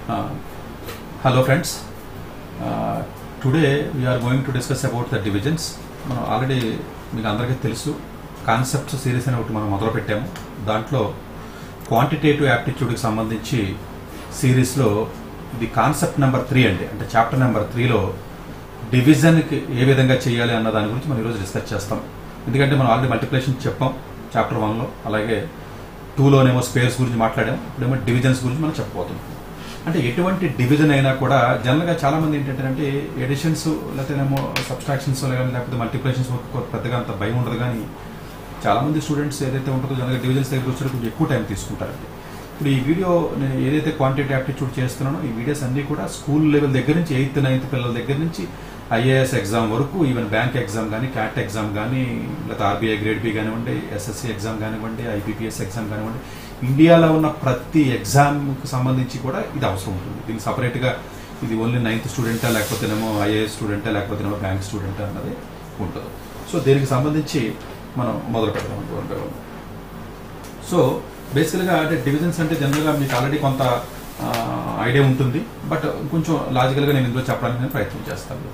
Uh, hello friends. Uh, today we are going to discuss about the divisions. మనం already మీకు అందరికీ తెలుసు concepts series అని ఒకటి మనం మొదలు పెట్టాము దాంట్లో క్వాంటిటేటివ్ యాప్టిట్యూడ్కి సంబంధించి సిరీస్లో ఇది కాన్సెప్ట్ నెంబర్ త్రీ అండి అంటే చాప్టర్ నెంబర్ త్రీలో డివిజన్కి ఏ విధంగా చేయాలి అన్న దాని గురించి మనం ఈరోజు డిస్కస్ చేస్తాం ఎందుకంటే మనం ఆల్రెడీ మల్టిప్లికేషన్ చెప్పాం చాప్టర్ వన్లో అలాగే టూలోనేమో స్పేర్స్ గురించి మాట్లాడాం ఇప్పుడేమో డివిజన్స్ గురించి మనం చెప్పబోతున్నాం అంటే ఎటువంటి డివిజన్ అయినా కూడా జనరల్గా చాలా మంది ఏంటంటే ఎడిషన్స్ లేకపోతేనేమో సబ్స్ట్రాక్షన్స్ కానీ లేకపోతే మల్టిప్లికేషన్స్ పెద్దగా అంత భయం ఉండదు కానీ చాలా మంది స్టూడెంట్స్ ఏదైతే ఉంటుందో జనరల్గా డివిజన్స్ దగ్గర వచ్చి కొంచెం ఎక్కువ టైం తీసుకుంటారండి ఇప్పుడు ఈ వీడియో నేను ఏదైతే క్వాంటిటీ యాప్టిట్యూడ్ చేస్తున్నానో ఈ వీడియోస్ అన్నీ కూడా స్కూల్ లెవెల్ దగ్గర నుంచి ఎయిత్ నైన్త్ పిల్లల దగ్గర నుంచి ఐఏఎస్ ఎగ్జామ్ వరకు ఈవెన్ బ్యాంక్ ఎగ్జామ్ కానీ క్యాట్ ఎగ్జామ్ కానీ లేకపోతే ఆర్బీఐ గ్రేడ్ బి కానివ్వండి ఎస్ఎస్సి ఎగ్జామ్ కానివ్వండి ఐపీపీఎస్ ఎగ్జామ్ కానివ్వండి ఇండియాలో ఉన్న ప్రతి ఎగ్జామ్కి సంబంధించి కూడా ఇది అవసరం ఉంటుంది దీనికి సపరేట్గా ఇది ఓన్లీ నైన్త్ స్టూడెంటా లేకపోతేనేమో ఐఏఎస్ స్టూడెంటా లేకపోతేనేమో బ్యాంక్ స్టూడెంటా అన్నది ఉంటుంది సో దీనికి సంబంధించి మనం మొదలు పెడదాం వన్ బై వన్ సో బేసికల్గా అంటే డివిజన్స్ అంటే జనరల్గా మీకు ఆల్రెడీ కొంత ఐడియా ఉంటుంది బట్ కొంచెం లాజికల్గా నేను ఇందులో చెప్పడానికి నేను ప్రయత్నం చేస్తాను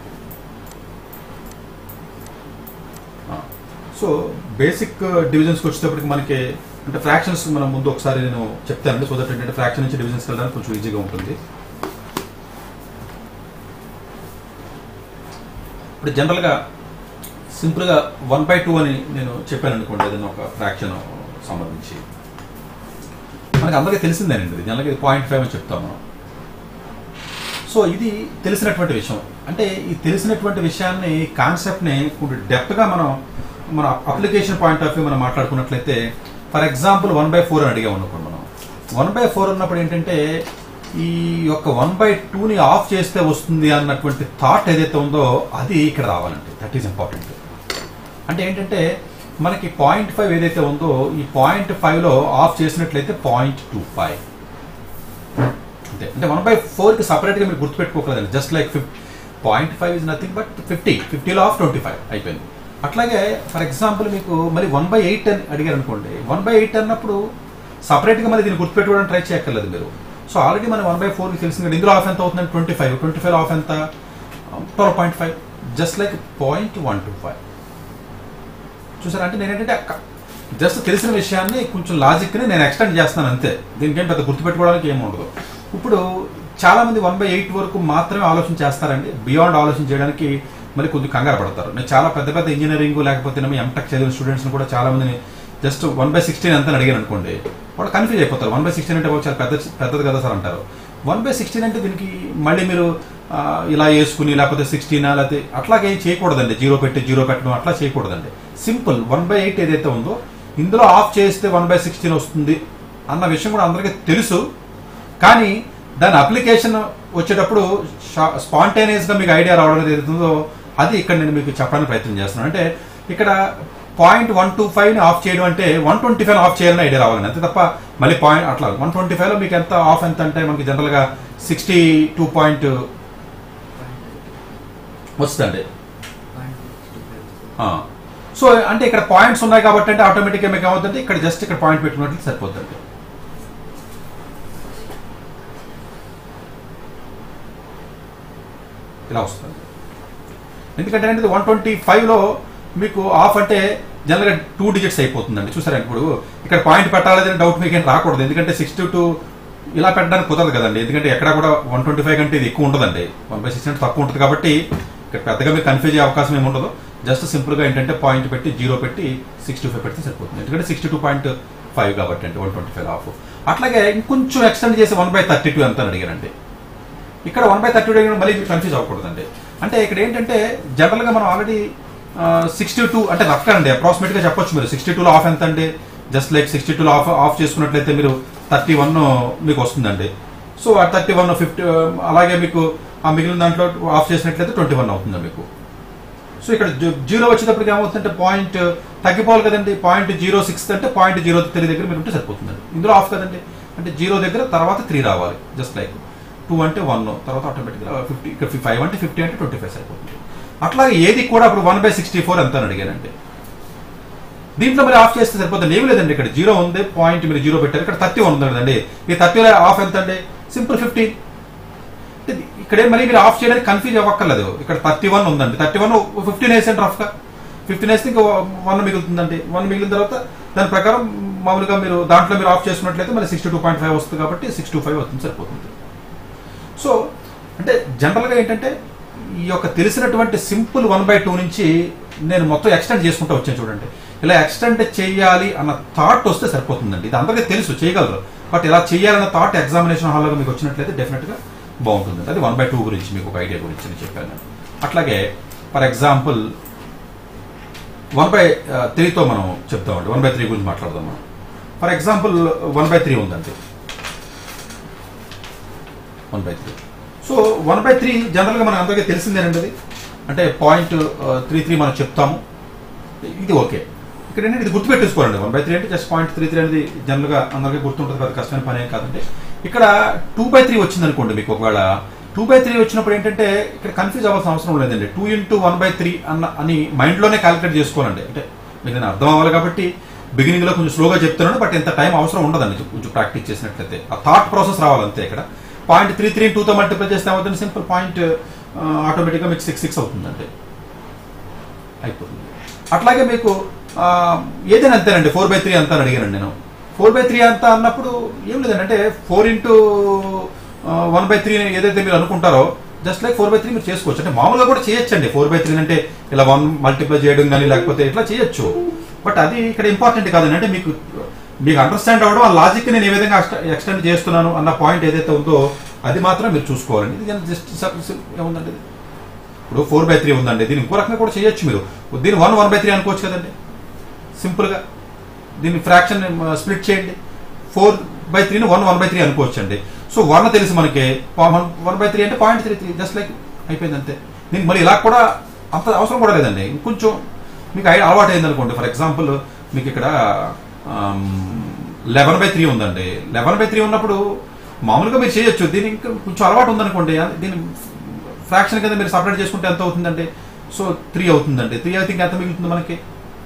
సో బేసిక్ డివిజన్స్కి వచ్చేటప్పటికి మనకి అంటే ఫ్రాక్షన్స్ మనం ముందు ఒకసారి నేను చెప్తానండి సో దట్ ఏంటంటే ఫ్రాక్షన్ నుంచి డివిజన్స్కి వెళ్ళడానికి కొంచెం ఈజీగా ఉంటుంది ఇప్పుడు జనరల్గా సింపుల్గా వన్ బై టూ అని నేను చెప్పాను అనుకోండి ఏదైనా ఒక ఫ్రాక్షన్ సంబంధించి మనకి అందరికీ తెలిసిందేనండి ఇది జనరల్గా ఇది పాయింట్ ఫైవ్ అని చెప్తాం మనం సో ఇది తెలిసినటువంటి విషయం అంటే ఈ తెలిసినటువంటి విషయాన్ని కాన్సెప్ట్ని కొంచెం డెప్త్గా మనం మన అప్లికేషన్ పాయింట్ ఆఫ్ వ్యూ మనం మాట్లాడుకున్నట్లయితే for example one by four అని అడిగాం అనుకోండి మనం వన్ బై ఫోర్ ఉన్నప్పుడు ఏంటంటే ఈ యొక్క వన్ బై టూని ఆఫ్ చేస్తే వస్తుంది అన్నటువంటి థాట్ ఏదైతే ఉందో అది ఇక్కడ రావాలండి దట్ ఈస్ ఇంపార్టెంట్ అంటే ఏంటంటే మనకి పాయింట్ ఫైవ్ ఏదైతే ఉందో ఈ పాయింట్ ఫైవ్లో ఆఫ్ చేసినట్లయితే పాయింట్ టూ ఫైవ్ అంతే అంటే వన్ బై ఫోర్కి సపరేట్గా మీరు గుర్తుపెట్టుకోకలేదండి జస్ట్ లైక్ ఫిఫ్ point five is nothing but fifty ఫిఫ్టీలో ఆఫ్ ట్వంటీ ఫైవ్ అయిపోయింది అట్లాగే ఫర్ ఎగ్జాంపుల్ మీకు మళ్ళీ వన్ బై ఎయిట్ అని అడిగారు అనుకోండి వన్ బై ఎయిట్ అన్నప్పుడు సపరేట్గా మళ్ళీ దీన్ని గుర్తుపెట్టుకోవడానికి ట్రై చేయక్కర్లేదు మీరు సో ఆల్రెడీ మన వన్ బై ఫోర్కి తెలిసింది కదా ఇందులో ఆఫ్ ఎంత అవుతుందంటే twenty five twenty five half ఎంత twelve point five just like point one two five చూసారా అంటే నేనేంటంటే జస్ట్ తెలిసిన విషయాన్ని కొంచెం లాజిక్ని నేను ఎక్స్టెండ్ చేస్తున్నాను అంతే దీనికి ఏం పెద్ద గుర్తుపెట్టుకోవడానికి ఏమి ఉండదు ఇప్పుడు చాలా మంది వన్ బై ఎయిట్ వరకు మాత్రమే ఆలోచన చేస్తారండి బియాండ్ ఆలోచన చేయడానికి మరి కొద్దిగా కంగారు పడతారు నేను చాలా పెద్ద పెద్ద ఇంజనీరింగ్ లేకపోతే ఎంటెక్ చదివిన స్టూడెంట్స్ని కూడా చాలా మందిని జస్ట్ వన్ బై సిక్స్టీన్ అంతా అడిగాను అనుకోండి వాళ్ళు కన్ఫ్యూజ్ అయిపోతారు వన్ బై సిక్స్టీన్ అంటే చాలా పెద్ద పెద్దది కదా సార్ అంటారు వన్ బై సిక్స్టీన్ అంటే దీనికి మళ్ళీ మీరు ఇలా వేసుకుని లేకపోతే సిక్స్టీనా లేకపోతే అట్లాగే ఏం చేయకూడదండి జీరో పెట్టి జీరో పెట్టడం అట్లా చేయకూడదండి సింపుల్ వన్ బై ఎయిట్ ఏదైతే ఉందో ఇందులో ఆఫ్ చేస్తే వన్ బై సిక్స్టీన్ వస్తుంది అన్న విషయం కూడా అందరికీ తెలుసు కానీ దాని అప్లికేషన్ వచ్చేటప్పుడు స్పాంటేనియస్గా మీకు ఐడియా రావడం ఏదైతుందో అది ఇక్కడ నేను మీకు చెప్పడానికి ప్రయత్నం చేస్తున్నాను అంటే ఇక్కడ పాయింట్ వన్ టూ ఫైవ్ని ఆఫ్ చేయడం అంటే వన్ ట్వంటీ ఫైవ్ ఆఫ్ చేయాలని ఐడియా రావాలండి అంతే తప్ప మళ్ళీ పాయింట్ అట్లా వన్ ట్వంటీ ఫైవ్లో మీకు ఎంత ఆఫ్ ఎంత అంటే మనకి జనరల్గా సిక్స్టీ టూ పాయింట్ వస్తుందండి సో అంటే ఇక్కడ పాయింట్స్ ఉన్నాయి కాబట్టి అంటే ఆటోమేటిక్గా మీకు ఏమవుతుందంటే ఇక్కడ జస్ట్ ఇక్కడ పాయింట్ పెట్టుకున్నట్లు సరిపోతుంది ఇలా వస్తుంది ఎందుకంటే అంటే వన్ ట్వంటీ ఫైవ్లో మీకు ఆఫ్ అంటే జనరల్గా టూ డిజిట్స్ అయిపోతుందండి చూసారా ఇప్పుడు ఇక్కడ పాయింట్ పెట్టాలని డౌట్ మీకు ఏం రాకూడదు ఎందుకంటే సిక్స్టీ టూ ఇలా పెట్టడానికి కుదరదు కదండి ఎందుకంటే ఎక్కడ కూడా వన్ ట్వంటీ ఫైవ్ కంటే ఇది ఎక్కువ ఉండదండి వన్ బై సిక్స్ తక్కువ ఉంటుంది కాబట్టి ఇక్కడ పెద్దగా మీకు కన్ఫ్యూజ్ అయ్యే అవకాశం ఏమి ఉండదు జస్ట్ సింపుల్గా ఏంటంటే పాయింట్ పెట్టి జీరో పెట్టి సిక్స్టీ ఫైవ్ పెడితే సరిపోతుంది ఎందుకంటే సిక్స్టీ టూ పాయింట్ ఫైవ్ కాబట్టి అంటే వన్ ట్వంటీ ఫైవ్ ఆఫ్ అట్లాగే ఇంకొంచెం ఎక్స్టెండ్ చేసి వన్ బై థర్టీ టూ ఎంత అడిగారండి ఇక్కడ వన్ బై థర్టీ టూ మళ్ళీ కన్ఫ్యూజ్ అవ్వకూడదండి అంటే ఇక్కడ ఏంటంటే జనరల్గా మనం ఆల్రెడీ సిక్స్టీ టూ అంటే రఫ్గా అండి అప్రాక్సిమేట్గా చెప్పొచ్చు మీరు సిక్స్టీ టూలో ఆఫ్ ఎంత అండి జస్ట్ లైక్ సిక్స్టీ టూలో ఆఫ్ ఆఫ్ చేసుకున్నట్లయితే మీరు థర్టీ వన్ మీకు వస్తుందండి సో ఆ థర్టీ వన్ ఫిఫ్టీ అలాగే మీకు ఆ మిగిలిన దాంట్లో ఆఫ్ చేసినట్లయితే ట్వంటీ వన్ అవుతుంది మీకు సో ఇక్కడ జీరో వచ్చేటప్పటికి ఏమవుతుందంటే పాయింట్ తగ్గిపోవాలి కదండి పాయింట్ జీరో సిక్స్ అంటే పాయింట్ జీరో త్రీ దగ్గర మీరు ఉంటే సరిపోతుందండి ఇందులో ఆఫ్ కదండి అంటే జీరో దగ్గర తర్వాత త్రీ రావాలి జస్ట్ లైక్ టూ అంటే వన్ తర్వాత ఆటోమేటిక్గా ఫిఫ్టీ ఇక్కడ ఫైవ్ అంటే ఫిఫ్టీ అంటే ట్వంటీ ఫైవ్ సరిపోతుంది అట్లాగే ఏది కూడా ఇప్పుడు వన్ బై సిక్స్టీ ఫోర్ ఎంత అని అడిగానండి దీంట్లో మరి ఆఫ్ చేస్తే సరిపోతుంది ఏమి లేదండి ఇక్కడ జీరో ఉంది పాయింట్ మీరు జీరో పెట్టారు ఇక్కడ థర్టీ వన్ ఉంది కదండి ఈ థర్టీలో ఆఫ్ ఎంత అండి సింపుల్ ఫిఫ్టీన్ అంటే ఇక్కడే మళ్ళీ మీరు ఆఫ్ చేయడానికి కన్ఫ్యూజ్ అవ్వక్కర్లేదు ఇక్కడ థర్టీ వన్ ఉందండి థర్టీ వన్ ఫిఫ్టీన్ వేసేయండి రఫ్గా ఫిఫ్టీన్ వేస్తే ఇంకా వన్ మిగులుతుందండి వన్ మిగిలిన తర్వాత దాని ప్రకారం మామూలుగా మీరు దాంట్లో మీరు ఆఫ్ చేసుకున్నట్లయితే మళ్ళీ సిక్స్టీ టూ పాయింట్ ఫైవ్ వస్తుంది కాబట్టి సిక్స్ టూ ఫైవ్ వస్తుంది సరిపోతుంది సో అంటే జనరల్గా ఏంటంటే ఈ యొక్క తెలిసినటువంటి సింపుల్ వన్ బై టూ నుంచి నేను మొత్తం ఎక్స్టెండ్ చేసుకుంటూ వచ్చాను చూడండి ఇలా ఎక్స్టెండ్ చేయాలి అన్న థాట్ వస్తే సరిపోతుందండి ఇది అందరికీ తెలుసు చేయగలరు బట్ ఇలా చేయాలన్న థాట్ ఎగ్జామినేషన్ హాల్లో మీకు వచ్చినట్లయితే డెఫినెట్గా బాగుంటుంది అది వన్ బై టూ గురించి మీకు ఒక ఐడియా గురించి నేను చెప్పాను నేను. అట్లాగే ఫర్ ఎగ్జాంపుల్ వన్ బై త్రీతో మనం చెప్తామండి వన్ బై త్రీ గురించి మాట్లాడదాం మనం for example one by three ఉందండి one by three so one by three జనరల్గా మనకు అందరికీ తెలిసిందేనండి అది అంటే పాయింట్ త్రీ త్రీ మనం చెప్తాము ఇది ఓకే ఇక్కడ ఏంటంటే ఇది గుర్తుపెట్టేసుకోవాలండి వన్ బై త్రీ అంటే జస్ట్ పాయింట్ త్రీ త్రీ అనేది జనరల్గా అందరికీ గుర్తుంటుంది కదా కష్టమైన పని ఏం కాదండి ఇక్కడ టూ బై త్రీ వచ్చింది అనుకోండి మీకు ఒకవేళ టూ బై త్రీ వచ్చినప్పుడు ఏంటంటే ఇక్కడ కన్ఫ్యూజ్ అవ్వాల్సిన అవసరం లేదండి two into one by three అన్న అని మైండ్లోనే క్యాలిక్యులేట్ చేసుకోవాలండి అంటే మీకు నేను అర్థం అవ్వాలి కాబట్టి బిగినింగ్ లో కొంచెం స్లోగా చెప్తున్నాను బట్ ఇంత టైం అవసరం ఉండదండి కొంచెం ప్రాక్టీస్ చేసినట్లయితే ఆ థాట్ ప్రాసెస్ రావాలంతే ఇక్కడ పాయింట్ త్రీ త్రీ టూతో మల్టిప్లై చేస్తే ఏమవుతుంది సింపుల్ పాయింట్ ఆటోమేటిక్గా మీకు సిక్స్ సిక్స్ అవుతుందండి అయిపోతుంది అట్లాగే మీకు ఆ, ఏదైనా అంతేనండి ఫోర్ బై త్రీ అంతా అని అడిగానండి నేను ఫోర్ బై త్రీ అంతా అన్నప్పుడు ఏం లేదండి అంటే four into one by three ఏదైతే మీరు అనుకుంటారో just like four by three మీరు చేసుకోవచ్చు అంటే మామూలుగా కూడా చేయొచ్చండి ఫోర్ బై త్రీ అంటే ఇలా వన్ మల్టిప్లై చేయడం కానీ లేకపోతే ఇట్లా చేయొచ్చు బట్ అది ఇక్కడ ఇంపార్టెంట్ కాదండి అంటే మీకు మీకు అండర్స్టాండ్ అవ్వడం ఆ లాజిక్ నేను ఏ విధంగా ఎక్స్టెండ్ చేస్తున్నాను అన్న పాయింట్ ఏదైతే ఉందో అది మాత్రం మీరు చూసుకోవాలండి ఇది జస్ట్ ఏముందండి ఇది? ఇప్పుడు ఫోర్ బై త్రీ ఉందండి దీన్ని ఇంకో రకంగా కూడా చేయొచ్చు మీరు దీన్ని వన్ వన్ బై త్రీ అనుకోవచ్చు కదండి సింపుల్గా దీన్ని ఫ్రాక్షన్ స్ప్లిట్ చేయండి ఫోర్ బై త్రీని వన్ వన్ బై త్రీ అనుకోవచ్చు అండి సో వన్ తెలిసి మనకి వన్ బై త్రీ అంటే point three three just like అయిపోయింది అంతే దీనికి మళ్ళీ ఇలా కూడా అంత అవసరం కూడా లేదండి ఇంకొంచెం మీకు ఐ- అలవాటు అయింది అనుకోండి ఫర్ ఎగ్జాంపుల్ మీకు ఇక్కడ లెవెన్ బై త్రీ ఉందండి లెవెన్ బై త్రీ ఉన్నప్పుడు మామూలుగా మీరు చేయొచ్చు దీనికి ఇంకా కొంచెం అలవాటు ఉందనుకోండి దీని ఫ్రాక్షన్ కింద మీరు సపరేట్ చేసుకుంటే ఎంత అవుతుందండి సో త్రీ అవుతుందండి త్రీ అయితే ఇంకా ఎంత మిగులుతుంది మనకి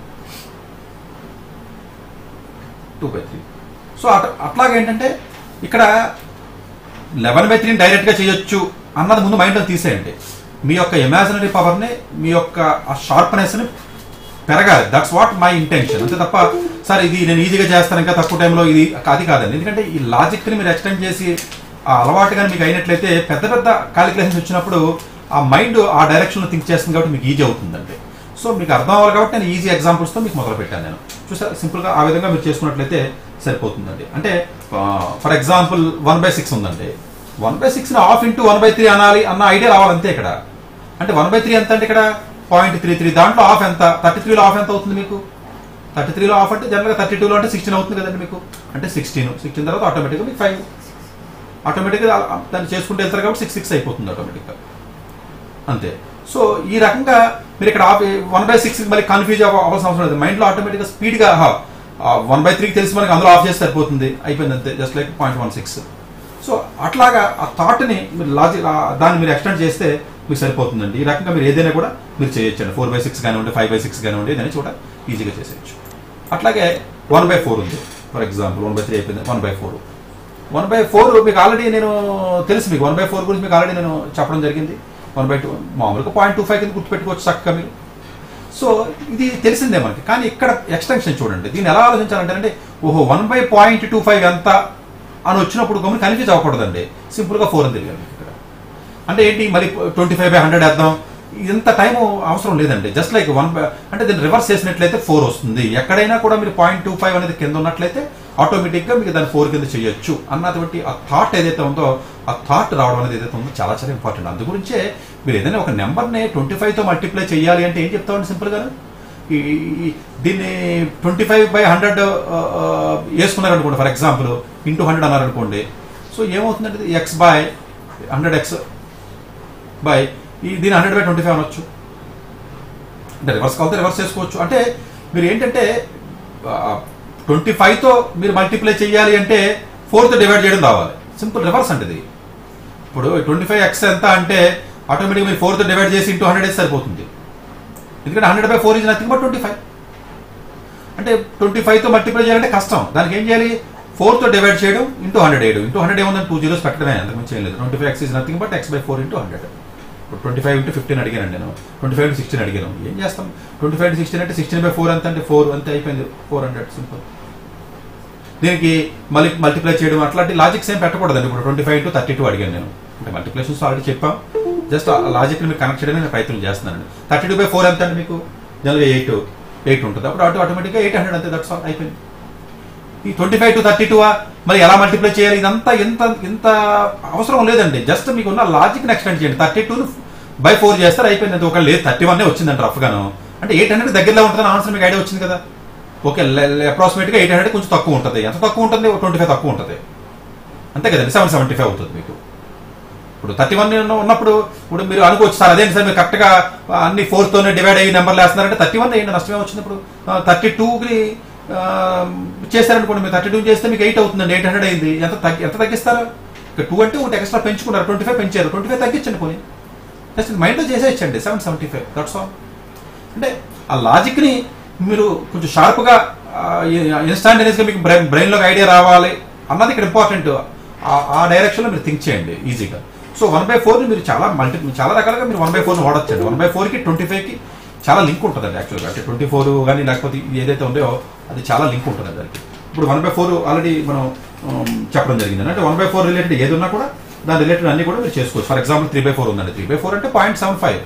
two by three so at అట్లాగే ఏంటంటే ఇక్కడ లెవెన్ బై త్రీని డైరెక్ట్గా చేయొచ్చు అన్నది ముందు మైండ్లో తీసేయండి మీ యొక్క ఇమాజినరీ పవర్ని మీ యొక్క ఆ షార్ప్నెస్ని పెరగాలి దట్స్ వాట్ మై ఇంటెన్షన్ అంతే తప్ప సార్ ఇది నేను ఈజీగా చేస్తాను ఇంకా తక్కువ టైంలో ఇది అది కాదండి ఎందుకంటే ఈ లాజిక్ని మీరు ఎక్స్టెండ్ చేసి ఆ అలవాటుగా మీకు అయినట్లయితే పెద్ద పెద్ద కాలిక్యులేషన్స్ వచ్చినప్పుడు ఆ మైండ్ ఆ డైరెక్షన్లో థింక్ చేస్తుంది కాబట్టి మీకు ఈజీ అవుతుందండి సో మీకు అర్థం అవ్వాలి కాబట్టి నేను ఈజీ ఎగ్జాంపుల్స్తో మీకు మొదలు పెట్టాను నేను చూసారా సింపుల్గా ఆ విధంగా మీరు చేసుకున్నట్లయితే సరిపోతుందండి అంటే for example one by six ఉందండి one by six half into one by three అనాలి అన్న ఐడియా రావాలంతే ఇక్కడ అంటే వన్ బై త్రీ ఎంత అంటే ఇక్కడ పాయింట్ త్రీ త్రీ దాంట్లో ఆఫ్ ఎంత థర్టీ త్రీలో ఆఫ్ ఎంత అవుతుంది మీకు థర్టీ త్రీలో ఆఫ్ అంటే జనరల్గా థర్టీ టూలో అంటే సిక్స్టీన్ అవుతుంది కదండి మీకు అంటే సిక్స్టీన్ సిక్స్టీన్ తర్వాత ఆటోమేటిక్గా మీకు ఫైవ్ ఆటోమేటిక్గా దాన్ని చేసుకుంటే వెళ్తారు కాబట్టి సిక్స్ సిక్స్ అయిపోతుంది ఆటోమేటిక్గా అంతే సో ఈ రకంగా మీరు ఇక్కడ వన్ బై సిక్స్ మళ్ళీ కన్ఫ్యూజ్ అవ్వాల్సిన అవసరం లేదు మైండ్లో ఆటోమేటిక్గా స్పీడ్గా వన్ బై త్రీకి తెలిసి మనకి అందులో ఆఫ్ చేస్తే సరిపోతుంది అయిపోయింది అంతే just like point one six so అట్లాగా ఆ థాట్ని మీరు లాజిక్ దాన్ని మీరు ఎక్స్టెండ్ చేస్తే మీకు సరిపోతుందండి ఈ రకంగా మీరు ఏదైనా కూడా మీరు చేయొచ్చండి ఫోర్ బై సిక్స్ కానివ్వండి ఫైవ్ బై సిక్స్ కానివ్వండి ఏదైనా కూడా ఈజీగా చేసేయచ్చు అట్లాగే వన్ బై ఫోర్ ఉంది for example one by three అయిపోయింది one by four one by four మీకు ఆల్రెడీ నేను తెలుసు మీకు వన్ బై ఫోర్ గురించి మీకు ఆల్రెడీ నేను చెప్పడం జరిగింది వన్ బై టూ మామూలుగా పాయింట్ టూ ఫైవ్ కింద గుర్తుపెట్టుకోవచ్చు చక్కగా మీరు సో ఇది తెలిసిందే మనకి కానీ ఇక్కడ ఎక్స్టెన్షన్ చూడండి దీన్ని ఎలా ఆలోచించాలంటే అంటే ఓహో one by point two five ఎంత అని వచ్చినప్పుడు గమని కన్ఫ్యూజ్ అవ్వకూడదండి సింపుల్గా ఫోర్ అని తెలియాలి మీకు ఇక్కడ అంటే ఏంటి మరి ట్వంటీ ఫైవ్ బై హండ్రెడ్ వేద్దాం ఇంత టైం అవసరం లేదండి జస్ట్ లైక్ వన్ బై అంటే దీన్ని రివర్స్ చేసినట్లయితే ఫోర్ వస్తుంది ఎక్కడైనా కూడా మీరు పాయింట్ టూ ఫైవ్ అనేది కింద ఉన్నట్లయితే ఆటోమేటిక్గా మీకు దాన్ని ఫోర్ కింద చేయొచ్చు అన్నటువంటి ఆ థాట్ ఏదైతే ఉందో ఆ థాట్ రావడం అనేది ఏదైతే ఉందో చాలా చాలా ఇంపార్టెంట్ అందు గురించే మీరు ఏదైనా ఒక నెంబర్ని ట్వంటీ ఫైవ్తో మల్టిప్లై చేయాలి అంటే ఏం చెప్తామండి సింపుల్గా ఈ ఈ- దీన్ని ట్వంటీ ఫైవ్ బై హండ్రెడ్ వేసుకున్నారనుకోండి ఫర్ ఎగ్జాంపుల్ ఇంటూ హండ్రెడ్ అన్నారనుకోండి సో ఏమవుతుందంటే x by hundred x by ఈ దీని హండ్రెడ్ బై ట్వంటీ ఫైవ్ అనొచ్చు అంటే రివర్స్ కావాలి రివర్స్ చేసుకోవచ్చు అంటే మీరు ఏంటంటే ట్వంటీ ఫైవ్తో మీరు మల్టిప్లై చేయాలి అంటే ఫోర్త్ డివైడ్ చేయడం రావాలి సింపుల్ రివర్స్ అంటే ఇది ఇప్పుడు ట్వంటీ ఫైవ్ ఎక్స్ ఎంత అంటే ఆటోమేటిక్గా మీరు ఫోర్త్ డివైడ్ చేసి ఇంటూ హండ్రెడ్ వేసి సరిపోతుంది ఎందుకంటే hundred by four is nothing but twenty five అంటే ట్వంటీ ఫైవ్తో మల్టిప్లై చేయాలంటే కష్టం దానికి ఏం చేయాలి ఫోర్తో డివైడ్ చేయడం ఇంటూ హండ్రెడ్ వేయడం ఇంటూ హండ్రెడ్ ఏముందని టూ జీరోస్ పెట్టడమే అంతకుమించి ఏం లేదు twenty five x is nothing but x by four into hundred ఇప్పుడు ట్వంటీ ఫైవ్ ఇంటూ ఫిఫ్టీన్ అడిగాను నేను ట్వంటీ ఫైవ్ ఇంటూ సిక్స్టీన్ అడిగాను ఏం చేస్తాం ట్వంటీ ఫైవ్ ఇంటూ సిక్స్టీన్ అంటే సిక్స్టీన్ బై ఫోర్ ఎంత అంటే ఫోర్ అంతే అయిపోయింది ఫోర్ హండ్రెడ్ సింపుల్ దీనికి మళ్ళీ మల్టిప్లై చేయడం అట్లాంటి లాజిక్స్ ఏం పెట్టకూడదండి ఇప్పుడు twenty five to thirty two అడిగాను నేను అంటే మల్టిప్లేషన్స్ ఆల్రెడీ చెప్పాం జస్ట్ ఆ లాజిక్ మీకు కనెక్ట్ చేయడానికి నేను ప్రయత్నం చేస్తున్నాను థర్టీ టూ బై ఫోర్ ఎంత అండి మీకు జనరల్గా ఎయిట్ ఎయిట్ ఉంటుంది అప్పుడు ఆటో ఆటోమేటిక్గా ఎయిట్ హండ్రెడ్ అంతే దట్స్ ఆల్ అయిపోయింది ఈ twenty five to thirty two మరి ఎలా మల్టిప్లై చేయాలి ఇదంతా ఎంత ఇంత అవసరం లేదండి జస్ట్ మీకు ఉన్న లాజిక్ని ఎక్స్టెండ్ చేయండి థర్టీ టూ బై ఫోర్ చేస్తారు అయిపోయింది అంతే ఒక లేదు థర్టీ వన్ వచ్చిందంట రఫ్గాను అంటే ఎయిట్ హండ్రెడ్ దగ్గరలో ఉంటుందని ఆన్సర్ మీకు ఐడియా వచ్చింది కదా ఓకే అప్రాక్సిమేట్గా ఎయిట్ హండ్రెడ్ కొంచెం తక్కువ ఉంటుంది ఎంత తక్కువ ఉంటుంది ట్వంటీ ఫైవ్ తక్కువ ఉంటుంది అంతే కదండి సెవెన్ సెవెంటీ ఫైవ్ అవుతుంది మీకు ఇప్పుడు థర్టీ వన్ ఉన్నప్పుడు ఇప్పుడు మీరు అనుకోవచ్చు సార్ అదేంటి సార్ మీరు కరెక్ట్గా అన్ని ఫోర్తోనే డివైడ్ అయ్యి నెంబర్లు వేస్తున్నారంటే థర్టీ వన్ ఏంటి నష్టమే వచ్చింది ఇప్పుడు థర్టీ టూకి చేశారనుకోండి మీరు థర్టీ టూ చేస్తే మీకు ఎయిట్ అవుతుందండి ఎయిట్ హండ్రెడ్ అయింది ఎంత తగ్గి ఎంత తగ్గిస్తారు ఇక టూ అంటే ఒకటి ఎక్స్ట్రా పెంచుకున్నారు ట్వంటీ ఫైవ్ పెంచారు ట్వంటీ ఫైవ్ తగ్గించండి పోనీ జస్ట్ మైండ్లో చేసేయచ్చండి seven seventy five that's all అంటే ఆ లాజిక్ని మీరు కొంచెం షార్ప్గా ఇన్స్టాంటేనియస్గా మీకు బ్రెయిన్ బ్రెయిన్లోకి ఐడియా రావాలి అన్నది ఇక్కడ ఇంపార్టెంట్ ఆ డైరెక్షన్లో మీరు థింక్ చేయండి ఈజీగా సో వన్ బై ఫోర్ని మీరు చాలా మల్టీ చాలా రకాలుగా మీరు వన్ బై ఫోర్ని వాడచ్చండి వన్ బై ఫోర్కి ట్వంటీ ఫైవ్కి చాలా లింక్ ఉంటుందండి యాక్చువల్గా అంటే ట్వంటీ ఫోర్ కానీ లేకపోతే ఇది ఏదైతే ఉందో అది చాలా లింక్ ఉంటుంది దానికి ఇప్పుడు వన్ బై ఫోర్ ఆల్రెడీ మనం um, చెప్పడం జరిగింది అంటే వన్ బై ఫోర్ రిలేటెడ్ ఏది ఉన్నా కూడా దాని రిలేటెడ్ అన్ని కూడా మీరు చేసుకోవచ్చు for example three by four ఉందండి త్రీ బై ఫోర్ అంటే point seven five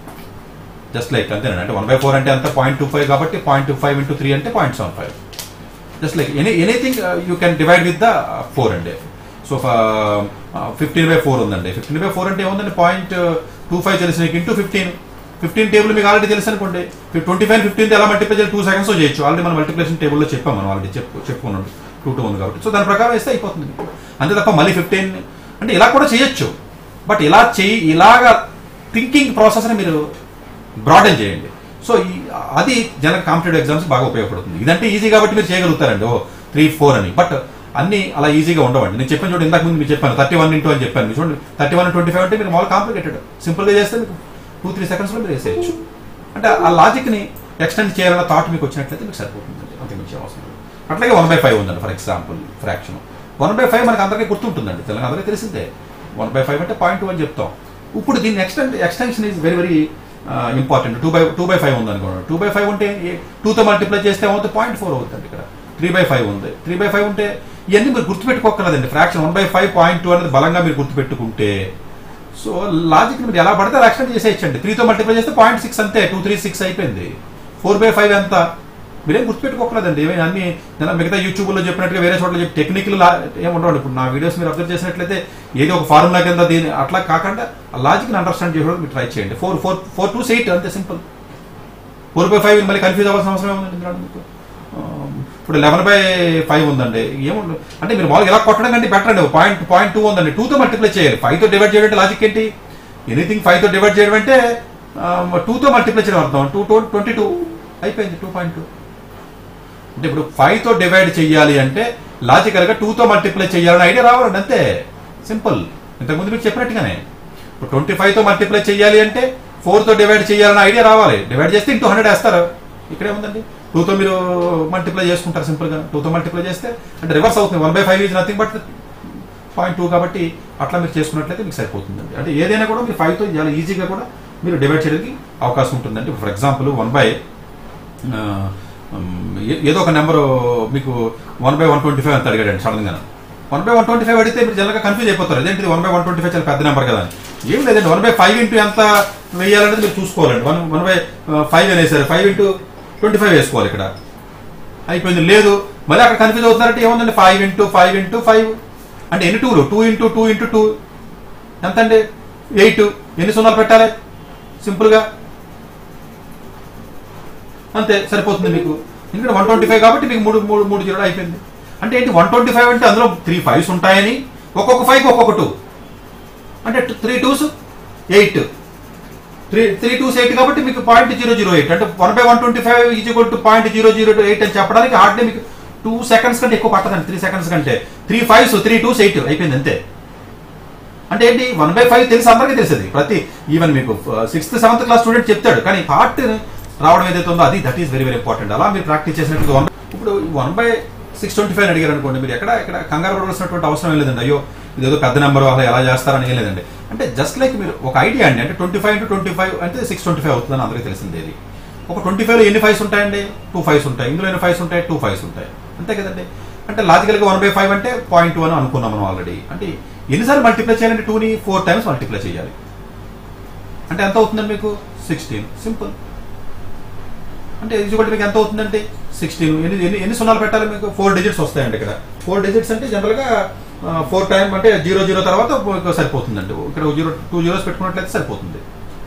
just like అంతేనండి అంటే వన్ బై ఫోర్ అంటే అంత పాయింట్ టూ ఫైవ్ కాబట్టి point two five into three అంటే point seven five just like any anything you can divide with the four అండి so fifteen by four ఉందండి fifteen by four అంటే ఏముందండి point two five తెలిసిన into fifteen fifteen table మీకు already తెలుసు అనుకోండి twenty five fifteen ఎలా multiply చేయాలి టూ సెకండ్స్ చేయొచ్చు ఆల్రెడీ మనం మల్టిప్లేషన్ టేబుల్లో చెప్పాం మనం ఆల్రెడీ చెప్పు చెప్పుకున్నాం టూ టూ ఉంది కాబట్టి సో దాని ప్రకారం వేస్తే అయిపోతుంది మీకు. అంతే తప్ప మళ్ళీ ఫిఫ్టీన్ అంటే ఇలా కూడా చేయొచ్చు బట్ ఇలా చేయి ఇలాగా థింకింగ్ ప్రాసెస్ని మీరు బ్రాడన్ చేయండి సో ఈ- అది జనరల్ కాంపిటేటివ్ ఎగ్జామ్స్ బాగా ఉపయోగపడుతుంది ఇదంటే ఈజీ కాబట్టి మీరు చేయగలుగుతారండి ఓ త్రీ ఫోర్ అని బట్ అన్ని అలా ఈజీగా ఉండవండి నేను చెప్పాను చూడండి ఇందాక ముందు మీకు చెప్పాను థర్టీ వన్ ఇంటూ అని చెప్పాను మీరు చూడండి థర్టీ వన్ ట్వంటీ ఫైవ్ అంటే మీరు మామూలు కాంప్లికేటెడ్ సింపుల్గా చేస్తే మీకు టూ త్రీ సెకండ్స్లో మీరు వేసేయచ్చు అంటే ఆ లాజిక్ని ఎక్స్టెండ్ చేయాలన్న థాట్ మీకు వచ్చినట్లయితే మీకు సరిపోతుంది అంతే మించి అవసరం లేదు. అట్లాగే వన్ బై ఫైవ్ ఉందండి for example fraction one by five మనకి అందరికీ గుర్తుంటుందండి తెలంగాణ అందరికీ తెలిసిందే వన్ బై ఫైవ్ అంటే పాయింట్ టూ అని చెప్తాం ఇప్పుడు దీని extent extension is very very important two by two by five ఉంది అనుకోండి టూ బై ఫైవ్ ఉంటే టూతో మల్టిప్లై చేస్తే ఏమవుతుంది పాయింట్ ఫోర్ అవుతుంది ఇక్కడ త్రీ బై ఫైవ్ ఉంది త్రీ బై ఫైవ్ ఉంటే ఇవన్నీ మీరు గుర్తుపెట్టుకోకర్లేదండి fraction one by five point two అనేది బలంగా మీరు గుర్తుపెట్టుకుంటే సో లాజిక్ మీరు ఎలా పడితే అలా ఎక్స్టెండ్ చేసేయచ్చండి త్రీతో మల్టిప్లై చేస్తే పాయింట్ సిక్స్ అంతే టూ త్రీ సిక్స్ అయిపోయింది ఫోర్ బై ఫైవ్ ఎంత మీరేం గుర్తుపెట్టుకోకలేదండి ఏమైనా అన్ని నేను మిగతా యూట్యూబ్లో చెప్పినట్టుగా వేరే చోట్ల చెప్పి టెక్నికల్ ఏమి ఉండవండి ఇప్పుడు నా వీడియోస్ మీరు అబ్జర్వ్ చేసినట్లయితే ఏదో ఒక ఫార్ములా కింద దీని అట్లా కాకుండా ఆ లాజిక్ని అండర్స్టాండ్ చేయడానికి మీరు ట్రై చేయండి four four four two eight అంతే సింపుల్ ఫోర్ బై ఫైవ్ మళ్ళీ కన్ఫ్యూజ్ అవ్వాల్సిన అవసరం ఏముందండి ఇందులో మీకు ఆ, ఇప్పుడు లెవెన్ బై ఫైవ్ ఉందండి ఏముంది అంటే మీరు మామూలుగా ఎలా కొట్టడం కంటే బెటర్ అండి పాయింట్ పాయింట్ టూ ఉందండి టూతో మల్టిప్లై చేయాలి ఫైవ్ తో డివైడ్ చేయడం లాజిక్ ఏంటి ఎనీథింగ్ ఫైవ్ తో డివైడ్ చేయడం అంటే టూతో మల్టిప్లై చేయడం అర్థం టూ టూ ట్వంటీ టూ అయిపోయింది టూ పాయింట్ టూ అంటే ఇప్పుడు ఫైవ్ తో డివైడ్ చేయాలి అంటే లాజికల్ గా టూ తో మల్టిప్లై చేయాలని ఐడియా రావాలండి అంతే సింపుల్ ఇంతకుముందు మీకు చెప్పినట్టుగానే ఇప్పుడు ట్వంటీ ఫైవ్ తో మల్టిప్లై చేయాలి అంటే ఫోర్ తో డివైడ్ చేయాలని ఐడియా రావాలి డివైడ్ చేస్తే ఇంటూ హండ్రెడ్ వేస్తారు ఇక్కడే ఉందండి టూ తో మీరు మల్టిప్లై చేసుకుంటారు సింపుల్ గా టూ తో మల్టిప్లై చేస్తే అంటే రివర్స్ అవుతుంది one by five is nothing but point two కాబట్టి అట్లా మీరు చేసుకున్నట్లయితే మీకు సరిపోతుందండి అంటే ఏదైనా కూడా మీరు ఫైవ్ తో చాలా ఈజీగా కూడా మీరు డివైడ్ చేయడానికి అవకాశం ఉంటుందండి ఫర్ ఎగ్జాంపుల్ వన్ బై ఆ, ఉమ్, ఏ- ఏదో ఒక నెంబరు మీకు one by one twenty five అంత అడిగాడండి సడన్ గా one by one twenty five అడిగితే మీరు జనరల్గా కన్ఫ్యూజ్ అయిపోతారు అదేంటిది one by one twenty five చాలా పెద్ద నెంబర్ కదా అని ఏం లేదండి వన్ బై ఫైవ్ ఇంటూ ఎంత వేయాలనేది మీరు చూసుకోవాలండి వన్ వన్ బై ఫైవ్ అనేసారు ఫైవ్ ఇంటూ ట్వంటీ ఫైవ్ వేసుకోవాలి ఇక్కడ అయిపోయింది లేదు మళ్ళీ అక్కడ కన్ఫ్యూజ్ అవుతున్నారంటే ఏముందండి five into five into five అంటే ఎన్ని టూలు two into two into two ఎంత అండి ఎయిట్ ఎన్ని సున్నాలు పెట్టాలి సింపుల్గా అంతే సరిపోతుంది మీకు ఎందుకంటే వన్ ట్వంటీ ఫైవ్ కాబట్టి మీకు మూడు మూడు మూడు జీరోలు అయిపోయింది అంటే ఏంటి వన్ ట్వంటీ ఫైవ్ అంటే అందులో త్రీ ఫైవ్స్ ఉంటాయని ఒక్కొక్క ఫైవ్ ఒక్కొక్క టూ అంటే three twos eight three three twos eight కాబట్టి మీకు పాయింట్ జీరో జీరో ఎయిట్ అంటే one by one twenty five is equal to point zero zero eight అని చెప్పడానికి హార్డ్లీ మీకు టూ సెకండ్స్ కంటే ఎక్కువ పట్టదండి త్రీ సెకండ్స్ కంటే three fives three twos eight అయిపోయింది అంతే అంటే ఏంటి వన్ బై ఫైవ్ తెలిసి అందరికీ తెలిసింది ప్రతి ఈవెన్ మీకు సిక్స్త్ సెవెంత్ క్లాస్ స్టూడెంట్ చెప్తాడు కానీ హార్ట్ రావడం ఏదైతే ఉందో అది that is very very important అలా మీరు ప్రాక్టీస్ చేసినట్టు వన్ ఇప్పుడు one by six twenty five అడిగారు అనుకోండి మీరు ఎక్కడ ఇక్కడ కంగారు పడవలసినటువంటి అవసరం ఏం లేదండి అయ్యో ఇదేదో పెద్ద నెంబర్ అలా ఎలా చేస్తారని ఏం లేదండి అంటే జస్ట్ లైక్ మీరు ఒక ఐడియా అండి అంటే twenty five into twenty five అంటే సిక్స్ ట్వంటీ ఫైవ్ అవుతుందని అందరికీ తెలిసింది ఇది ఒక ట్వంటీ ఫైవ్లో ఎన్ని ఫైవ్స్ ఉంటాయండి టూ ఫైవ్స్ ఉంటాయి ఇందులో ఎన్ని ఫైవ్స్ ఉంటాయి టూ ఫైవ్స్ ఉంటాయి అంతే కదండి అంటే లాజికల్గా వన్ బై ఫైవ్ అంటే పాయింట్ టూ అని అనుకున్నాం మనం ఆల్రెడీ అంటే ఎన్నిసార్లు మల్టిప్లై చేయాలంటే టూని ఫోర్ టైమ్స్ మల్టిప్లై చేయాలి అంటే ఎంత అవుతుందండి మీకు సిక్స్టీన్ సింపుల్ అంటే ఇది కూడా మీకు ఎంత అవుతుందంటే సిక్స్టీన్ ఎన్ని ఎన్ని ఎన్ని సున్నాలు పెట్టాలి మీకు ఫోర్ డిజిట్స్ వస్తాయండి ఇక్కడ ఫోర్ డిజిట్స్ అంటే జనరల్గా ఫోర్ టైం అంటే జీరో జీరో తర్వాత మీకు సరిపోతుందండి ఇక్కడ జీరో టూ జీరోస్ పెట్టుకున్నట్లయితే సరిపోతుంది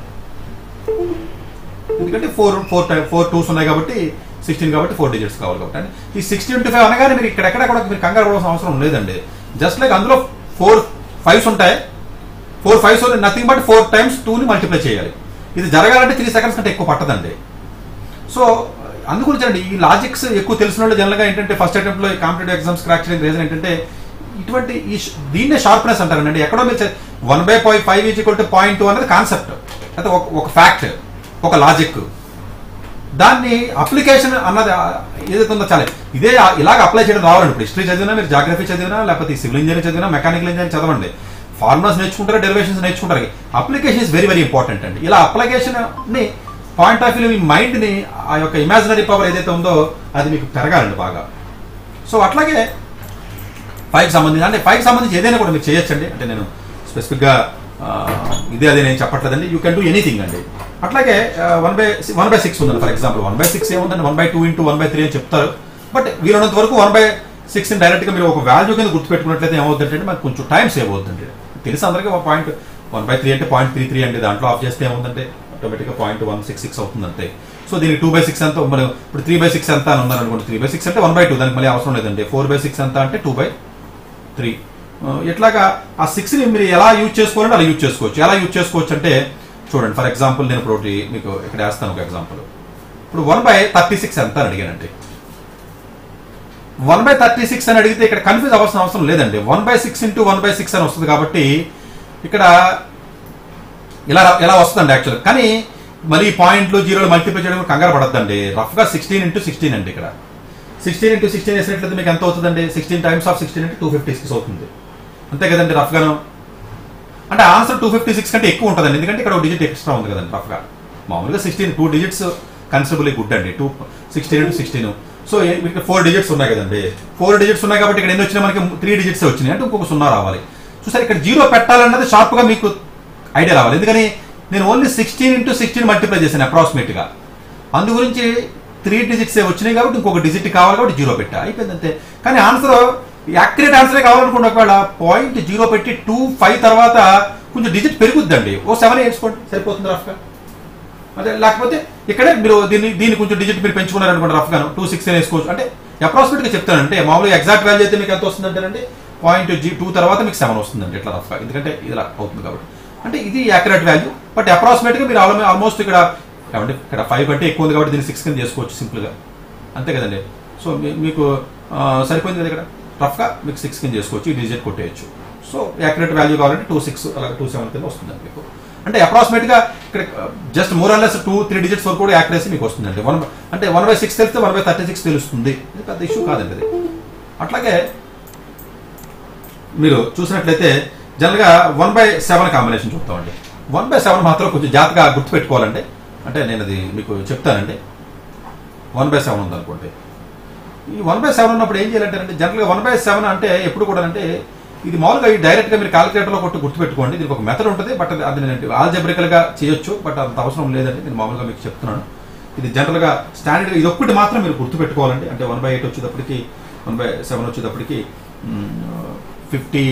ఎందుకంటే four four time four twos ఉన్నాయి కాబట్టి సిక్స్టీన్ కాబట్టి ఫోర్ డిజిట్స్ కావాలి కాబట్టి అంటే ఈ సిక్స్టీ ఇంటూ ఫైవ్ అనగానే మీరు ఇక్కడెక్కడ కూడా మీరు కంగారు పడాల్సిన అవసరం లేదండి జస్ట్ లైక్ అందులో ఫోర్ ఫైవ్స్ ఉంటాయి four fives nothing but four times టూని మల్టిప్లై చేయాలి ఇది జరగాలంటే త్రీ సెకండ్స్ కంటే ఎక్కువ పట్టదండి సో అందుగురించి అండి ఈ లాజిక్స్ ఎక్కువ తెలిసిన వాళ్ళు జనరల్గా ఏంటంటే ఫస్ట్ అటెంప్ట్లో కాంపిటేటివ్ ఎగ్జామ్స్ క్రాక్ చేయడానికి రీజన్ ఏంటంటే ఇటువంటి ఈ ష్- దీన్నే షార్ప్నెస్ అంటారండి ఎక్కడో మీరు one by point five is equal to point two అనేది కాన్సెప్ట్ అయితే ఒక ఒక ఫ్యాక్ట్ ఒక లాజిక్ దాన్ని అప్లికేషన్ అన్నది ఆ, ఏదైతే ఉందో చాలా ఇదే ఆ- ఇలాగ అప్లై చేయడం రావాలండి ఇప్పుడు హిస్టరీ చదివినా మీరు జాగ్రఫీ చదివినా లేకపోతే సివిల్ ఇంజనీరింగ్ చదివినా మెకానికల్ ఇంజనీరింగ్ చదవండి ఫార్ములాస్ నేర్చుకుంటారు డెరివేషన్స్ నేర్చుకుంటారు application is very very important అండి ఇలా అప్లికేషన్ ని పాయింట్ ఆఫ్ వ్యూ మీ మైండ్ ని ఆ యొక్క ఇమాజినరీ పవర్ ఏదైతే ఉందో అది మీకు పెరగాలండి బాగా సో అట్లాగే ఫైవ్కి సంబంధించి అంటే ఫైవ్కి సంబంధించి ఏదైనా కూడా మీరు చేయొచ్చండి అంటే నేను స్పెసిఫిక్గా ఇదే అదే నేను చెప్పట్లేదండి యూ కెన్ డూ ఎనీథింగ్ అండి అట్లాగే one by one by six ఉందండి for example one by six ఏముందండి one by two into one by three అని చెప్తారు బట్ వీలున్నంత వరకు వన్ బై సిక్స్ డైరెక్ట్గా మీరు ఒక వాల్యూ కింద గుర్తుపెట్టుకున్నట్లయితే ఏమవుతుందంటే మనకు కొంచెం టైం సేవ్ అవుతుంది తెలుసు అందరికీ ఒక పాయింట్ వన్ బై త్రీ అంటే పాయింట్ త్రీ త్రీ అండి దాంట్లో ఆఫ్ చేస్తే ఏముందంటే ఆటోమేటిక్గా పాయింట్ వన్ సిక్స్ సిక్స్ అవుతుంది అంతే సో దీనికి టూ బై సిక్స్ ఎంత మరి ఇప్పుడు త్రీ బై సిక్స్ ఎంత అని ఉందని అనుకోండి త్రీ బై సిక్స్ అంటే వన్ బై టూ దానికి మళ్ళీ అవసరం లేదండి ఫోర్ బై సిక్స్ ఎంత అంటే టూ బై త్రీ ఇట్లాగా ఆ సిక్స్ ని మీరు ఎలా యూజ్ చేసుకోవాలంటే అలా యూజ్ చేసుకోవచ్చు ఎలా యూజ్ చేసుకోవచ్చు అంటే చూడండి ఫర్ ఎగ్జాంపుల్ నేను ఇప్పుడు ఒకటి మీకు ఇక్కడ వేస్తాను ఒక ఎగ్జాంపుల్ ఇప్పుడు వన్ బై థర్టీ సిక్స్ ఎంత అని అడిగానండి వన్ బై థర్టీ సిక్స్ అని అడిగితే ఇక్కడ కన్ఫ్యూజ్ అవ్వాల్సిన అవసరం లేదండి one by six into one by six అని వస్తుంది కాబట్టి ఇక్కడ ఇలా ఇలా వస్తుందండి యాక్చువల్ కానీ మరి పాయింట్లు జీరోలు మల్టిప్లై చేయడం కంగారు పడద్దండి రఫ్గా సిక్స్టీన్ ఇంటూ సిక్స్టీన్ అండి ఇక్కడ సిక్స్టీన్ ఇంటూ సిక్స్టీన్ వేసినట్లయితే మీకు ఎంత అవుతుందండి సిక్స్టీన్ టైమ్స్ ఆఫ్ సిక్స్టీన్ అంటే టూ ఫిఫ్టీ సిక్స్ అవుతుంది అంతే కదండి రఫ్గాను అంటే ఆన్సర్ టూ ఫిఫ్టీ సిక్స్ కంటే ఎక్కువ ఉంటుందండి ఎందుకంటే ఇక్కడ ఒక డిజిట్ ఎక్స్ట్రా ఉంది కదండి రఫ్గా మామూలుగా sixteen two digits considerably good అండి two sixteen into sixteen so మీకు ఫోర్ డిజిట్స్ ఉన్నాయి కదండి ఫోర్ డిజిట్స్ ఉన్నాయి కాబట్టి ఇక్కడ ఎన్ని వచ్చినాయి మనకి త్రీ డిజిట్స్ వచ్చినాయి అంటే ఇంకొక సున్నా రావాలి చూసారు ఇక్కడ జీరో పెట్టాలన్నది షార్ప్గా మీకు ఐడియా రావాలి ఎందుకని నేను only sixteen into sixteen multiply చేశాను అప్రాక్సిమేట్గా అందు గురించి త్రీ డిజిట్స్ వచ్చినాయి కాబట్టి ఇంకొక డిజిట్ కావాలి కాబట్టి జీరో పెట్టా అయిపోయింది అంతే కానీ ఆన్సర్ యాక్యురేట్ ఆన్సరే కావాలనుకోండి ఒకవేళ పాయింట్ జీరో పెట్టి టూ ఫైవ్ తర్వాత కొంచెం డిజిట్ పెరుగుద్దండి ఓ సెవెన్ వేసుకోండి సరిపోతుంది రఫ్గా అదే లేకపోతే ఇక్కడే మీరు దీన్ని దీన్ని కొంచెం డిజిట్ మీరు పెంచుకున్నారు అనుకోండి రఫ్ గాను టూ సిక్స్ వేసుకోవచ్చు అంటే అప్రాక్సిమేట్ గా చెప్తానంటే మామూలుగా ఎగ్జాక్ట్ వాల్యూ అయితే మీకు ఎంత వస్తుంది అంటేనండి పాయింట్ జీ టూ తర్వాత మీకు సెవెన్ వస్తుందండి ఇట్లా రఫ్గా ఎందుకంటే ఇలా అవుతుంది కాబట్టి అంటే ఇది యాక్యురేట్ వాల్యూ బట్ అప్రాక్సిమేట్ గా మీరు ఆల్మోస్ట్ ఇక్కడ ఏమంటే ఇక్కడ ఫైవ్ కంటే ఎక్కువ ఉంది కాబట్టి దీన్ని సిక్స్ కింద చేసుకోవచ్చు సింపుల్ గా అంతే కదండి సో మీ- మీకు ఆ, సరిపోయింది కదా ఇక్కడ రఫ్గా మీకు సిక్స్ కింద చేసుకోవచ్చు ఈ డిజిట్ కొట్టేయచ్చు సో యాక్యురేట్ వాల్యూ కావాలంటే టూ సిక్స్ అలాగే టూ సెవెన్ కింద వస్తుందండి మీకు అంటే అప్రాక్సిమేట్ గా ఇక్కడ just more or less two three digits వరకు కూడా యాక్యురసీ మీకు వస్తుందండి వన్ అంటే వన్ బై సిక్స్ తెలిస్తే వన్ బై థర్టీ సిక్స్ తెలుస్తుంది ఇది పెద్ద ఇష్యూ కాదండి అది అట్లాగే మీరు చూసినట్లయితే జనరల్గా వన్ బై సెవెన్ కాంబినేషన్ చూస్తామండి వన్ బై సెవెన్ మాత్రం కొంచెం జాగ్రత్తగా గుర్తుపెట్టుకోవాలండి అంటే నేను అది మీకు చెప్తానండి వన్ బై సెవెన్ ఉందనుకోండి ఈ వన్ బై సెవెన్ ఉన్నప్పుడు ఏం చేయాలంటే జనరల్గా వన్ బై సెవెన్ అంటే ఎప్పుడు కూడా అంటే ఇది మామూలుగా ఈ డైరెక్ట్గా మీరు క్యాలిక్యులేటర్లో కొట్టి గుర్తుపెట్టుకోండి దీనికి ఒక మెథడ్ ఉంటుంది బట్ అది- అది నేను ఆల్జబ్రికల్గా చేయొచ్చు బట్ అంత అవసరం లేదండి నేను మామూలుగా మీకు చెప్తున్నాను ఇది జనరల్గా స్టాండర్డ్ ఇది ఒక్కటి మాత్రం మీరు గుర్తుపెట్టుకోవాలండి అంటే వన్ బై ఎయిట్ వచ్చేటప్పటికి వన్ బై సెవెన్ వచ్చేటప్పటికి ఫిఫ్టీ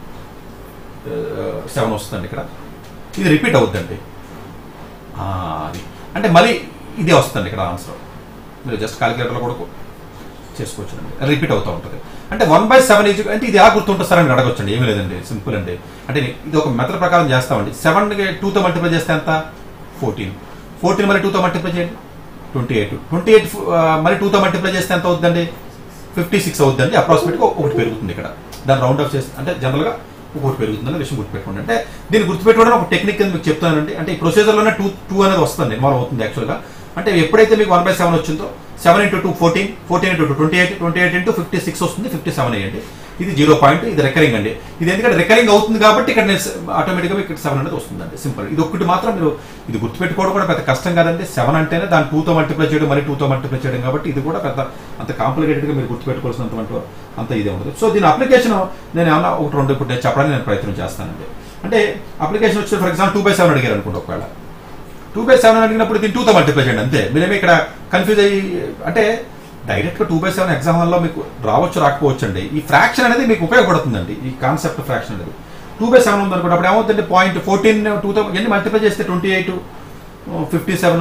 సెవెన్ వస్తుందండి ఇక్కడ ఇది రిపీట్ అవుద్దండి ఆ, అది అంటే మళ్ళీ ఇదే వస్తుంది ఇక్కడ ఆన్సర్ మీరు జస్ట్ క్యాలిక్యులేటర్లో కూడా చేసుకోవచ్చు అండి రిపీట్ అవుతూ ఉంటుంది అంటే వన్ బై సెవెన్ ఈజ్ అంటే ఇది ఎలా గుర్తుంటుంది సార్ అని అడగొచ్చండి ఏమీ లేదండి సింపుల్ అండి అంటే ఇది ఒక మెథడ్ ప్రకారం చేస్తామండి సెవెన్ టూతో మల్టిప్లై చేస్తే ఎంత ఫోర్టీన్ ఫోర్టీన్ మళ్ళీ టూతో మల్టిప్లై చేయండి ట్వంటీ ఎయిట్ ట్వంటీ ఎయిట్ మళ్ళీ టూతో మల్టిప్లై చేస్తే ఎంత అవుతుందండి ఫిఫ్టీ సిక్స్ అవుతుందండి అప్రాక్సిమేట్గా ఒకటి పెరుగుతుంది ఇక్కడ దాన్ని రౌండ్ ఆఫ్ చేస్తే అంటే జనరల్గా ఒకటి పెరుగుతుందని విషయం గుర్తుపెట్టుకోండి అంటే దీన్ని గుర్తుపెట్టుకోవడం ఒక టెక్నిక్ కింద మీకు చెప్తానండి అంటే ఈ ప్రొసీజర్లోనే టూ టూ అనేది వస్తుంది ఇన్వాల్వ్ అవుతుంది యాక్చువల్గా అంటే ఎప్పుడైతే మీకు వన్ బై సెవెన్ వచ్చిందో seven into two fourteen fourteen into two twenty eight twenty eight into fifty six వస్తుంది ఫిఫ్టీ సెవెన్ అయ్యండి ఇది జీరో పాయింట్ ఇది రికరింగ్ అండి ఇది ఎందుకంటే రికరింగ్ అవుతుంది కాబట్టి ఇక్కడ నేను ఆటోమేటిక్గా ఇక్కడ సెవెన్ అనేది వస్తుందండి సింపుల్ ఇది ఒక్కటి మాత్రం మీరు ఇది గుర్తుపెట్టుకోవడం కూడా పెద్ద కష్టం కాదండి సెవెన్ అంటేనే దాన్ని టూతో మల్టిప్లై చేయడం మరి టూతో మల్టిప్లై చేయడం కాబట్టి ఇది కూడా పెద్ద అంత కాంప్లికేటెడ్గా మీరు గుర్తుపెట్టుకోవాల్సినంత అంత ఇదే ఉండదు సో దీని అప్లికేషన్ నేను ఏమన్నా ఒకటి రెండు ఇప్పుడు నేను చెప్పడానికి నేను ప్రయత్నం చేస్తానండి అంటే అప్లికేషన్ వచ్చి for example two by seven అడిగారు అనుకోండి ఒకవేళ టూ బై సెవెన్ అడిగినప్పుడు దీన్ని టూతో మల్టిప్లై చేయండి అంతే మీరేమీ ఇక్కడ కన్ఫ్యూజ్ అయ్యి అంటే డైరెక్ట్ గా టూ బై సెవెన్ ఎగ్జామ్ లో మీకు రావచ్చు రాకపోవచ్చు అండి ఈ ఫ్రాక్షన్ అనేది మీకు ఉపయోగపడుతుందండి ఈ కాన్సెప్ట్ ఫ్రాక్షన్ అనేది టూ బై సెవెన్ ఉందనుకోండి అప్పుడు ఏమవుతుందండి పాయింట్ ఫోర్టీన్ టూతో ఎన్ని మల్టిప్లై చేస్తే twenty eight fifty seven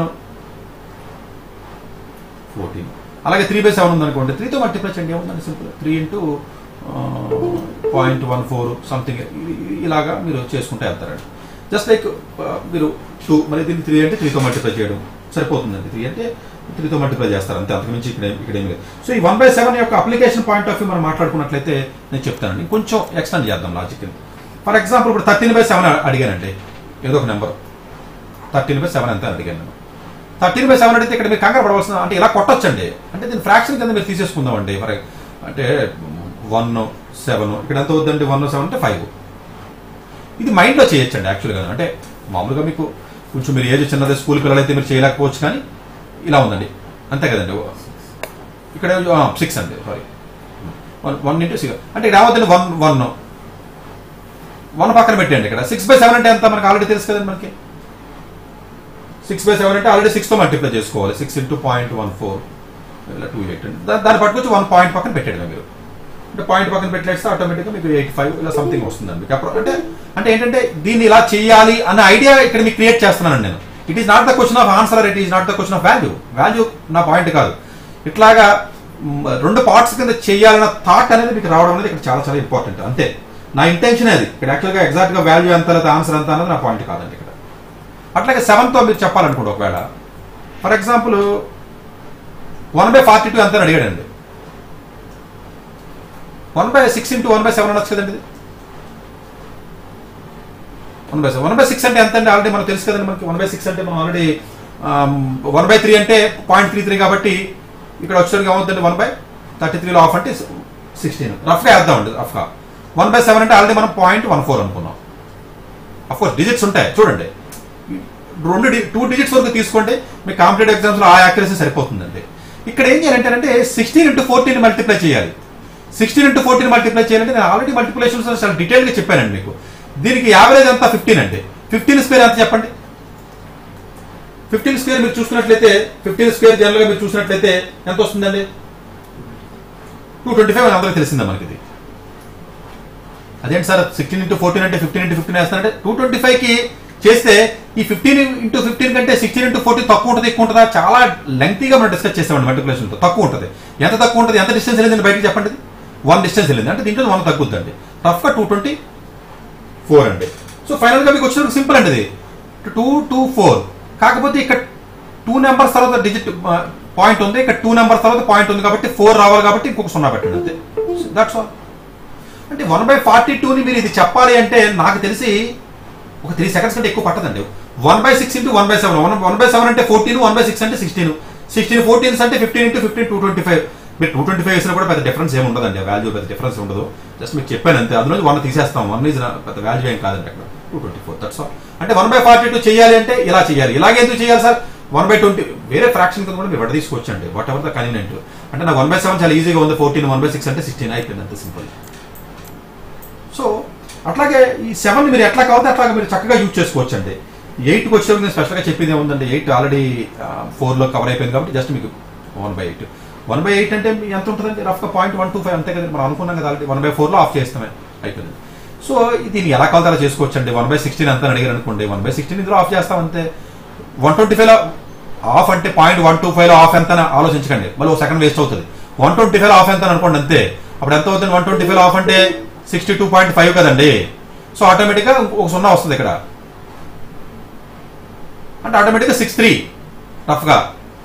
fourteen అలాగే త్రీ బై సెవెన్ ఉందనుకోండి త్రీతో మల్టిప్లై చేయండి ఏముందండి simple three into point one four something ఇలాగా మీరు చేసుకుంటే వెళ్తారండి జస్ట్ లైక్ మీరు టూ మరి దీన్ని త్రీ అంటే త్రీతో మల్టిప్లై చేయడం సరిపోతుందండి త్రీ అంటే త్రీతో మల్టిప్లై చేస్తారు అంతే అంతకుమించి ఇక్కడ ఇక్కడ ఏం లేదు సో ఈ వన్ బై సెవెన్ యొక్క అప్లికేషన్ పాయింట్ ఆఫ్ వ్యూ మనం మాట్లాడుకున్నట్లయితే నేను చెప్తానండి కొంచెం ఎక్స్టెండ్ చేద్దాం లాజిక్ ఫర్ ఎగ్జాంపుల్ ఇప్పుడు థర్టీన్ బై సెవెన్ అడిగానండి ఏదో ఒక నెంబర్ థర్టీన్ బై సెవెన్ ఎంత అని అడిగాను నేను థర్టీన్ బై సెవెన్ అడిగితే ఇక్కడ మీరు కంగారు పడవలసిన అంటే ఇలా కొట్టొచ్చండి అంటే దీని ఫ్రాక్షన్ కింద మీరు తీసేసుకుందామండి ఫర్ అంటే వన్ సెవెన్ ఇక్కడ ఎంత అవుతుందండి వన్ సెవెన్ అంటే ఫైవ్ ఇది మైండ్లో చేయొచ్చండి యాక్చువల్గా అంటే మామూలుగా మీకు కొంచెం మీరు ఏజ్ చిన్నది స్కూల్ పిల్లలైతే మీరు చేయలేకపోవచ్చు కానీ ఇలా ఉందండి అంతే కదండి ఇక్కడ సిక్స్ అండి sorry one one into six అంటే ఇక్కడ ఏమవుతుంది వన్ వన్ వన్ పక్కన పెట్టండి ఇక్కడ సిక్స్ బై సెవెన్ అంటే ఎంత మనకి ఆల్రెడీ తెలుసు కదండి మనకి సిక్స్ బై సెవెన్ అంటే ఆల్రెడీ సిక్స్తో మల్టిప్లై చేసుకోవాలి six into point one four ఇలా టూ ఎయిట్ అండి దా- దాన్ని పట్టుకొచ్చి వన్ పాయింట్ పక్కన పెట్టండి మీరు అంటే పాయింట్ పక్కన పెట్టేస్తే ఆటోమేటిక్గా మీకు ఎయిట్ ఫైవ్ ఇలా సంథింగ్ వస్తుందండి మీకు అప్పుడు అంటే అంటే ఏంటంటే దీన్ని ఇలా చేయాలి అన్న ఐడియా ఇక్కడ మీకు క్రియేట్ చేస్తున్నాను నేను it is not the question of answer it is not the question of value value నా పాయింట్ కాదు ఇట్లాగా మ్, రెండు పార్ట్స్ కింద చేయాలన్న థాట్ అనేది మీకు రావడం అనేది ఇక్కడ చాలా చాలా ఇంపార్టెంట్ అంతే నా ఇంటెన్షన్ అది ఇక్కడ యాక్చువల్గా ఎగ్జాక్ట్ గా వాల్యూ ఎంత లేదా ఆన్సర్ ఎంత అనేది నా పాయింట్ కాదండి ఇక్కడ అట్లాగే సెవెన్తో మీరు చెప్పాలనుకోండి ఒకవేళ for example one by forty two ఎంత అని అడిగాడండి one by six into one by seven అనొచ్చు కదండి ఇది one by seven one by six అంటే ఎంత అండి ఆల్రెడీ మనకు తెలుసు కదండి మనకి వన్ బై సిక్స్ అంటే మనం ఆల్రెడీ వన్ బై త్రీ అంటే పాయింట్ త్రీ త్రీ కాబట్టి ఇక్కడ వచ్చేసరికి ఏమవుతుంది వన్ బై థర్టీ త్రీలో ఆఫ్ అంటే సిక్స్టీన్ రఫ్గా వేద్దామండి రఫ్గా వన్ బై సెవెన్ అంటే ఆల్రెడీ మనం పాయింట్ వన్ ఫోర్ అనుకున్నాం అఫ్ కోర్స్ డిజిట్స్ ఉంటాయి చూడండి రెండు టూ డిజిట్స్ వరకు తీసుకోండి మీ కాంపిటేటివ్ ఎగ్జామ్స్ లో ఆ యాక్యురసీ సరిపోతుందండి ఇక్కడ ఏం చేయాలంటే సిక్స్టీన్ ఇంటూ ఫోర్టీన్ మల్టిప్లై చేయాలి సిక్స్టీన్ ఇంటూ ఫోర్టీన్ మల్టిప్లై చేయాలంటే నేను ఆల్రెడీ మల్టిప్లికేషన్స్ చాలా డీటెయిల్ గా చెప్పానండి మీకు దీనికి యావరేజ్ అంతా ఫిఫ్టీన్ అండి ఫిఫ్టీన్ స్క్వేర్ ఎంత చెప్పండి ఫిఫ్టీన్ స్క్వేర్ మీరు చూసుకున్నట్లయితే ఫిఫ్టీన్ స్క్వేర్ జనరల్ గా మీరు చూసినట్లయితే ఎంత వస్తుందండి టూ ట్వంటీ ఫైవ్ అందరికీ తెలిసిందా మనకి ఇది అదేంటి సార్ సిక్స్టీన్ ఇంటూ ఫోర్టీన్ అంటే ఫిఫ్టీన్ ఇంటూ ఫిఫ్టీన్ వేస్తారంటే టూ ట్వంటీ ఫైవ్ కి చేస్తే ఈ ఫిఫ్టీన్ ఇంటూ ఫిఫ్టీన్ కంటే సిక్స్టీన్ ఇంటూ ఫోర్టీన్ తక్కువ ఉంటుంది ఎక్కువ ఉంటుందా చాలా లెంగ్తీగా మనం డిస్కస్ చేసామండి మల్టిప్లేషన్ తో తక్కువ ఉంటుంది ఎంత తక్కువ ఉంటుంది ఎంత డిస్టెన్స్ వెళ్ళింది బయటికి చెప్పండి వన్ డిస్టెన్స్ వెళ్ళింది అంటే దీంట్లో వన్ తగ్గుద్దండి రఫ్ గా టూ ట్వంటీ ఫోర్ అండి సో ఫైనల్ గా మీకు వచ్చిన సింపుల్ అండి ఇది టూ టూ ఫోర్ కాకపోతే ఇక్కడ టూ నెంబర్స్ తర్వాత డిజిట్ పాయింట్ ఉంది ఇక్కడ టూ నెంబర్స్ తర్వాత పాయింట్ ఉంది కాబట్టి ఫోర్ రావాలి కాబట్టి ఇంకొక సున్నా పెట్టండి అంతే దట్స్ ఆల్ అంటే వన్ బై ఫార్టీ టూని మీరు ఇది చెప్పాలి అంటే నాకు తెలిసి ఒక త్రీ సెకండ్స్ కంటే ఎక్కువ పట్టదండి one by six into one by seven one one by seven అంటే ఫోర్టీన్ వన్ బై సిక్స్ అంటే సిక్స్టీన్ సిక్స్టీన్ ఫోర్టీన్స్ అంటే fifteen into fifteen two twenty five మీరు టూ ట్వంటీ ఫైవ్ వేసినా కూడా పెద్ద డిఫరెన్స్ ఏమి ఉండదండి వాల్యూ పెద్ద డిఫరెన్స్ ఉండదు జస్ట్ మీకు చెప్పాను అంతే అందులో వన్ తీసేస్తాం వన్ ఈజ్ పెద్ద వాల్యూ ఏం కాదండి అక్కడ two twenty four that's all అంటే వన్ బై ఫార్టీ టూ చేయాలి అంటే ఇలా చేయాలి ఇలాగే ఎందుకు చేయాలి సార్ వన్ బై ట్వంటీ వేరే ఫ్రాక్షన్ కింద కూడా మీరు విడ తీసుకోవచ్చండి వాట్ ఎవర్ ద కన్వీనియంట్ అంటే నాకు వన్ బై సెవెన్ చాలా ఈజీగా ఉంది ఫోర్టీన్ వన్ బై సిక్స్ అంటే సిక్స్టీన్ అయిపోయింది అంతే సింపుల్ సో అట్లాగే ఈ సెవెన్ మీరు ఎట్లా కావాలంటే అట్లా మీరు చక్కగా యూజ్ చేసుకోవచ్చండి ఎయిట్కి వచ్చేటప్పుడు నేను స్పెషల్గా చెప్పింది ఏముందండి ఎయిట్ ఆల్రెడీ ఫోర్లో కవర్ అయిపోయింది కాబట్టి జస్ట్ మీకు one by eight one by eight అంటే మీ ఎంత ఉంటుందండి రఫ్గా పాయింట్ వన్ టూ ఫైవ్ అంతే కదా మనం అనుకున్నాం కదా ఆల్రెడీ వన్ బై ఫోర్లో ఆఫ్ చేస్తామే అయిపోయింది సో దీన్ని ఎలా కావాలంటే అలా చేసుకోవచ్చండి వన్ బై సిక్స్టీన్ అంతా అడిగారు అనుకోండి వన్ బై సిక్స్టీన్ ఇందులో ఆఫ్ చేస్తాం అంతే వన్ ట్వంటీ ఫైవ్లో ఆఫ్ అంటే పాయింట్ వన్ టూ ఫైవ్లో ఆఫ్ ఎంత అని ఆలోచించకండి మళ్ళీ ఒక సెకండ్ వేస్ట్ అవుతుంది వన్ ట్వంటీ ఫైవ్ ఆఫ్ ఎంత అని అనుకోండి అంతే అప్పుడు ఎంత అవుతుంది వన్ ట్వంటీ ఫైవ్ ఆఫ్ అంటే సిక్స్టీ టూ పాయింట్ ఫైవ్ కదండి సో ఆటోమేటిక్గా ఒక సున్నా వస్తుంది ఇక్కడ అంటే ఆటోమేటిక్గా సిక్స్ త్రీ రఫ్గా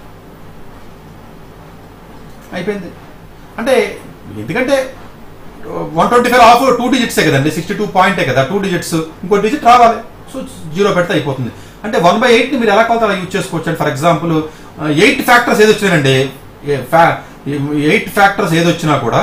అయిపోయింది అంటే ఎందుకంటే one twenty five half two డిజిట్సే కదండి సిక్స్టీ టూ పాయింటే కదా టూ డిజిట్స్ ఇంకో డిజిట్ రావాలి సో జీరో పెడితే అయిపోతుంది అంటే వన్ బై ఎయిట్ని మీరు ఎలా కొలత అలా యూజ్ చేసుకోవచ్చు అంటే ఫర్ ఎగ్జాంపుల్ ఎయిట్ ఫ్యాక్టర్స్ ఏది వచ్చినాయండి ఎయిట్ ఫ్యాక్టర్స్ ఏదొచ్చినా కూడా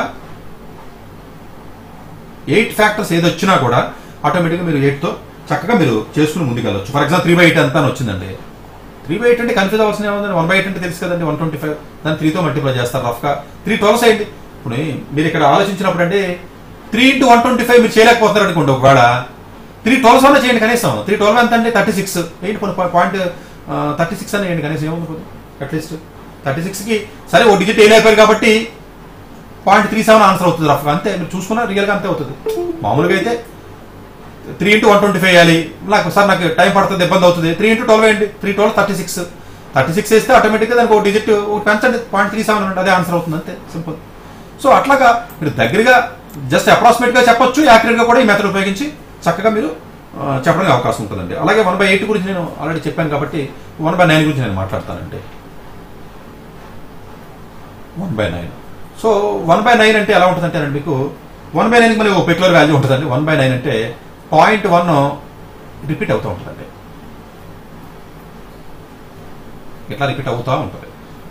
ఎయిట్ ఫ్యాక్టర్స్ ఏదొచ్చినా కూడా ఆటోమేటిక్గా మీరు ఎయిట్తో చక్కగా మీరు చేసుకుని ముందుకెళ్ళొచ్చు for example three by eight అంతా అని వచ్చిందండి త్రీ బై ఎయిట్ అంటే కన్ఫ్యూజ్ అవ్వాల్సిన ఏముందండి వన్ బై ఎయిట్ అంటే తెలుసు కదండి వన్ ట్వంటీ ఫైవ్ దాన్ని త్రీతో మల్టిప్లై చేస్తారు రఫ్గా త్రీ ట్వెల్వ్స్ అయింది ఇప్పుడు మీరు ఇక్కడ ఆలోచించినప్పుడు అంటే three into one twenty five మీరు చేయలేకపోతున్నారు అనుకోండి ఒకవేళ త్రీ ట్వెల్వ్స్ అన్న చేయండి కనీసం త్రీ ట్వెల్వ్ ఎంత అంటే thirty six eight point thirty six అని చేయండి కనీసం ఏముంది అట్లీస్ట్ థర్టీ సిక్స్కి సరే ఓ డిజిట్ ఏం అయిపోయారు కాబట్టి పాయింట్ త్రీ సెవెన్ ఆన్సర్ అవుతుంది రఫ్గా అంతే మీరు చూసుకున్నా రియల్గా అంతే అవుతుంది మామూలుగా అయితే three into one twenty five వేయాలి నాకు సార్ నాకు టైం పడుతుంది ఇబ్బంది అవుతుంది త్రీ ఇంటూ ట్వెల్వ్ వేయండి three twelve thirty six thirty six వేస్తే ఆటోమేటిక్గా దానికి ఒక డిజిట్ ఒకటి పెంచండి పాయింట్ త్రీ సెవెన్ అంటే అదే ఆన్సర్ అవుతుంది అంతే సింపుల్ సో అట్లాగా మీరు దగ్గరగా జస్ట్ అప్రాక్సిమేట్గా చెప్పొచ్చు యాక్యురేట్గా కూడా ఈ మెథడ్ ఉపయోగించి చక్కగా మీరు ఆ, చెప్పడానికి అవకాశం ఉంటుందండి అలాగే వన్ బై ఎయిట్ గురించి నేను ఆల్రెడీ చెప్పాను కాబట్టి వన్ బై నైన్ గురించి నేను మాట్లాడతానండి one by nine so one by nine అంటే ఎలా ఉంటుందంటే అండి మీకు వన్ బై నైన్కి మళ్ళీ ఒక పెక్యులర్ వాల్యూ ఉంటుందండి వన్ బై నైన్ అంటే పాయింట్ వన్ రిపీట్ అవుతూ ఉంటుందండి ఇట్లా రిపీట్ అవుతూ ఉంటుంది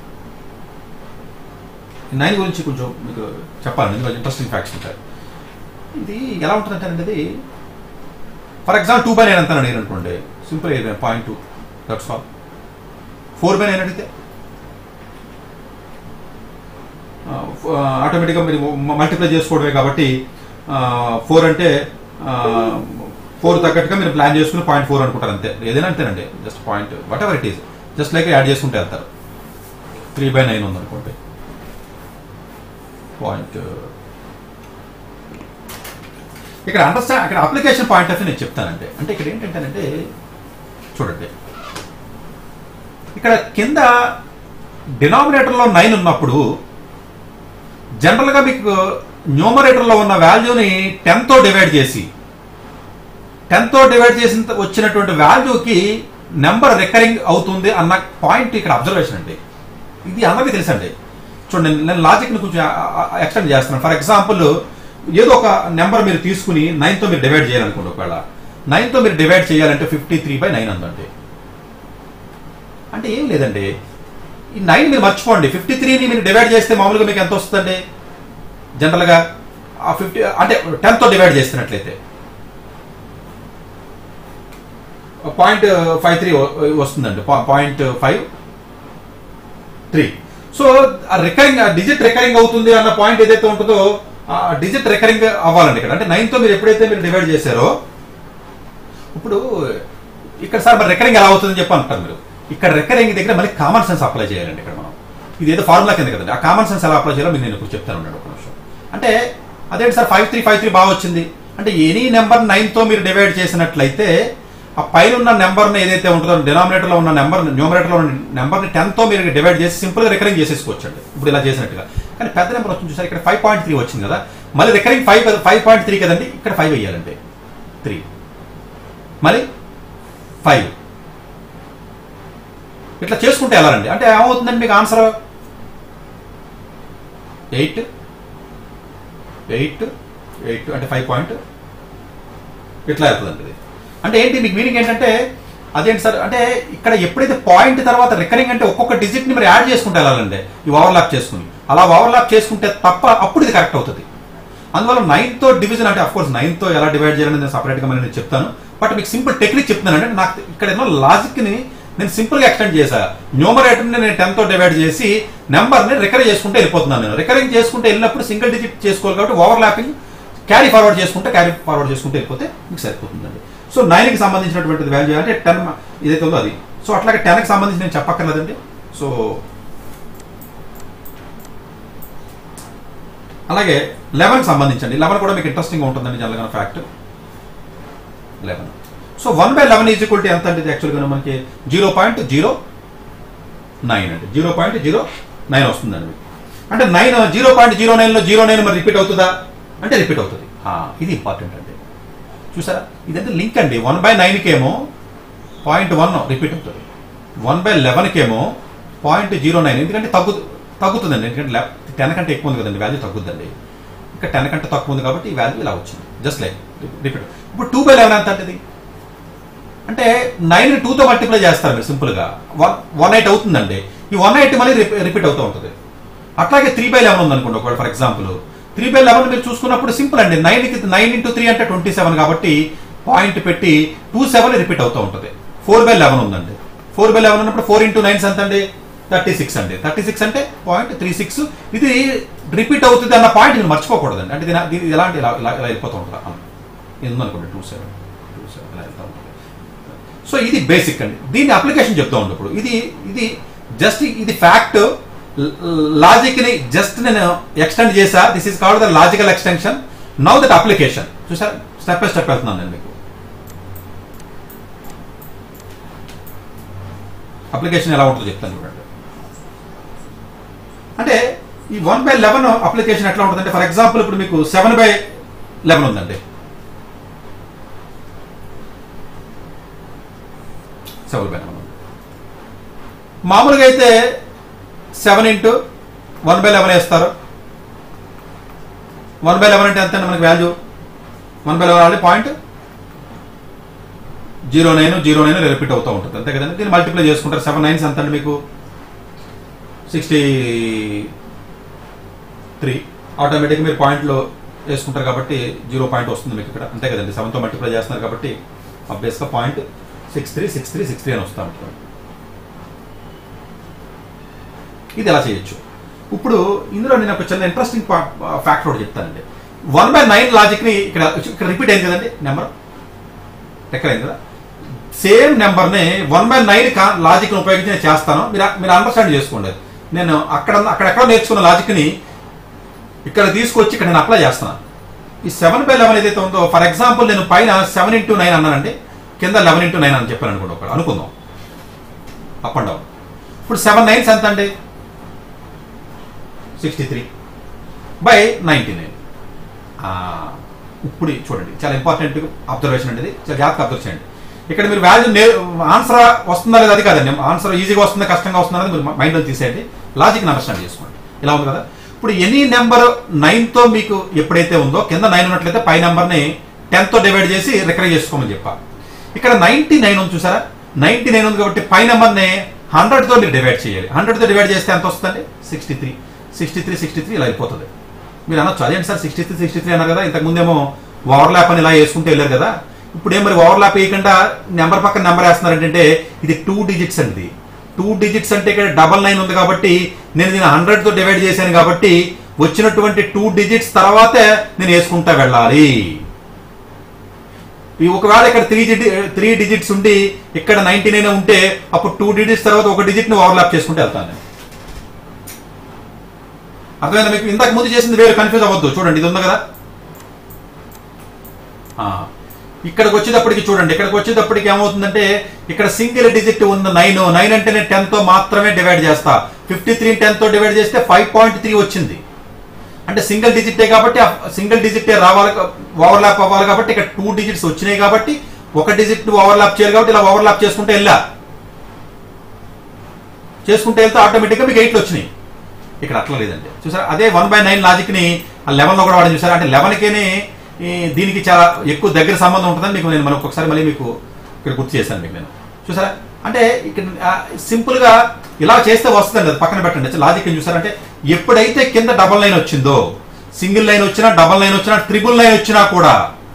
నైన్ గురించి కొంచెం మీకు చెప్పాలండి ఇందులో ఇంట్రెస్టింగ్ ఫ్యాక్ట్స్ ఉంటాయి ఇది ఎలా ఉంటుందంటే అండి ఇది for example two by nine అంతా అడిగారు అనుకోండి simple point two that's all four by nine అడిగితే ఆటోమేటిక్గా మీరు మల్టిప్లై చేసుకోవడమే కాబట్టి ఫోర్ అంటే ఫోర్ తగ్గట్టుగా మీరు ప్లాన్ చేసుకుని పాయింట్ ఫోర్ అనుకుంటారు అంతే ఏదైనా అంతేనండి just point whatever it is just like add చేసుకుంటే వెళ్తారు త్రీ బై నైన్ ఉందనుకోండి పాయింట్ ఇక్కడ అండర్స్టాండ్ అక్కడ అప్లికేషన్ పాయింట్ ఆఫ్ వ్యూ నేను చెప్తానండి అంటే ఇక్కడ ఏంటంటేనంటే చూడండి ఇక్కడ కింద డినామినేటర్లో నైన్ ఉన్నప్పుడు జనరల్గా మీకు న్యూమరేటర్లో ఉన్న వాల్యూని టెన్తో డివైడ్ చేసి టెన్తో డివైడ్ చేసిన వచ్చినటువంటి వాల్యూకి నెంబర్ రికరింగ్ అవుతుంది అన్న పాయింట్ ఇక్కడ అబ్జర్వేషన్ అండి ఇది అందరికీ తెలుసండి చూడండి నేను లాజిక్ని కొంచెం ఎక్స్టెండ్ చేస్తున్నాను ఫర్ ఎగ్జాంపుల్ ఏదో ఒక నెంబర్ మీరు తీసుకుని నైన్తో మీరు డివైడ్ చేయాలనుకోండి ఒకవేళ నైన్తో మీరు డివైడ్ చేయాలంటే ఫిఫ్టీ త్రీ బై నైన్ అందండి అంటే ఏం లేదండి ఈ నైన్ మీరు మర్చిపోండి ఫిఫ్టీ త్రీని మీరు డివైడ్ చేస్తే మామూలుగా మీకు ఎంత వస్తుందండి జనరల్గా ఆ ఫిఫ్టీ అంటే టెన్తో డివైడ్ చేస్తున్నట్లయితే పాయింట్ ఫైవ్ త్రీ వస్తుందండి పాయింట్ ఫైవ్ త్రీ సో ఆ రికరింగ్ ఆ డిజిట్ రికరింగ్ అవుతుంది అన్న పాయింట్ ఏదైతే ఉంటుందో ఆ డిజిట్ రికరింగ్ అవ్వాలండి ఇక్కడ అంటే నైన్తో మీరు ఎప్పుడైతే మీరు డివైడ్ చేశారో ఇప్పుడు ఇక్కడ సార్ మరి రికరింగ్ ఎలా అవుతుందని చెప్పి అంటారు మీరు ఇక్కడ రికరింగ్ దగ్గర మళ్ళీ కామన్ సెన్స్ అప్లై చేయాలండి ఇక్కడ మనం ఇది ఏదో ఫార్ములా కింద కదండి ఆ కామన్ సెన్స్ ఎలా అప్లై చేయాలో మీరు నేను ఇప్పుడు చెప్తాను ఉండండి ఒక నిమిషం అంటే అదేంటి sir five three five three బాగా వచ్చింది అంటే ఎనీ నెంబర్ నైన్తో మీరు డివైడ్ చేసినట్లయితే ఆ పైన ఉన్న నెంబర్ని ఏదైతే ఉంటుందో డినామినేటర్లో ఉన్న నెంబర్ న్యూమరేటర్లో ఉన్న నెంబర్ని టెన్తో మీరు డివైడ్ చేసి సింపుల్గా రికరింగ్ చేసేసుకోవచ్చండి ఇప్పుడు ఇలా చేసినట్టుగా కానీ పెద్ద నెంబర్ వచ్చింది చూసారు ఇక్కడ ఫైవ్ పాయింట్ త్రీ వచ్చింది కదా మళ్ళీ recurring five five point three కదండి ఇక్కడ ఫైవ్ వేయాలండి త్రీ మళ్ళీ ఫైవ్ ఇట్లా చేసుకుంటే వెళ్ళాలండి అంటే ఏమవుతుందండి మీకు ఆన్సర్ ఎయిట్ ఎయిట్ ఎయిట్ అంటే ఫైవ్ పాయింట్ ఇట్లా వెళ్తుందండి ఇది అంటే ఏంటి మీకు మీనింగ్ ఏంటంటే అదేంటి సార్ అంటే ఇక్కడ ఎప్పుడైతే పాయింట్ తర్వాత రికరింగ్ అంటే ఒక్కొక్క డిజిట్ ని మీరు యాడ్ చేసుకుంటే వెళ్ళాలండి ఈ ఓవర్లాప్ చేసుకుని అలా ఓవర్లాప్ చేసుకుంటే తప్ప అప్పుడు ఇది కరెక్ట్ అవుతుంది అందువల్ల నైన్త్ తో డివిజన్ అంటే అఫ్కోర్స్ నైన్త్ తో ఎలా డివైడ్ చేయాలని నేను సపరేట్ గా మళ్ళీ నేను చెప్తాను బట్ మీకు సింపుల్ టెక్నిక్ చెప్తున్నాను అంటే నాకు ఇక్కడ ఏమో లాజిక్ ని నేను సింపుల్ గా ఎక్స్టెండ్ చేశా న్యూమరేటర్ ని నేను టెన్త్ తో డివైడ్ చేసి నెంబర్ ని రికర్ చేసుకుంటే వెళ్ళిపోతున్నాను నేను రికరింగ్ చేసుకుంటే వెళ్ళినప్పుడు సింగిల్ డిజిట్ చేసుకోవాలి కాబట్టి ఓవర్లాపింగ్ క్యారీ ఫార్వర్డ్ చేసుకుంటే క్యారీ ఫార్వర్డ్ చేసుకుంటే వెళ్ళిపోతే మీకు సరిపోతుందండి సో నైన్ కి సంబంధించినటువంటి వాల్యూ అంటే టెన్ ఏదైతే ఉందో అది సో అట్లాగే టెన్ కి సంబంధించి నేను చెప్పక్కర్లేదండి సో అలాగే లెవెన్ సంబంధించండి లెవెన్ కూడా మీకు ఇంట్రెస్టింగ్ ఉంటుందండి జనరల్గా fact eleven so one by eleven is equal to ఎంత అంటే యాక్చువల్గా మనకి జీరో పాయింట్ జీరో నైన్ అండి జీరో పాయింట్ జీరో నైన్ వస్తుందండి మీకు అంటే నైన్ జీరో పాయింట్ జీరో నైన్లో జీరో నైన్ మరి రిపీట్ అవుతుందా అంటే రిపీట్ అవుతుంది ఆ, ఇది ఇంపార్టెంట్ అండి చూసారా ఇదంతా లింక్ అండి వన్ బై నైన్కి ఏమో పాయింట్ వన్ రిపీట్ అవుతుంది వన్ బై లెవెన్కి ఏమో పాయింట్ జీరో నైన్ ఎందుకంటే తగ్గు తగ్గుతుందండి ఎందుకంటే టెన్ కంటే ఎక్కువ ఉంది కదండి వాల్యూ తగ్గుద్దండి ఇంకా టెన్ కంటే తక్కువ ఉంది కాబట్టి ఈ వాల్యూ ఇలా వచ్చింది జస్ట్ లైక్ రిపీట్ ఇప్పుడు టూ బై లెవెన్ ఎంత అంటే అంటే నైన్ టూతో మల్టిప్లై చేస్తారు మీరు సింపుల్గా వన్ వన్ ఎయిట్ అవుతుందండి ఈ వన్ ఎయిట్ మళ్ళీ రిపీట్ అవుతూ ఉంటుంది అట్లాగే త్రీ బై లెవెన్ ఉందనుకోండి ఒకవేళ for example three by eleven మీరు చూసుకున్నప్పుడు సింపుల్ అండి నైన్కి నైన్ ఇంటూ త్రీ అంటే ట్వంటీ సెవెన్ కాబట్టి పాయింట్ పెట్టి టూ సెవెన్ రిపీట్ అవుతూ ఉంటుంది ఫోర్ బై లెవెన్ ఉందండి ఫోర్ బై లెవెన్ ఉన్నప్పుడు ఫోర్ ఇంటూ నైన్స్ ఎంత అండి థర్టీ సిక్స్ అండి థర్టీ సిక్స్ అంటే పాయింట్ త్రీ సిక్స్ ఇది రిపీట్ అవుతుంది అన్న పాయింట్ మీరు మర్చిపోకూడదండి అంటే దీని దీని ఎలాంటి ఇలా ఇలా ఇలా వెళ్ళిపోతూ ఉంటుంది ఇది ఉందనుకోండి టూ సెవెన్ టూ సెవెన్ ఇలా వెళ్తా ఉంటుంది సో ఇది బేసిక్ అండి దీన్ని అప్లికేషన్ చెప్తా ఉండు ఇప్పుడు ఇది ఇది జస్ట్ ఇది ఫ్యాక్ట్ లాజిక్ ని జస్ట్ నేను ఎక్స్టెండ్ చేసా this is called the logical extension now that application చూసా స్టెప్ బై స్టెప్ వెళ్తున్నాను నేను మీకు అప్లికేషన్ ఎలా ఉంటుందో చెప్తాను చూడండి అంటే ఈ వన్ బై లెవెన్ అప్లికేషన్ ఎట్లా ఉంటుందంటే ఫర్ ఎగ్జాంపుల్ ఇప్పుడు మీకు సెవెన్ బై లెవెన్ ఉందండి సెవెన్ బై లెవెన్ మామూలుగా అయితే seven into one by eleven వేస్తారు వన్ బై లెవెన్ అంటే ఎంత అండి మనకి వాల్యూ వన్ బై లెవెన్ అంటే point zero nine zero nine repeat అవుతూ ఉంటుంది అంతే కదండి దీన్ని మల్టిప్లై చేసుకుంటారు సెవెన్ నైన్స్ ఎంత అండి మీకు సిక్స్టీ త్రీ ఆటోమేటిక్గా మీరు పాయింట్లో వేసుకుంటారు కాబట్టి జీరో పాయింట్ వస్తుంది మీకు ఇక్కడ అంతే కదండి సెవెన్తో మల్టిప్లై చేస్తున్నారు కాబట్టి అబ్వియస్గా point six three six three six three అని వస్తూ ఉంటుంది ఇది ఎలా చేయొచ్చు ఇప్పుడు ఇందులో నేను ఒక చిన్న ఇంట్రెస్టింగ్ ఫ్యాక్టర్ ఒకటి చెప్తానండి వన్ బై నైన్ లాజిక్ని ఇక్కడ ఇక్కడ రిపీట్ అయింది కదండి నెంబర్ ఎక్కడ అయింది కదా సేమ్ నెంబర్ని వన్ బై నైన్ లాజిక్ని ఉపయోగించి నేను చేస్తాను మీరు మీరు అండర్స్టాండ్ చేసుకోండి నేను అక్కడ అక్కడెక్కడ నేర్చుకున్న లాజిక్ని ఇక్కడ తీసుకొచ్చి ఇక్కడ నేను అప్లై చేస్తున్నాను ఈ సెవెన్ బై లెవెన్ ఏదైతే ఉందో ఫర్ ఎగ్జాంపుల్ నేను పైన సెవెన్ ఇంటూ నైన్ అన్నానండి కింద లెవెన్ ఇంటూ నైన్ అని చెప్పాను అనుకోండి ఒకటి అనుకుందాం అప్ అండ్ డౌన్ ఇప్పుడు సెవెన్ నైన్స్ ఎంత అండి sixty three by ninety nine ఇప్పుడు చూడండి చాలా ఇంపార్టెంట్ అబ్జర్వేషన్ అండి ఇది చాలా జాగ్రత్తగా అబ్జర్వ్ చేయండి ఇక్కడ మీరు వాల్యూ ఆన్సర్ వస్తుందా లేదా అది కాదండి ఆన్సర్ ఈజీగా వస్తుందా కష్టంగా వస్తుందా అనేది మీరు మైండ్లో తీసేయండి లాజిక్ అండర్స్టాండ్ చేసుకోండి ఇలా ఉంది కదా ఇప్పుడు ఎనీ నెంబర్ నైన్తో మీకు ఎప్పుడైతే ఉందో కింద నైన్ ఉన్నట్లయితే పై నెంబర్ని టెన్తో డివైడ్ చేసి రికరెక్ట్ చేసుకోమని చెప్పాలి ఇక్కడ నైన్టీ నైన్ ఉంది చూసారా నైన్టీ నైన్ ఉంది కాబట్టి పై నెంబర్ని హండ్రెడ్తో మీరు డివైడ్ చేయాలి హండ్రెడ్తో డివైడ్ చేస్తే ఎంత వస్తుందండి sixty three sixty three sixty three ఇలా అయిపోతుంది మీరు అనొచ్చు అదేంటి sir sixty three sixty three అన్నారు కదా ఇంతకు ముందేమో ఓవర్లాప్ అని ఇలా వేసుకుంటూ వెళ్ళారు కదా ఇప్పుడు ఏం మరి ఓవర్లాప్ వేయకుండా నెంబర్ పక్కన నెంబర్ వేస్తున్నారు ఏంటంటే ఇది టూ డిజిట్స్ అండి ఇది టూ డిజిట్స్ అంటే ఇక్కడ డబల్ నైన్ ఉంది కాబట్టి నేను దీన్ని హండ్రెడ్ తో డివైడ్ చేశాను కాబట్టి వచ్చినటువంటి టూ డిజిట్స్ తర్వాతే నేను వేసుకుంటా వెళ్ళాలి ఈ ఒకవేళ ఇక్కడ త్రీ త్రీ డిజిట్స్ ఉండి ఇక్కడ నైన్టీ నైన్ ఉంటే అప్పుడు టూ డిజిట్స్ తర్వాత ఒక డిజిట్ ని ఓవర్లాప్ చేసుకుంటూ వెళ్తాను నేను అర్థమైందా మీకు ఇంతకు ముందు చేసింది వేరే కన్ఫ్యూజ్ అవ్వద్దు చూడండి ఇది ఉంది కదా ఆ, ఇక్కడికి వచ్చేటప్పటికి చూడండి ఇక్కడికి వచ్చేటప్పటికి ఏమవుతుందంటే ఇక్కడ సింగిల్ డిజిట్ ఉంది నైన్ నైన్ అంటే నేను టెన్ తో మాత్రమే డివైడ్ చేస్తా ఫిఫ్టీ త్రీ టెన్ తో డివైడ్ చేస్తే ఫైవ్ పాయింట్ త్రీ వచ్చింది అంటే సింగిల్ డిజిటే కాబట్టి సింగిల్ డిజిటే రావాలి ఓవర్లాప్ అవ్వాలి కాబట్టి ఇక్కడ టూ డిజిట్స్ వచ్చినాయి కాబట్టి ఒక డిజిట్ ఓవర్లాప్ చేయాలి కాబట్టి ఇలా ఓవర్లాప్ చేసుకుంటే వెళ్ళా చేసుకుంటే వెళ్తే ఆటోమేటిక్గా మీకు ఎయిట్లు వచ్చినాయి ఇక్కడ అట్లా లేదండి చూసారా అదే వన్ బై నైన్ లాజిక్ ని లెవెన్ లో కూడా వాడని చూసారా అంటే లెవెన్ కేనే దీనికి చాలా ఎక్కువ దగ్గర సంబంధం ఉంటుందని మీకు నేను మనకు ఒకసారి మళ్ళీ మీకు ఇక్కడ గుర్తు చేశాను మీకు నేను చూసారా అంటే ఇక్కడ సింపుల్ గా ఇలా చేస్తే వస్తుందండి అది పక్కన పెట్టండి లాజిక్ ఏం చూసారంటే ఎప్పుడైతే కింద డబల్ లైన్ వచ్చిందో సింగిల్ లైన్ వచ్చినా డబల్ లైన్ వచ్చినా ట్రిపుల్ లైన్ వచ్చినా కూడా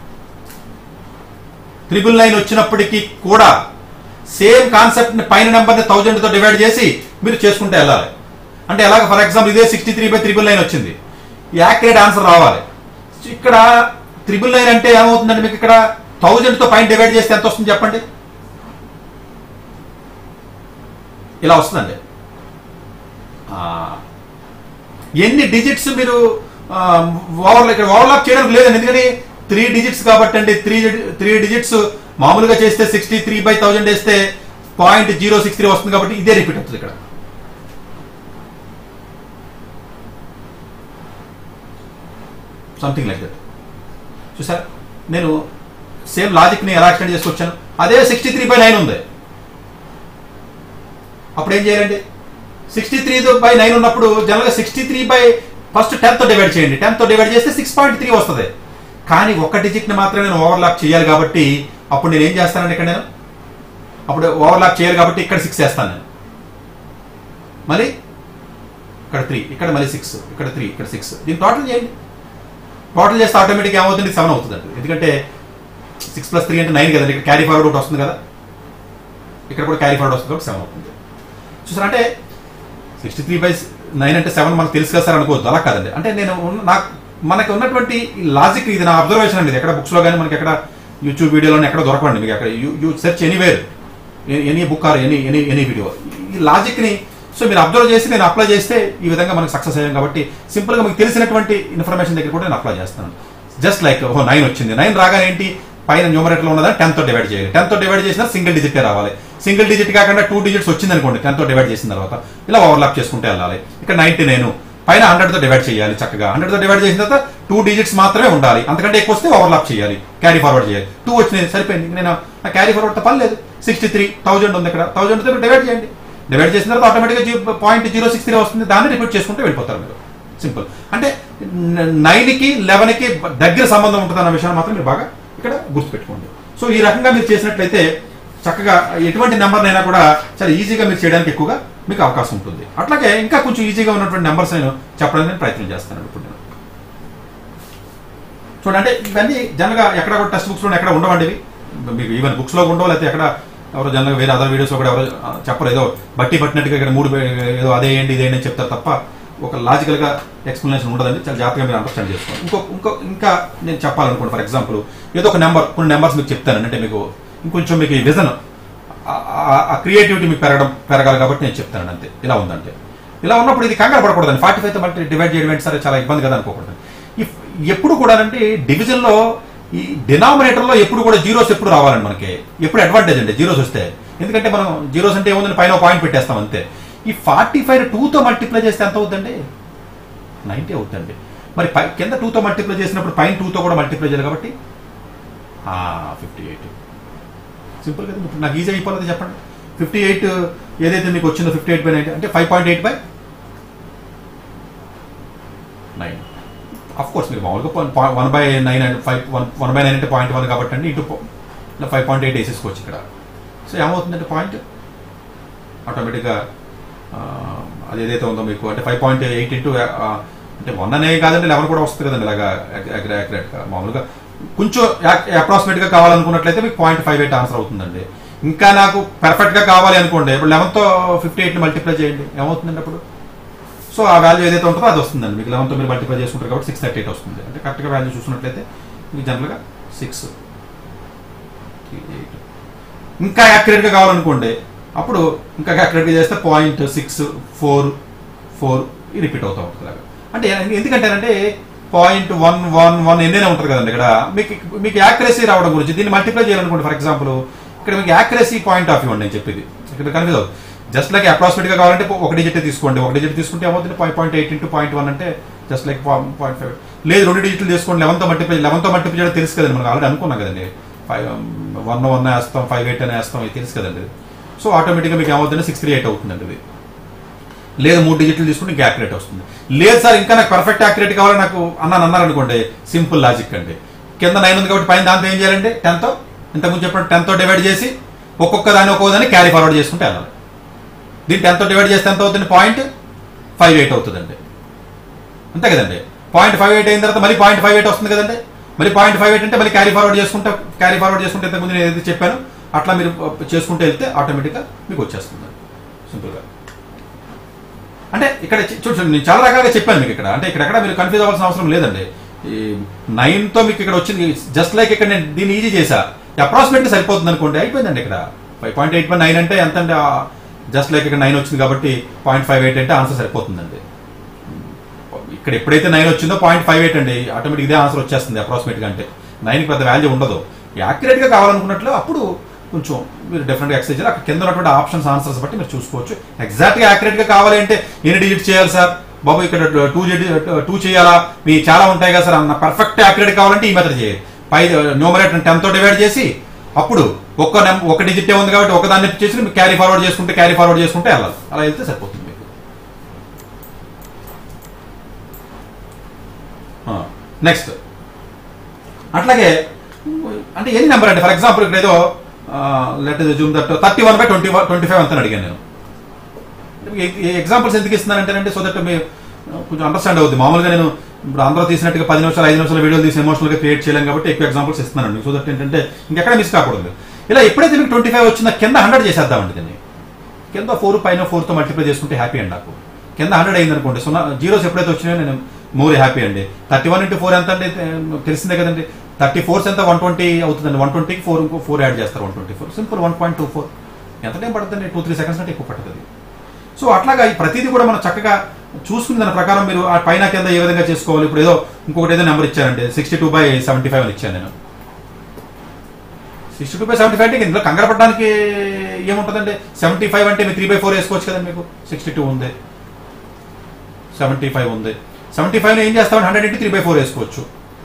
ట్రిపుల్ లైన్ వచ్చినప్పటికీ కూడా సేమ్ కాన్సెప్ట్ ని పైన నెంబర్ ని థౌజండ్ తో డివైడ్ చేసి మీరు చేసుకుంటే వెళ్ళాలి అంటే ఎలాగ ఫర్ ఎగ్జాంపుల్ ఇదే sixty three by triple nine వచ్చింది యాక్యురేట్ ఆన్సర్ రావాలి ఇక్కడ త్రిబుల్ నైన్ అంటే ఏమవుతుందండి మీకు ఇక్కడ థౌజండ్ తో పైన డివైడ్ చేస్తే ఎంత వస్తుంది చెప్పండి ఇలా వస్తుందండి ఆ, ఎన్ని డిజిట్స్ మీరు ఓవర్ ఇక్కడ ఓవర్లాప్ చేయడానికి లేదండి ఎందుకని త్రీ డిజిట్స్ కాబట్టి అండి త్రీ త్రీ డిజిట్స్ మామూలుగా చేస్తే సిక్స్టీ త్రీ బై థౌజండ్ వేస్తే పాయింట్ జీరో సిక్స్ త్రీ వస్తుంది కాబట్టి ఇదే రిపీట్ అవుతుంది ఇక్కడ సంథింగ్ లైక్ దట్ చూసారా నేను సేమ్ లాజిక్ ని ఎలా ఎక్స్టెండ్ చేసుకొచ్చాను అదే సిక్స్టీ త్రీ బై నైన్ ఉంది అప్పుడు ఏం చేయాలండి సిక్స్టీ త్రీ బై నైన్ ఉన్నప్పుడు జనరల్గా sixty three by first tenth divide చేయండి టెన్త్ డివైడ్ చేస్తే సిక్స్ పాయింట్ త్రీ వస్తుంది కానీ ఒక డిజిట్ని మాత్రమే నేను ఓవర్లాప్ చేయాలి కాబట్టి అప్పుడు నేను ఏం చేస్తానండి ఇక్కడ నేను అప్పుడు ఓవర్లాప్ చేయాలి కాబట్టి ఇక్కడ సిక్స్ వేస్తాను నేను మరి ఇక్కడ త్రీ ఇక్కడ మళ్ళీ సిక్స్ ఇక్కడ త్రీ ఇక్కడ సిక్స్ దీన్ని టోటల్ చేయండి టోటల్ చేస్తే ఆటోమేటిక్ ఏమవుతుంది సెవెన్ అవుతుంది అండి ఎందుకంటే సిక్స్ ప్లస్ త్రీ అంటే నైన్ కదండి ఇక్కడ క్యారీ ఫార్వర్డ్ ఒకటి వస్తుంది కదా ఇక్కడ కూడా క్యారీ ఫార్వర్డ్ వస్తుంది కాబట్టి సెవెన్ అవుతుంది చూసారా అంటే సిక్స్టీ త్రీ బై నైన్ అంటే సెవెన్ మనకు తెలుసు కదా సార్ అనుకోవద్దు అలా కాదండి అంటే నేను ఉన్న- నాకు మనకి ఉన్నటువంటి లాజిక్ ఇది నా అబ్జర్వేషన్ అండి ఇది ఎక్కడ బుక్స్ లో కానీ మనకి ఎక్కడ యూట్యూబ్ వీడియోలో ఎక్కడ దొరకండి మీకు ఎక్కడ you search anywhere any book or any any any video ఈ లాజిక్ ని సో మీరు అబ్జర్వ్ చేసి నేను అప్లై చేస్తే ఈ విధంగా మనకు సక్సెస్ అయ్యాం కాబట్టి సింపుల్ గా మీకు తెలిసినటువంటి ఇన్ఫర్మేషన్ దగ్గర కూడా నేను అప్లై చేస్తాను జస్ట్ లైక్ ఓ నైన్ వచ్చింది నైన్ రాగానే ఏంటి పైన న్యూమరేటర్ లో ఉన్నదా టెన్ తో డివైడ్ చేయాలి టెన్ తో డివైడ్ చేసిన సింగిల్ డిజిట్ రావాలి సింగిల్ డిజిట్ కాకుండా టూ డిజిట్స్ వచ్చింది అనుకోండి టెన్ తో డివైడ్ చేసిన తర్వాత ఇలా ఓవర్లాప్ చేసుకుంటే వెళ్ళాలి ఇక్కడ నైన్టీ నైన్ పైన హండ్రెడ్ తో డివైడ్ చేయాలి చక్కగా హండ్రెడ్ తో డివైడ్ చేసిన తర్వాత టూ డిజిట్స్ మాత్రమే ఉండాలి అంతకంటే ఎక్కువ వస్తే ఓవర్లాప్ చేయాలి క్యారీ ఫార్వర్డ్ చేయాలి టూ వచ్చినాయి సరిపోయింది నేను ఆ క్యారీ ఫార్వర్డ్ తో పని లేదు సిక్స్టీ త్రీ థౌజండ్ ఉంది ఇక్కడ థౌజండ్ తో డివైడ్ చేయండి డివైడ్ చేసిన తర్వాత ఆటోమేటిక్గా పాయింట్ జీరో సిక్స్ త్రీ వస్తుంది దాన్ని రిపీట్ చేసుకుంటూ వెళ్ళిపోతారు మీరు సింపుల్ అంటే నైన్ కి లెవెన్ కి దగ్గర సంబంధం ఉంటుంది అన్న విషయాన్ని మాత్రం మీరు బాగా ఇక్కడ గుర్తుపెట్టుకోండి సో ఈ రకంగా మీరు చేసినట్లయితే చక్కగా ఎటువంటి నెంబర్ అయినా కూడా చాలా ఈజీగా మీరు చేయడానికి ఎక్కువగా మీకు అవకాశం ఉంటుంది అట్లాగే ఇంకా కొంచెం ఈజీగా ఉన్నటువంటి నెంబర్స్ నేను చెప్పడానికి నేను ప్రయత్నం చేస్తాను ఇప్పుడు నేను చూడండి అంటే ఇవన్నీ జనరల్గా ఎక్కడ కూడా టెక్స్ట్ బుక్స్ లో ఎక్కడ ఉండవండి ఇవి మీకు ఈవెన్ బుక్స్ లో ఉండవు లేకపోతే ఎక్కడ ఎవరో జనరల్గా వేరే అదర్ వీడియోస్ కూడా ఎవరో ఆ, చెప్పరు ఏదో బట్టి పట్టినట్టుగా ఇక్కడ మూడు పే- ఏదో అదే ఏంటి ఇదేంటి అని చెప్తారు తప్ప ఒక లాజికల్ గా ఎక్స్ప్లెనేషన్ ఉండదండి చాలా జాగ్రత్తగా మీరు అండర్స్టాండ్ చేసుకోండి ఇంకో ఇంకో ఇంకా నేను చెప్పాలనుకోండి ఫర్ ఎగ్జాంపుల్ ఏదో ఒక నెంబర్ కొన్ని నెంబర్స్ మీకు చెప్తాను అంటే మీకు ఇంకొంచెం మీకు ఈ విజన్ ఆ క్రియేటివిటీ మీకు పెరగడం పెరగాలి కాబట్టి నేను చెప్తాను అంతే ఇలా ఉందంటే ఇలా ఉన్నప్పుడు ఇది కంగారు పడకూడదండి ఫార్టీ ఫైవ్ మల్టీ డివైడ్ చేయడం ఏంటి సరే చాలా ఇబ్బంది కదా అనుకోకూడదు ఇఫ్ ఎప్పుడు కూడా అంటే డివిజన్ లో ఈ డినామినేటర్ లో ఎప్పుడు కూడా జీరోస్ ఎప్పుడు రావాలండి మనకి ఎప్పుడు అడ్వాంటేజ్ అండి జీరోస్ వస్తే ఎందుకంటే మనం జీరోస్ అంటే ఏముందని పైన పాయింట్ పెట్టేస్తాం అంతే ఈ ఫార్టీ ఫైవ్ టూతో మల్టిప్లై చేస్తే ఎంత అవుతుందండి నైంటీ అవుతుందండి మరి పై కింద టూతో మల్టిప్లై చేసినప్పుడు పైన టూతో కూడా మల్టిప్లై చేయాలి కాబట్టి ఫిఫ్టీ ఎయిట్ సింపుల్ కదా ఇప్పుడు నాకు ఈజీ అయిపోలేదు చెప్పండి ఫిఫ్టీ ఎయిట్ ఏదైతే మీకు వచ్చిందో ఫిఫ్టీ ఎయిట్ బై నైన్ అంటే five point eight by nine of course మీరు మామూలుగా one by nine and five one one by nine అంటే పాయింట్ వన్ కాబట్టి అండి ఇటు ఇలా ఫైవ్ పాయింట్ ఎయిట్ వేసేసుకోవచ్చు ఇక్కడ సో ఏమవుతుందంటే పాయింట్ ఆటోమేటిక్గా అది ఏదైతే ఉందో మీకు అంటే ఫైవ్ పాయింట్ ఎయిట్ ఇంటూ అంటే వన్ అనే కాదండి లెవెన్ కూడా వస్తుంది కదండి ఇలాగా యాక్యురేట్గా మామూలుగా కొంచెం అప్రాక్సిమేట్ గా కావాలనుకున్నట్లయితే మీకు పాయింట్ ఫైవ్ ఎయిట్ ఆన్సర్ అవుతుందండి ఇంకా నాకు పర్ఫెక్ట్ గా కావాలి అనుకోండి ఇప్పుడు లెవెన్ తో ఫిఫ్టీ ఎయిట్ మల్టిప్లై చేయండి ఏమవుతుందండి అప్పుడు సో ఆ వాల్యూ ఏదైతే ఉంటుందో అది వస్తుందండి మీకు లెవెన్ తో మీరు మల్టిప్లై చేసుకుంటారు కాబట్టి సిక్స్ థర్టీ ఎయిట్ వస్తుంది అంటే కరెక్ట్ గా వాల్యూ చూసినట్లయితే మీకు జనరల్ గా సిక్స్ ఇంకా యాక్యురేట్ గా కావాలనుకోండి అప్పుడు ఇంకా యాక్యురేట్ గా చేస్తే point six four four repeat అవుతా ఉంటుంది అలాగా అంటే ఎందుకంటేనంటే పాయింట్ వన్ వన్ వన్ ఎన్నైనా ఉంటుంది కదండి ఇక్కడ మీకు మీకు యాక్యురసీ రావడం గురించి దీన్ని మల్టిప్లై చేయాలనుకోండి ఫర్ ఎగ్జాంపుల్ ఇక్కడ మీకు యాక్యురసీ పాయింట్ ఆఫ్ వ్యూ అండి నేను చెప్పేది ఇక్కడ కన్ఫ్యూజ్ అవుతుంది జస్ట్ లైక్ అప్రాక్సిమేట్ గా కావాలంటే ఒక డిజిట్ తీసుకోండి ఒక డిజిట్ తీసుకుంటే ఏమవుతుంది point eight into point one అంటే జస్ట్ లైక్ పాయింట్ ఫైవ్ లేదు రెండు డిజిట్లు తీసుకోండి లెవెన్ తో మల్టిప్లై లెవెన్ తో మల్టిప్లై చేయడం తెలుసు కదండి మనకు ఆల్రెడీ అనుకున్నాం కదండి ఫైవ్ వన్ వన్ వేస్తాం ఫైవ్ ఎయిట్ అని వేస్తాం ఇది తెలుసు కదండి సో ఆటోమేటిక్గా మీకు ఏమవుతుంది సిక్స్ త్రీ ఎయిట్ అవుతుందండి ఇది లేదు మూడు డిజిట్లు తీసుకుంటే ఇంకా యాక్యురేట్ వస్తుంది లేదు సార్ ఇంకా నాకు పర్ఫెక్ట్ యాక్యురేట్ కావాలి నాకు అన్నాను అన్నారు అనుకోండి సింపుల్ లాజిక్ అండి కింద నైన్ ఉంది కాబట్టి పైన దాంతో ఏం చేయాలండి టెన్తో ఇంతకుముందు చెప్పినట్టు టెన్తో డివైడ్ చేసి ఒక్కొక్క దాన్ని ఒక్కొక్క దాన్ని క్యారీ ఫార్వర్డ్ చేసుకుంటే వెళ్ళాలి దీన్ని టెన్తో డివైడ్ చేస్తే ఎంత అవుతుంది పాయింట్ ఫైవ్ ఎయిట్ అవుతుందండి అంతే కదండి పాయింట్ ఫైవ్ ఎయిట్ అయిన తర్వాత మళ్ళీ పాయింట్ ఫైవ్ ఎయిట్ వస్తుంది కదండి మళ్ళీ పాయింట్ ఫైవ్ ఎయిట్ అంటే మళ్ళీ క్యారీ ఫార్వర్డ్ చేసుకుంటే క్యారీ ఫార్వర్డ్ చేసుకుంటే ఇంతకుముందు నేను ఏదైతే చెప్పాను అట్లా మీరు చేసుకుంటే వెళ్తే ఆటోమేటిక్గా మీకు వచ్చేస్తుంది సింపుల్గా అంటే ఇక్కడ చూడండి నేను చాలా రకాలుగా చెప్పాను మీకు ఇక్కడ అంటే ఇక్కడ ఎక్కడ మీరు కన్ఫ్యూజ్ అవ్వాల్సిన అవసరం లేదండి ఈ నైన్ తో మీకు ఇక్కడ వచ్చింది జస్ట్ లైక్ ఇక్కడ నేను దీన్ని ఈజీ చేసా అప్రాక్సిమేట్ గా సరిపోతుంది అనుకోండి అయిపోయిందండి ఇక్కడ five point eight by nine అంటే ఎంత అంటే జస్ట్ లైక్ ఇక్కడ నైన్ వచ్చింది కాబట్టి పాయింట్ ఫైవ్ ఎయిట్ అంటే ఆన్సర్ సరిపోతుందండి ఇక్కడ ఎప్పుడైతే నైన్ వచ్చిందో పాయింట్ ఫైవ్ ఎయిట్ అండి ఆటోమేటిక్ ఇదే ఆన్సర్ వచ్చేస్తుంది అప్రాక్సిమేట్ గా అంటే నైన్ పెద్ద వాల్యూ ఉండదు యాక్యురేట్ గా కావాలనుకున్నట్లు అప్పుడు కొంచెం మీరు డెఫినెట్ గా ఎక్సైజ్ చేయాలి అక్కడ కింద ఉన్నటువంటి ఆప్షన్స్ ఆన్సర్స్ బట్టి మీరు చూసుకోవచ్చు ఎగ్జాక్ట్ గా యాక్యురేట్ గా కావాలి అంటే ఎన్ని డిజిట్ చేయాలి సార్ బాబు ఇక్కడ టూ టూ చేయాలా మీ చాలా ఉంటాయి కదా సార్ అన్న పర్ఫెక్ట్ యాక్యురేట్ కావాలంటే ఈ మెథడ్ చేయాలి పై న్యూమరేటర్ టెన్ తో డివైడ్ చేసి అప్పుడు ఒక్క నెం- ఒక డిజిట్ ఉంది కాబట్టి ఒక దాన్ని చేసి మీరు క్యారీ ఫార్వర్డ్ చేసుకుంటే క్యారీ ఫార్వర్డ్ చేసుకుంటే వెళ్ళాలి అలా వెళ్తే సరిపోతుంది మీకు నెక్స్ట్ అట్లాగే అంటే ఎన్ని నెంబర్ అంటే ఫర్ ఎగ్జాంపుల్ ఇక్కడ ఏదో let zoom that thirty one by twenty twenty five అంతా అడిగాను నేను ఎగ్జాంపుల్స్ ఎందుకు ఇస్తున్నానంటేనంటే సో దట్ మీ కొంచెం అండర్స్టాండ్ అవుద్ది మామూలుగా నేను ఇప్పుడు అందరూ తీసినట్టుగా పది నిమిషాలు ఐదు నిమిషాలు వీడియోలు తీసి ఎమోషనల్గా క్రియేట్ చేయలేం కాబట్టి ఎక్కువ ఎగ్జాంపుల్స్ ఇస్తున్నానండి సో దట్ ఏంటంటే ఇంకెక్కడ మిస్ కాకూడదు ఇలా ఎప్పుడైతే మీకు ట్వంటీ ఫైవ్ వచ్చిందో కింద హండ్రెడ్ చేసేద్దామండి దీన్ని కింద ఫోర్ పైన ఫోర్తో మల్టిప్లై చేసుకుంటే హ్యాపీ అండి నాకు కింద హండ్రెడ్ అయింది అనుకోండి సున్నా జీరోస్ ఎప్పుడైతే వచ్చినాయో నేను మోర్ హ్యాపీ అండి థర్టీ వన్ ఇంటూ ఫోర్ ఎంత అండి తెలిసిందే కదండి థర్టీ ఫోర్స్ ఎంత వన్ ట్వంటీ అవుతుందండి వన్ ట్వంటీకి ఫోర్ ఇంకో ఫోర్ యాడ్ చేస్తారు one twenty four simple one point two four ఎంత టైం పడుతుంది టూ త్రీ సెకండ్స్ అంటే ఎక్కువ పడుతుంది సో అట్లాగా ఈ ప్రతిదీ కూడా మనం చక్కగా చూసుకుని దాని ప్రకారం మీరు ఆ పైన కింద ఏ విధంగా చేసుకోవాలి ఇప్పుడు ఏదో ఇంకొకటి ఏదో నెంబర్ ఇచ్చారండి sixty two by seventy five అని ఇచ్చాను నేను sixty two by seventy five అంటే ఇందులో కంగారు పడడానికి ఏముంటుందండి సెవెంటీ ఫైవ్ అంటే మీరు త్రీ బై ఫోర్ వేసుకోవచ్చు కదండి మీకు సిక్స్టీ టూ ఉంది సెవెంటీ ఫైవ్ ఉంది సెవెంటీ ఫైవ్ ఏం చేస్తామని hundred into three by four వేసుకోవచ్చు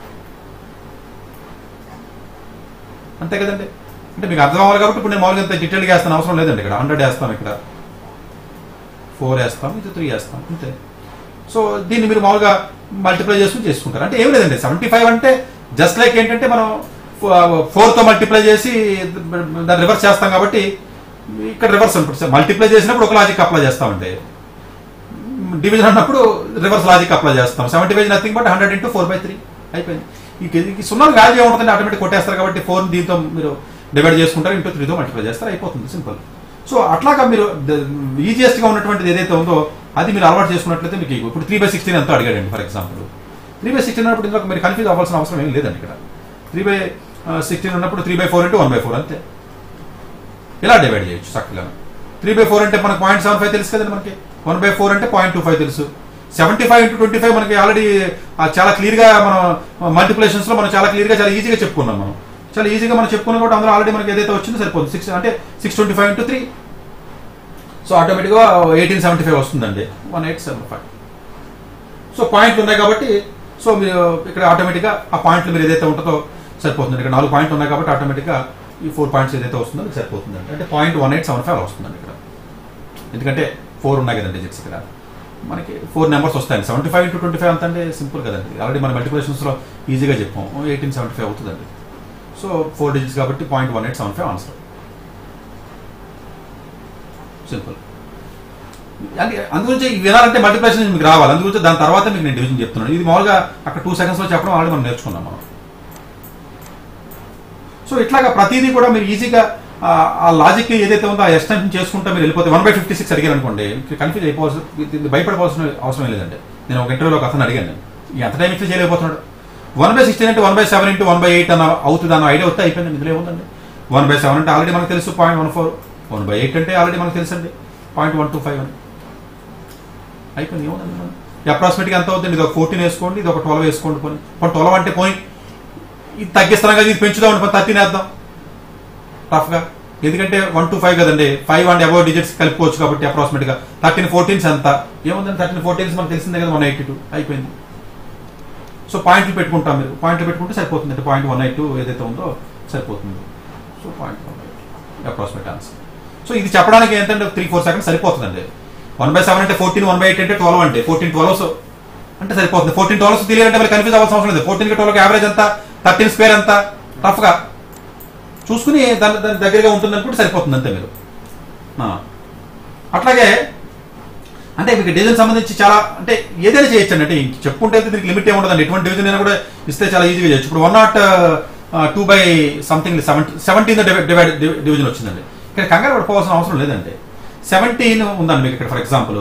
అంతే కదండి అంటే మీకు అర్థం అవ్వాలి కాబట్టి ఇప్పుడు నేను మామూలుగా ఇంత డీటెయిల్గా వేస్తాను అవసరం లేదండి ఇక్కడ హండ్రెడ్ వేస్తాం ఇక్కడ ఫోర్ వేస్తాం ఇది త్రీ వేస్తాం అంతే సో దీన్ని మీరు మామూలుగా మల్టిప్లై చేసుకుని చేసుకుంటారు అంటే ఏం లేదండి సెవెంటీ ఫైవ్ అంటే జస్ట్ లైక్ ఏంటంటే మనం ఫోర్తో మల్టిప్లై చేసి దాన్ని రివర్స్ చేస్తాం కాబట్టి ఇక్కడ రివర్స్ అనుకుంటుంది మల్టిప్లై చేసినప్పుడు ఒక లాజిక్ అప్లై చేస్తామండి డివిజన్ అన్నప్పుడు రివర్స్ లాజిక్ అప్లై చేస్తాం seventy five nothing but hundred into four by three అయిపోయింది ఈ సున్నా వాల్యూ ఏముంటుంది ఆటోమేటిక్ కొట్టేస్తారు కాబట్టి ఫోర్ దీంతో మీరు డివైడ్ చేసుకుంటారు ఇంటూ త్రీతో మల్టిప్లై చేస్తారు అయిపోతుంది సింపుల్ సో అట్లాగా మీరు ఈజియెస్ట్ గా ఉన్నటువంటిది ఏదైతే ఉందో అది మీరు అలవాటు చేసుకున్నట్లయితే మీకు ఇప్పుడు త్రీ బై సిక్స్టీన్ ఎంతో అడిగాడండి for example three by sixteen ఉన్నప్పుడు ఇందులో మీరు కన్ఫ్యూజ్ అవ్వాల్సిన అవసరం ఏం లేదండి ఇక్కడ త్రీ బై సిక్స్టీన్ ఉన్నప్పుడు three by four into one by four అంతే ఇలా డివైడ్ చేయొచ్చు చక్కగా త్రీ బై ఫోర్ అంటే మనకు పాయింట్ సెవెన్ ఫైవ్ తెలుసు కదండి మనకి వన్ బై ఫోర్ అంటే పాయింట్ టూ ఫైవ్ తెలుసు seventy five into twenty five మనకి ఆల్రెడీ చాలా క్లియర్ గా మనం మల్టిప్లేషన్స్ లో మనం చాలా క్లియర్ గా చాలా ఈజీగా చెప్పుకున్నాం మనం చాలా ఈజీగా మనం చెప్పుకున్నాం కూడా అందులో ఆల్రెడీ మనకి ఏదైతే వచ్చిందో సరిపోతుంది సిక్స్ అంటే six twenty five into three so ఆటోమేటిక్గా ఎయిటీన్ సెవెంటీ ఫైవ్ వస్తుందండి one eight seven five so పాయింట్లు ఉన్నాయి కాబట్టి సో మీరు ఇక్కడ ఆటోమేటిక్గా ఆ పాయింట్లు మీరు ఏదైతే ఉంటుందో సరిపోతుంది ఇక్కడ నాలుగు పాయింట్లు ఉన్నాయి కాబట్టి ఆటోమేటిక్గా ఈ ఫోర్ పాయింట్స్ ఏదైతే వస్తుందో మీకు సరిపోతుందండి అంటే point one eight seven five వస్తుందండి ఇక్కడ ఎందుకంటే ఫోర్ ఉన్నాయి కదండి డిజిట్స్ ఇక్కడ మనకి ఫోర్ నెంబర్స్ వస్తాయండి seventy five into twenty five అంత అంటే సింపుల్ కదండి ఆల్రెడీ మన మల్టిప్లికేషన్స్లో ఈజీగా చెప్పాం ఎయిటీన్ సెవెంటీ ఫైవ్ అవుతుందండి సో ఫోర్ డిజిట్స్ కాబట్టి point one eight seven five answer simple అంటే అందుగురించి వినాలంటే మల్టిప్లికేషన్ మీకు రావాలి అందుగురించి దాని తర్వాత మీకు నేను డివిజన్ చెప్తున్నాను ఇది మామూలుగా అక్కడ టూ సెకండ్స్లో చెప్పడం ఆల్రెడీ మనం నేర్చుకున్నాం మనం సో ఇట్లాగా ప్రతిదీ కూడా మీరు ఈజీగా ఆ లాజిక్ ఏదైతే ఉందో ఆ ఎక్స్టెన్షన్ చేసుకుంటా మీరు వెళ్ళిపోతే వన్ బై ఫిఫ్టీ సిక్స్ అడిగారు అనుకోండి కన్ఫ్యూజ్ అయిపోవాల్సి ఇది భయపడవలసిన అవసరం లేదండి నేను ఒక ఇంటర్వ్యూలో ఒక అతను అడిగాను నేను ఎంత టైం ఇచ్చి చేయలేకపోతున్నాడు వన్ బై సిక్స్టీన్ అంటే one by seven into one by eight అన్న అవుతుంది అన్న ఐడియా వస్తే అయిపోయింది ఇందులో ఏముందండి వన్ బై సెవెన్ అంటే ఆల్రెడీ మనకు తెలుసు point one four one by eight అంటే ఆల్రెడీ మనకు తెలుసండి పాయింట్ వన్ టూ ఫైవ్ అని అయిపోయింది ఏముందండి అప్రాక్సిమేట్గా ఎంత అవుతుంది ఇది ఒక ఫోర్టీన్ వేసుకోండి ఇది ఒక ట్వెల్వ్ వేసుకోండి పోనీ పోనీ ట్వెల్వ్ అంటే పోయి ఇది తగ్గిస్తాం కదా ఇది పెంచుదాం పోనీ థర్టీన్ వేద్దాం టఫ్గా ఎందుకంటే వన్ టు ఫైవ్ కదండి ఫైవ్ అండ్ అబౌవ్ డిజిట్స్ కలుపుకోవచ్చు కాబట్టి అప్రాక్సిమేట్గా థర్టీన్ ఫోర్టీన్స్ ఎంత ఏముందండి థర్టీన్ ఫోర్టీన్స్ మనకు తెలిసిందే కదా వన్ ఎయిటీ టూ అయిపోయింది సో పాయింట్లు పెట్టుకుంటాం మీరు పాయింట్లు పెట్టుకుంటే సరిపోతుంది అంటే పాయింట్ వన్ ఎయిట్ టూ ఏదైతే ఉందో సరిపోతుంది so point one eight approximate answer so ఇది చెప్పడానికి ఏంటంటే త్రీ ఫోర్ సెకండ్స్ సరిపోతుందండి వన్ బై సెవెన్ అంటే ఫోర్టీన్ వన్ బై ఎయిట్ అంటే ట్వెల్వ్ అంటే ఫోర్టీన్ ట్వెల్వ్స్ అంటే సరిపోతుంది ఫోర్టీన్ ట్వెల్వ్స్ తెలియాలంటే మళ్ళీ కన్ఫ్యూజ్ అవ్వాల్సిన అవసరం లేదు ఫోర్టీన్ ట్వెల్వ్ యావరేజ్ ఎంత థర్టీన్ స్క్వేర్ ఎంత టఫ్గా చూసుకుని దాని దాని దగ్గరగా ఉంటుంది అనుకుంటే సరిపోతుంది అంతే మీరు అట్లాగే అంటే మీకు డివిజన్ సంబంధించి చాలా అంటే ఏదైనా చేయొచ్చు అంటే చెప్పుకుంటే దీనికి లిమిట్ ఏముండదండి ఎటువంటి డివిజన్ అయినా కూడా ఇస్తే చాలా ఈజీగా చేయొచ్చు ఇప్పుడు one not two by something seventy seventeen divide division వచ్చిందండి ఇక్కడ కంగారు పడిపోవాల్సిన అవసరం లేదండి సెవెంటీన్ ఉందండి మీకు ఇక్కడ ఫర్ ఎగ్జాంపుల్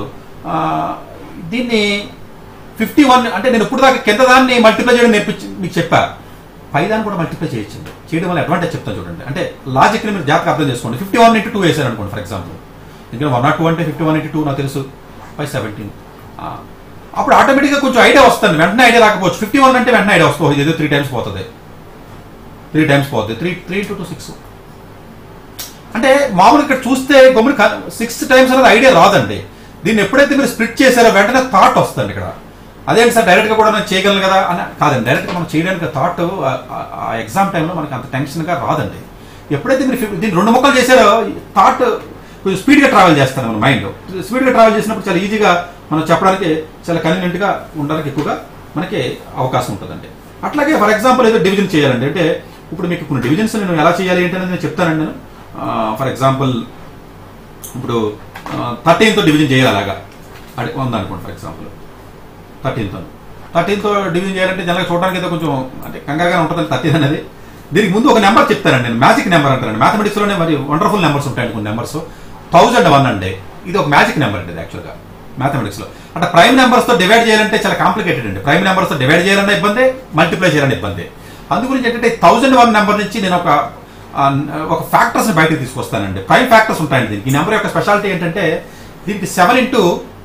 దీన్ని ఫిఫ్టీ వన్ అంటే నేను ఇప్పుడు దాకా కింద దాన్ని మల్టిప్లై చేయడం నేర్పించి మీకు చెప్పా పైదాన్ని కూడా మల్టిప్లై చేయొచ్చు చేయడం వల్ల అడ్వాంటేజ్ చెప్తాను చూడండి అంటే లాజిక్ని మీరు జాగ్రత్తగా అర్థం చేసుకోండి ఫిఫ్టీ వన్ ఇంటూ టూ వేసారు అనుకోండి ఫర్ ఎగ్జాంపుల్ ఎందుకంటే వన్ నాట్ టూ అంటే ఫిఫ్టీ వన్ ఇంటూ టూ నాకు తెలుసు బై సెవెంటీన్ అప్పుడు ఆటోమేటిక్గా కొంచెం ఐడియా వస్తుంది వెంటనే ఐడియా రాకపోవచ్చు ఫిఫ్టీ వన్ అంటే వెంటనే ఐడియా వస్తుంది ఏదో త్రీ టైమ్స్ పోతుంది త్రీ టైమ్స్ పోతుంది three three to two six అంటే మామూలు ఇక్కడ చూస్తే గమ్ముని సిక్స్ టైమ్స్ అనేది ఐడియా రాదండి దీన్ని ఎప్పుడైతే మీరు స్ప్లిట్ చేశారో వెంటనే థాట్ వస్తుంది ఇక్కడ అదేంటి సార్ డైరెక్ట్గా కూడా నేను చేయగలను కదా అని కాదండి డైరెక్ట్గా మనం చేయడానికి థాట్ ఆ ఎగ్జామ్ టైంలో మనకి అంత టెన్షన్గా రాదండి ఎప్పుడైతే మీరు దీన్ని రెండు ముక్కలు చేశారో థాట్ కొంచెం స్పీడ్గా ట్రావెల్ చేస్తాను మన మైండ్ స్పీడ్గా ట్రావెల్ చేసినప్పుడు చాలా ఈజీగా మనం చెప్పడానికి చాలా కన్వీనియంట్గా ఉండడానికి ఎక్కువగా మనకి అవకాశం ఉంటుందండి అట్లాగే ఫర్ ఎగ్జాంపుల్ ఏదో డివిజన్ చేయాలండి అంటే ఇప్పుడు మీకు కొన్ని డివిజన్స్ నేను ఎలా చేయాలి ఏంటనేది నేను చెప్తానండి నేను ఫర్ ఎగ్జాంపుల్ ఇప్పుడు థర్టీన్తో డివిజన్ చేయాలి అలాగా అది ఉందనుకోండి ఫర్ ఎగ్జాంపుల్ థర్టీన్తో థర్టీన్తో డివిజన్ చేయాలంటే జనరల్గా చూడడానికి అయితే కొంచెం అంటే కంగారుగా ఉంటుంది థర్టీన్ అనేది దీనికి ముందు ఒక నెంబర్ చెప్తానండి నేను మ్యాజిక్ నెంబర్ అంటారండి మ్యాథమెటిక్స్లోనే మరి వండర్ఫుల్ నెంబర్స్ ఉంటాయండి కొన్ని నెంబర్స్ థౌజండ్ వన్ అండి ఇది ఒక మ్యాజిక్ నెంబర్ అండి ఇది యాక్చువల్గా మ్యాథమెటిక్స్లో అంటే ప్రైమ్ నెంబర్స్తో డివైడ్ చేయాలంటే చాలా కాంప్లికేటెడ్ అండి ప్రైమ్ నెంబర్స్తో డివైడ్ చేయాలన్నా ఇబ్బంది మల్టిప్లై చేయాలన్నా ఇబ్బంది అందు గురించి ఏంటంటే థౌజండ్ వన్ నెంబర్ నుంచి నేను ఒక ఆ, ఒక ఫ్యాక్టర్స్ బయటకు తీసుకొస్తానండి ప్రైమ్ ఫ్యాక్టర్స్ ఉంటాయండి దీనికి ఈ నెంబర్ యొక్క స్పెషాలిటీ ఏంటంటే దీనికి seven into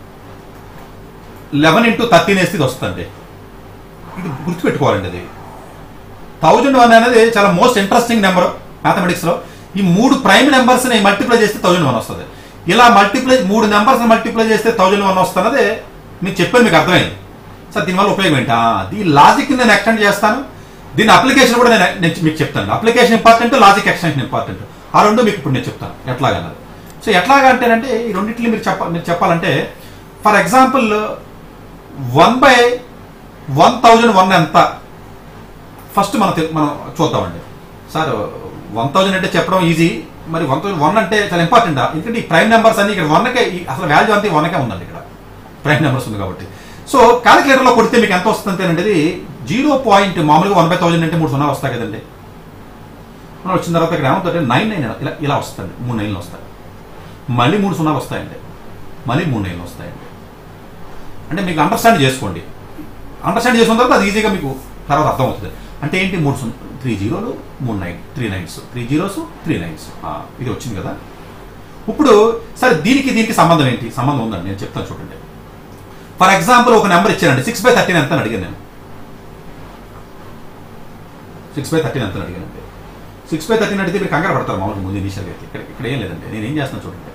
eleven into thirteen వేస్తే ఇది వస్తుంది ఇది గుర్తుపెట్టుకోవాలండి అది థౌజండ్ వన్ అనేది చాలా మోస్ట్ ఇంట్రెస్టింగ్ నెంబర్ మ్యాథమెటిక్స్ లో ఈ మూడు ప్రైమ్ నెంబర్స్ ని మల్టిప్లై చేస్తే థౌజండ్ వన్ వస్తుంది ఇలా మల్టిప్లై మూడు నెంబర్స్ మల్టిప్లై చేస్తే థౌజండ్ వన్ వస్తున్నది మీకు చెప్పాను మీకు అర్థమైంది సార్ దీనివల్ల ఉపయోగం ఏంటి ఆ, ఈ లాజిక్ నేను ఎక్స్టెండ్ చేస్తాను దీని అప్లికేషన్ కూడా నేను నేను మీకు చెప్తాను application important logic extension important ఆ రెండు మీకు ఇప్పుడు నేను చెప్తాను ఎట్లాగన్నది సో ఎట్లాగా అంటేనంటే ఈ రెండింటిని మీరు చెప్ప మీరు చెప్పాలంటే for example one by one thousand one ఎంత ఫస్ట్ మనం తె- మనం చూద్దామండి సార్ వన్ థౌజండ్ అంటే చెప్పడం ఈజీ మరి వన్ థౌజండ్ వన్ అంటే చాలా ఇంపార్టెంట్ ఎందుకంటే ఈ ప్రైమ్ నెంబర్స్ అన్ని ఇక్కడ వన్కే అసలు వాల్యూ అంతా వన్కే ఉందండి ఇక్కడ ప్రైమ్ నెంబర్స్ ఉంది కాబట్టి సో క్యాలిక్యులేటర్లో కొడితే మీకు ఎంత వస్తుంది అంటే జీరో పాయింట్ మామూలుగా వన్ బై థౌజండ్ అంటే మూడు సున్నాలు వస్తాయి కదండి మనం వచ్చిన తర్వాత ఇక్కడ ఏమవుతుందంటే నైన్ నైన్ ఇలా ఇలా వస్తుంది మూడు నైన్లు వస్తాయి మళ్ళీ మూడు సున్నాలు వస్తాయండి మళ్ళీ మూడు నైన్లు వస్తాయండి అంటే మీకు అండర్స్టాండ్ చేసుకోండి అండర్స్టాండ్ చేసుకున్న తర్వాత అది ఈజీగా మీకు తర్వాత అర్థమవుతుంది అంటే ఏంటి మూడు సున్నా త్రీ జీరోలు మూడు nine three nines three zeros three nines ఇది వచ్చింది కదా ఇప్పుడు సరే దీనికి దీనికి సంబంధం ఏంటి సంబంధం ఉందండి నేను చెప్తాను చూడండి ఫర్ ఎగ్జాంపుల్ ఒక నెంబర్ ఇచ్చానండి సిక్స్ బై థర్టీన్ ఎంత అని అడిగాను నేను సిక్స్ బై థర్టీన్ ఎంత అని అడిగానండి సిక్స్ బై థర్టీన్ అడిగితే మీరు కంగారు పడతారు మామూలుగా ముందు ఇనిషియల్గా అయితే ఇక్కడ ఇక్కడ ఏం లేదండి నేను ఏం చేస్తున్నాను చూడండి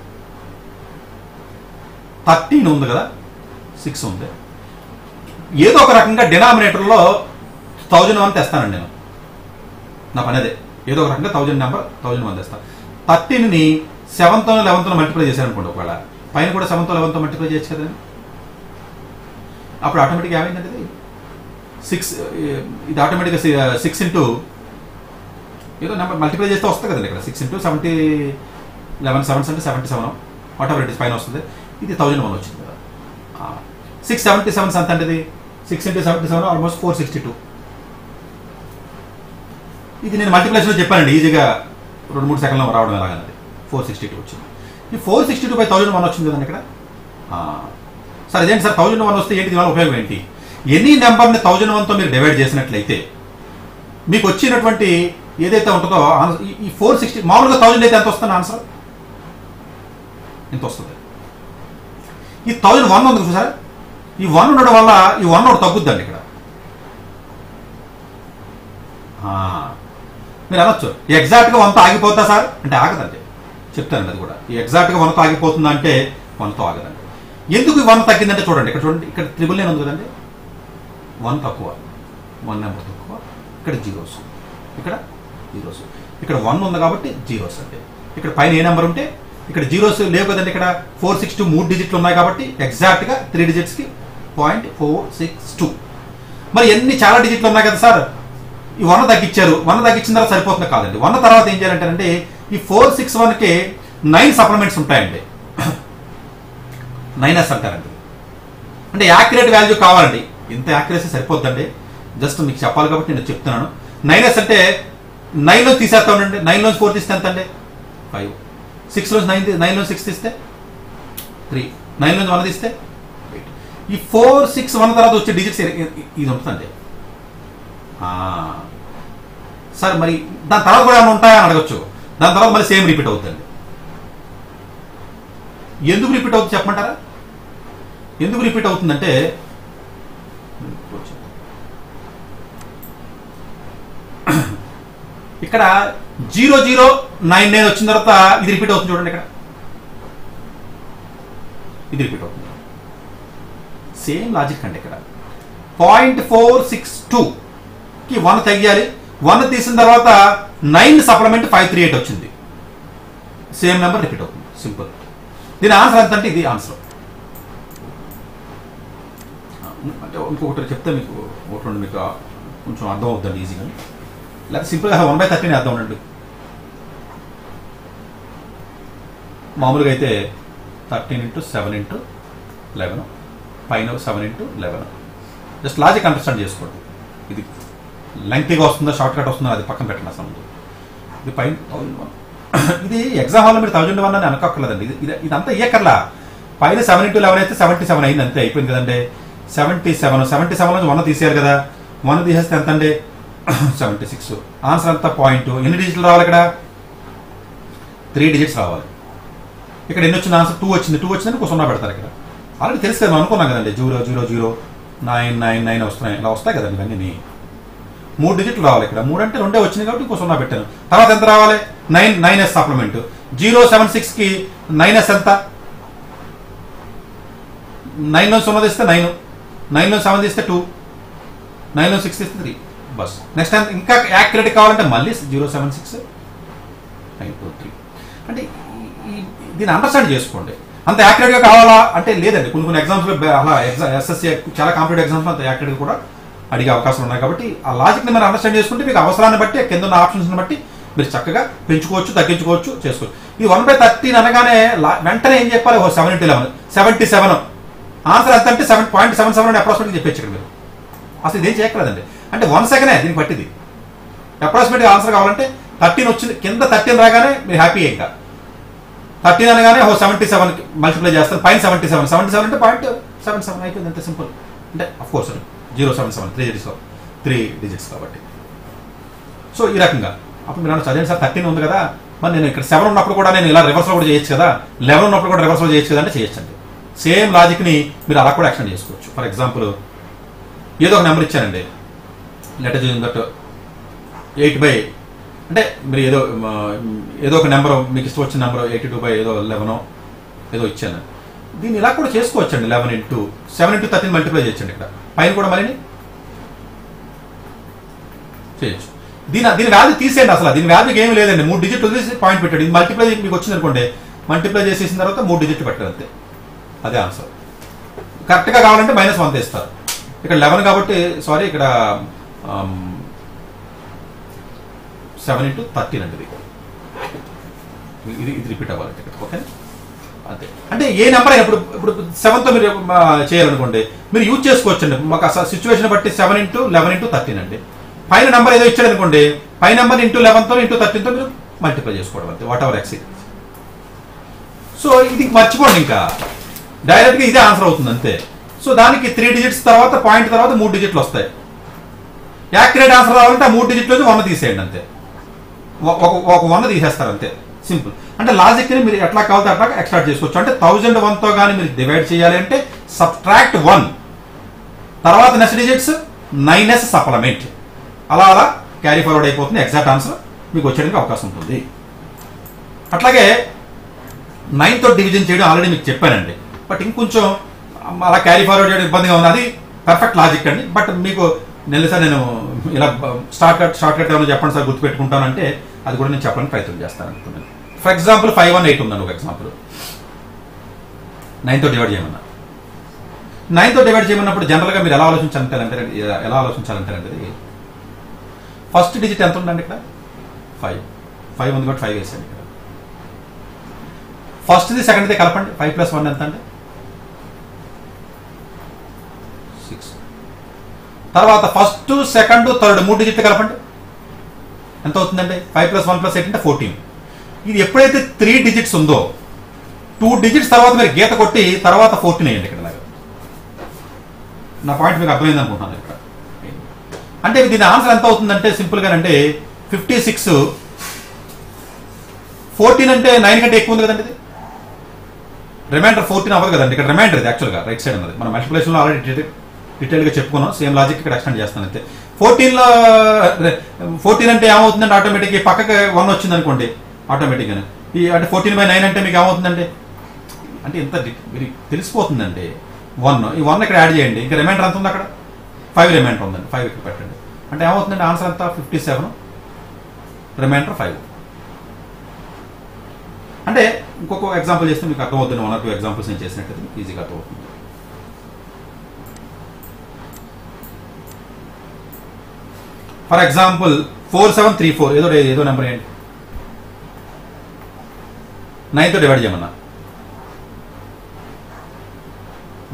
థర్టీన్ ఉంది కదా సిక్స్ ఉంది ఏదో ఒక రకంగా డినామినేటర్లో థౌజండ్ వన్ తెస్తానండి నేను నా పని అదే ఏదో ఒక రకంగా థౌజండ్ నెంబర్ థౌజండ్ వన్ తెస్తాను థర్టీన్ని సెవెన్తో లెవెన్తో మల్టిప్లై చేశాను అనుకోండి ఒకవేళ పైన కూడా సెవెన్తో లెవెన్తో మల్టిప్లై చేయొచ్చు కదండి అప్పుడు ఆటోమేటిక్గా ఏమైందంటే ఇది సిక్స్ ఇది ఆటోమేటిక్గా సిక్స్ ఇంటూ ఏదో నెంబర్ మల్టిప్లై చేస్తే వస్తుంది కదండి ఇక్కడ six into seventy eleven sevens అంటే seventy seven whatever it is పైన వస్తుంది ఇది థౌజండ్ వన్ వచ్చింది కదా సిక్స్ సెవెంటీ సెవెన్స్ ఎంత అంటే ఇది six into seventy seven almost four sixty two ఇది నేను మల్టిప్లేషన్లో చెప్పానండి ఈజీగా రెండు మూడు సెకండ్లో రావడం ఎలాగన్నది ఫోర్ సిక్స్టీ టూ వచ్చింది ఈ four sixty two by thousand one వచ్చింది కదండి ఇక్కడ ఆ, సార్ ఇదేంటి సార్ థౌజండ్ వన్ వస్తే ఏంటి దీనివల్ల ఉపయోగం ఏంటి ఎనీ నెంబర్ని థౌజండ్ వన్తో మీరు డివైడ్ చేసినట్లయితే మీకు వచ్చినటువంటి ఏదైతే ఉంటుందో ఆన్సర్ ఈ- ఈ ఫోర్ సిక్స్టీ మామూలుగా థౌజండ్ అయితే ఎంత వస్తుంది ఆన్సర్ ఎంత వస్తుంది ఈ థౌజండ్ వన్ ఉంది చూసారా ఈ వన్ ఉండడం వల్ల ఈ వన్ ఒకటి తగ్గుద్దండి ఇక్కడ ఆ, మీరు అనొచ్చు ఎగ్జాక్ట్గా వన్తో ఆగిపోతా సార్ అంటే ఆగదండి చెప్తానండి అది కూడా ఈ ఎగ్జాక్ట్గా వన్తో ఆగిపోతుందా అంటే వన్తో ఆగదండి ఎందుకు ఈ వన్ తగ్గిందంటే చూడండి ఇక్కడ చూడండి ఇక్కడ త్రిబుల్ నైన్ ఉంది కదండి వన్ తక్కువ వన్ నెంబర్ తక్కువ ఇక్కడ జీరోస్ ఇక్కడ జీరోస్ ఇక్కడ వన్ ఉంది కాబట్టి జీరోస్ అండి ఇక్కడ పైన ఏ నెంబర్ ఉంటే ఇక్కడ జీరోస్ లేవు కదండి ఇక్కడ ఫోర్ సిక్స్ టూ మూడు డిజిట్లు ఉన్నాయి కాబట్టి ఎగ్జాక్ట్గా త్రీ డిజిట్స్కి పాయింట్ ఫోర్ సిక్స్ టూ మరి ఎన్ని చాలా డిజిట్లు ఉన్నాయి కదా సార్ ఈ వన్ తగ్గించారు వన్ తగ్గించిన తర్వాత సరిపోతుంది కాదండి వన్ తర్వాత ఏం చేయాలంటే ఈ ఫోర్ సిక్స్ వన్కి నైన్ సప్లిమెంట్స్ ఉంటాయండి నైన్ ఎస్ అంటారండి అంటే యాక్యురేట్ వాల్యూ కావాలండి ఇంత యాక్యురసీ సరిపోద్దండి జస్ట్ మీకు చెప్పాలి కాబట్టి నేను చెప్తున్నాను నైన్ ఎస్ అంటే నైన్లో తీసేస్తామండి నైన్లో ఫోర్ తీస్తే ఎంత అండి ఫైవ్ సిక్స్లో నైన్ నైన్లో సిక్స్ తీస్తే త్రీ నైన్లో వన్ తీస్తే ఎయిట్ ఈ ఫోర్ సిక్స్ వన్ తర్వాత వచ్చే డిజిట్స్ ఇది ఉంటుందండి ఆ. సార్ మరి దాని తర్వాత కూడా ఏమైనా ఉంటాయా అని అడగచ్చు దాని తర్వాత మళ్ళీ సేమ్ రిపీట్ అవుతుందండి ఎందుకు రిపీట్ అవుతుంది చెప్పమంటారా ఎందుకు రిపీట్ అవుతుందంటే ఇక్కడ జీరో జీరో నైన్ నైన్ వచ్చిన తర్వాత ఇది రిపీట్ అవుతుంది చూడండి ఇక్కడ ఇది రిపీట్ అవుతుంది సేమ్ లాజిక్ అండి ఇక్కడ పాయింట్ ఫోర్ సిక్స్ కి వన్ తగ్గాలి వన్ తీసిన తర్వాత nine supplement five three eight వచ్చింది సేమ్ నెంబర్ రిపీట్ అవుతుంది సింపుల్ దీని ఆన్సర్ ఎంత అంటే ఇది ఆన్సర్ అంటే ఇంకొకటి చెప్తే మీకు ఒకటి రెండు మీకు కొంచెం అర్థం అవుతుంది ఈజీగా లేకపోతే సింపుల్గా వన్ బై థర్టీని అర్థం ఉండండి మామూలుగా అయితే thirteen into seven into eleven పైన seven into eleven just logic understand చేసుకోండి ఇది లెంగ్తీగా వస్తుందా షార్ట్ కట్ వస్తుందా అది పక్కన పెట్టండి అసలు ఇది పైన ఇది ఎగ్జామ్ హాల్లో మీరు థౌజండ్ వన్ అని అనుకోక్కర్లేదండి ఇది ఇది- ఇదంతా ఇయ్యక్కర్లా పైన సెవెన్ ఇంటూ లెవెన్ అయితే సెవెంటీ సెవెన్ అయింది అంతే అయిపోయింది కదండి సెవెంటీ సెవెన్ సెవెంటీ సెవెన్ నుంచి వన్ తీసేయాలి కదా వన్ తీసేస్తే ఎంత అండి సెవెంటీ సిక్స్ ఆన్సర్ అంతా పాయింట్ ఎన్ని డిజిట్లు రావాలి ఇక్కడ త్రీ డిజిట్స్ రావాలి ఇక్కడ ఎన్ని వచ్చింది ఆన్సర్ టూ వచ్చింది టూ వచ్చిందని ఒక సున్నా పెడతారు ఇక్కడ ఆల్రెడీ తెలుసు కదా మనం అనుకున్నాం కదండి zero zero zero nine nine nine వస్తున్నాయి ఇలా వస్తాయి కదండి ఇవన్నీ మూడు డిజిట్లు రావాలి ఇక్కడ మూడు అంటే రెండే వచ్చినాయి కాబట్టి ఇంకో సున్నా పెట్టాను తర్వాత ఎంత రావాలి nine nine's supplement zero seven six కి నైన్ ఎస్ ఎంత నైన్ లో సున్నా తీస్తే నైన్ నైన్ లో సెవెన్ తీస్తే టూ నైన్ లో సిక్స్ తీస్తే త్రీ బస్ నెక్స్ట్ టైం ఇంకా యాక్యురేట్ కావాలంటే మళ్ళీ zero seven six nine two three అంటే ఈ- ఈ- దీన్ని అండర్స్టాండ్ చేసుకోండి అంత యాక్యురేట్ గా కావాలా అంటే లేదండి కొన్ని కొన్ని ఎగ్జామ్స్ లో బె- అలా ఎగ్జామ్ ఎస్ఎస్సి చాలా కాంపిటేటివ్ ఎగ్జామ్స్ లో అంత యాక్యురేట్ కూడా అడిగే అవకాశం ఉన్నాయి కాబట్టి ఆ లాజిక్ ని మీరు అండర్స్టాండ్ చేసుకుంటే మీకు అవసరాన్ని బట్టి కింద ఉన్న ఆప్షన్స్ బట్టి మీరు చక్కగా పెంచుకోవచ్చు తగ్గించుకోవచ్చు చేసుకోవచ్చు ఈ వన్ బై థర్టీన్ అనగానే లా- వెంటనే ఏం చెప్పాలి ఓ seventy eleven seventy seven answer ఎంత అంటే seven point seven seven approximate చెప్పచ్చు ఇక్కడ మీరు అసలు ఇదేం చేయక్కర్లేదండి అంటే వన్ సెకండే దీనికి పట్టింది అప్రాక్సిమేట్ ఆన్సర్ కావాలంటే థర్టీన్ వచ్చింది కింద థర్టీన్ రాగానే మీరు హ్యాపీ ఇంకా థర్టీన్ అనగానే ఓ సెవెంటీ సెవెన్ మల్టిప్లై చేస్తారు పైన సెవెంటీ సెవెన్ సెవెంటీ సెవెన్ అంటే పాయింట్ సెవెన్ సెవెన్ అయిపోయింది అంతే సింపుల్ అంటే of course zero seven seven three digits three digits కాబట్టి సో ఈ రకంగా అప్పుడు మీరు అన్న చదివండి సార్ థర్టీన్ ఉంది కదా మరి నేను ఇక్కడ సెవెన్ ఉన్నప్పుడు కూడా నేను ఇలా రివర్స్లో కూడా చేయొచ్చు కదా లెవెన్ ఉన్నప్పుడు కూడా రివర్స్లో చేయొచ్చు కదా అంటే చేయొచ్చండి సేమ్ లాజిక్ని మీరు అలా కూడా యాక్షన్ చేసుకోవచ్చు ఫర్ ఎగ్జాంపుల్ ఏదో ఒక నెంబర్ ఇచ్చానండి లెటర్ చూసిన దట్ ఎయిట్ బై అంటే మీరు ఏదో మ, ఏదో ఒక నెంబర్ మీకు ఇష్టం వచ్చిన నెంబర్ ఎయిటీ టూ బై ఏదో లెవెనో ఏదో ఇచ్చాను దీన్ని ఇలా కూడా చేసుకోవచ్చండి eleven into seven into thirteen multiply చేయొచ్చండి ఇక్కడ పైన కూడా మళ్ళీ చేయొచ్చు దీని దీని వాల్యూ తీసేయండి అసలు దీని వాల్యూకి ఏమీ లేదండి మూడు డిజిట్ వదిలేసి పాయింట్ పెట్టాడు ఇది మల్టిప్లై మీకు వచ్చింది అనుకోండి మల్టిప్లై చేసేసిన తర్వాత మూడు డిజిట్ పెట్టారు అంతే అదే ఆన్సర్ కరెక్ట్గా కావాలంటే మైనస్ వన్ తీస్తారు ఇక్కడ లెవెన్ కాబట్టి సారీ ఇక్కడ సెవెన్ ఇంటూ థర్టీన్ అండి ఇది ఇది ఇది రిపీట్ అవ్వాలంటే ఇక్కడ ఓకే అంతే అంటే ఏ నెంబర్ అయినా ఇప్పుడు ఇప్పుడు సెవెన్తో మీరు ఆ, చేయాలనుకోండి మీరు యూజ్ చేసుకోవచ్చండి మాకు అసలు సిచ్యువేషన్ బట్టి seven into eleven into thirteen అండి పైన నెంబర్ ఏదో ఇచ్చాడు అనుకోండి పై నెంబర్ ఇంటూ లెవెన్తో ఇంటూ థర్టీన్తో మీరు మల్టిప్లై చేసుకోవడం అంతే వాట్ ఎవర్ ఎక్స్ సో ఇది మర్చిపోండి ఇంకా డైరెక్ట్ గా ఇదే ఆన్సర్ అవుతుంది అంతే సో దానికి త్రీ డిజిట్స్ తర్వాత పాయింట్ తర్వాత మూడు డిజిట్లు వస్తాయి యాక్యురేట్ ఆన్సర్ రావాలంటే ఆ మూడు డిజిట్లో వన్ తీసేయండి అంతే ఒక ఒక వన్ తీసేస్తారు అంతే సింపుల్ అంటే లాజిక్ ని మీరు ఎట్లా కావాలంటే అట్లా ఎక్స్ట్రాక్ట్ చేసుకోవచ్చు అంటే థౌజండ్ వన్ తో కానీ మీరు డివైడ్ చేయాలి అంటే సబ్ట్రాక్ట్ వన్ తర్వాత next digits nine's supplement అలా అలా క్యారీ ఫార్వర్డ్ అయిపోతుంది ఎగ్జాక్ట్ ఆన్సర్ మీకు వచ్చేయడానికి అవకాశం ఉంటుంది అట్లాగే నైన్ తో డివిజన్ చేయడం ఆల్రెడీ మీకు చెప్పానండి బట్ ఇంకొంచెం అలా క్యారీ ఫార్వర్డ్ చేయడం ఇబ్బందిగా ఉంది అది పర్ఫెక్ట్ లాజిక్ అండి బట్ మీకు నేను సార్ నేను ఇలా స్టార్ట్ కట్ షార్ట్ కట్ ఏమైనా చెప్పండి సార్ గుర్తుపెట్టుకుంటానంటే అది కూడా నేను చెప్పడానికి ప్రయత్నం చేస్తాను అనుకున్నాను for example five one eight ఉందండి ఒక ఎగ్జాంపుల్ నైన్తో డివైడ్ చేయమన్నా నైన్తో డివైడ్ చేయమన్నప్పుడు జనరల్గా మీరు ఎలా ఆలోచించాలంటే ఎలా ఆలోచించాలంటారంటే ఫస్ట్ డిజిట్ ఎంత ఉందండి ఇక్కడ ఫైవ్ ఫైవ్ ఉంది కాబట్టి ఫైవ్ వేసాను ఇక్కడ ఫస్ట్ది సెకండ్ది కలపండి ఫైవ్ ప్లస్ వన్ ఎంత అండి సిక్స్ తర్వాత ఫస్ట్ సెకండ్ థర్డ్ మూడు డిజిట్లు కలపండి ఎంత అవుతుందండి five plus one plus eight అంటే ఫోర్టీన్ ఇది ఎప్పుడైతే త్రీ డిజిట్స్ ఉందో టూ డిజిట్స్ తర్వాత మీరు గీత కొట్టి తర్వాత ఫోర్టీన్ వేయండి ఇక్కడ లాగా నా పాయింట్ మీకు అర్థమైంది అనుకుంటున్నాను ఇక్కడ అంటే దీని ఆన్సర్ ఎంత అవుతుందంటే సింపుల్గా అంటే ఫిఫ్టీ సిక్స్ ఫోర్టీన్ అంటే నైన్ కంటే ఎక్కువ ఉంది కదండి ఇది రిమైండర్ ఫోర్టీన్ అవ్వదు కదండి ఇక్కడ రిమైండర్ ఇది యాక్చువల్గా రైట్ సైడ్ ఉన్నది మనం మల్టిప్లేషన్లో ఆల్రెడీ డీటెయిల్గా చెప్పుకున్నాం సేమ్ లాజిక్ ఇక్కడ ఎక్స్టెండ్ చేస్తాను అంతే ఫోర్టీన్లో ఫోర్టీన్ అంటే ఏమవుతుందంటే ఆటోమేటిక్ ఈ పక్కకి వన్ వచ్చింది అనుకోండి ఆటోమేటిక్గా ఈ అంటే ఫోర్టీన్ బై నైన్ అంటే మీకు ఏమవుతుందండి అంటే ఇంత డి- మీరు తెలిసిపోతుందండి వన్ ఈ వన్ ఇక్కడ యాడ్ చేయండి ఇంకా రిమైండర్ ఎంత ఉంది అక్కడ ఫైవ్ రిమైండర్ ఉందండి ఫైవ్ ఇక్కడ పెట్టండి అంటే ఏమవుతుందండి ఆన్సర్ ఎంత ఫిఫ్టీ సెవెన్ రిమైండర్ ఫైవ్ అంటే ఇంకొక ఎగ్జాంపుల్ చేస్తే మీకు అర్థమవుతుంది వన్ ఆర్ టూ ఎగ్జాంపుల్స్ నేను చేసినట్టు మీకు ఈజీగా అర్థమవుతుంది for example four seven three four ఏదో ఏదో నెంబర్ ఏంటి నైన్తో డివైడ్ చేయమన్నా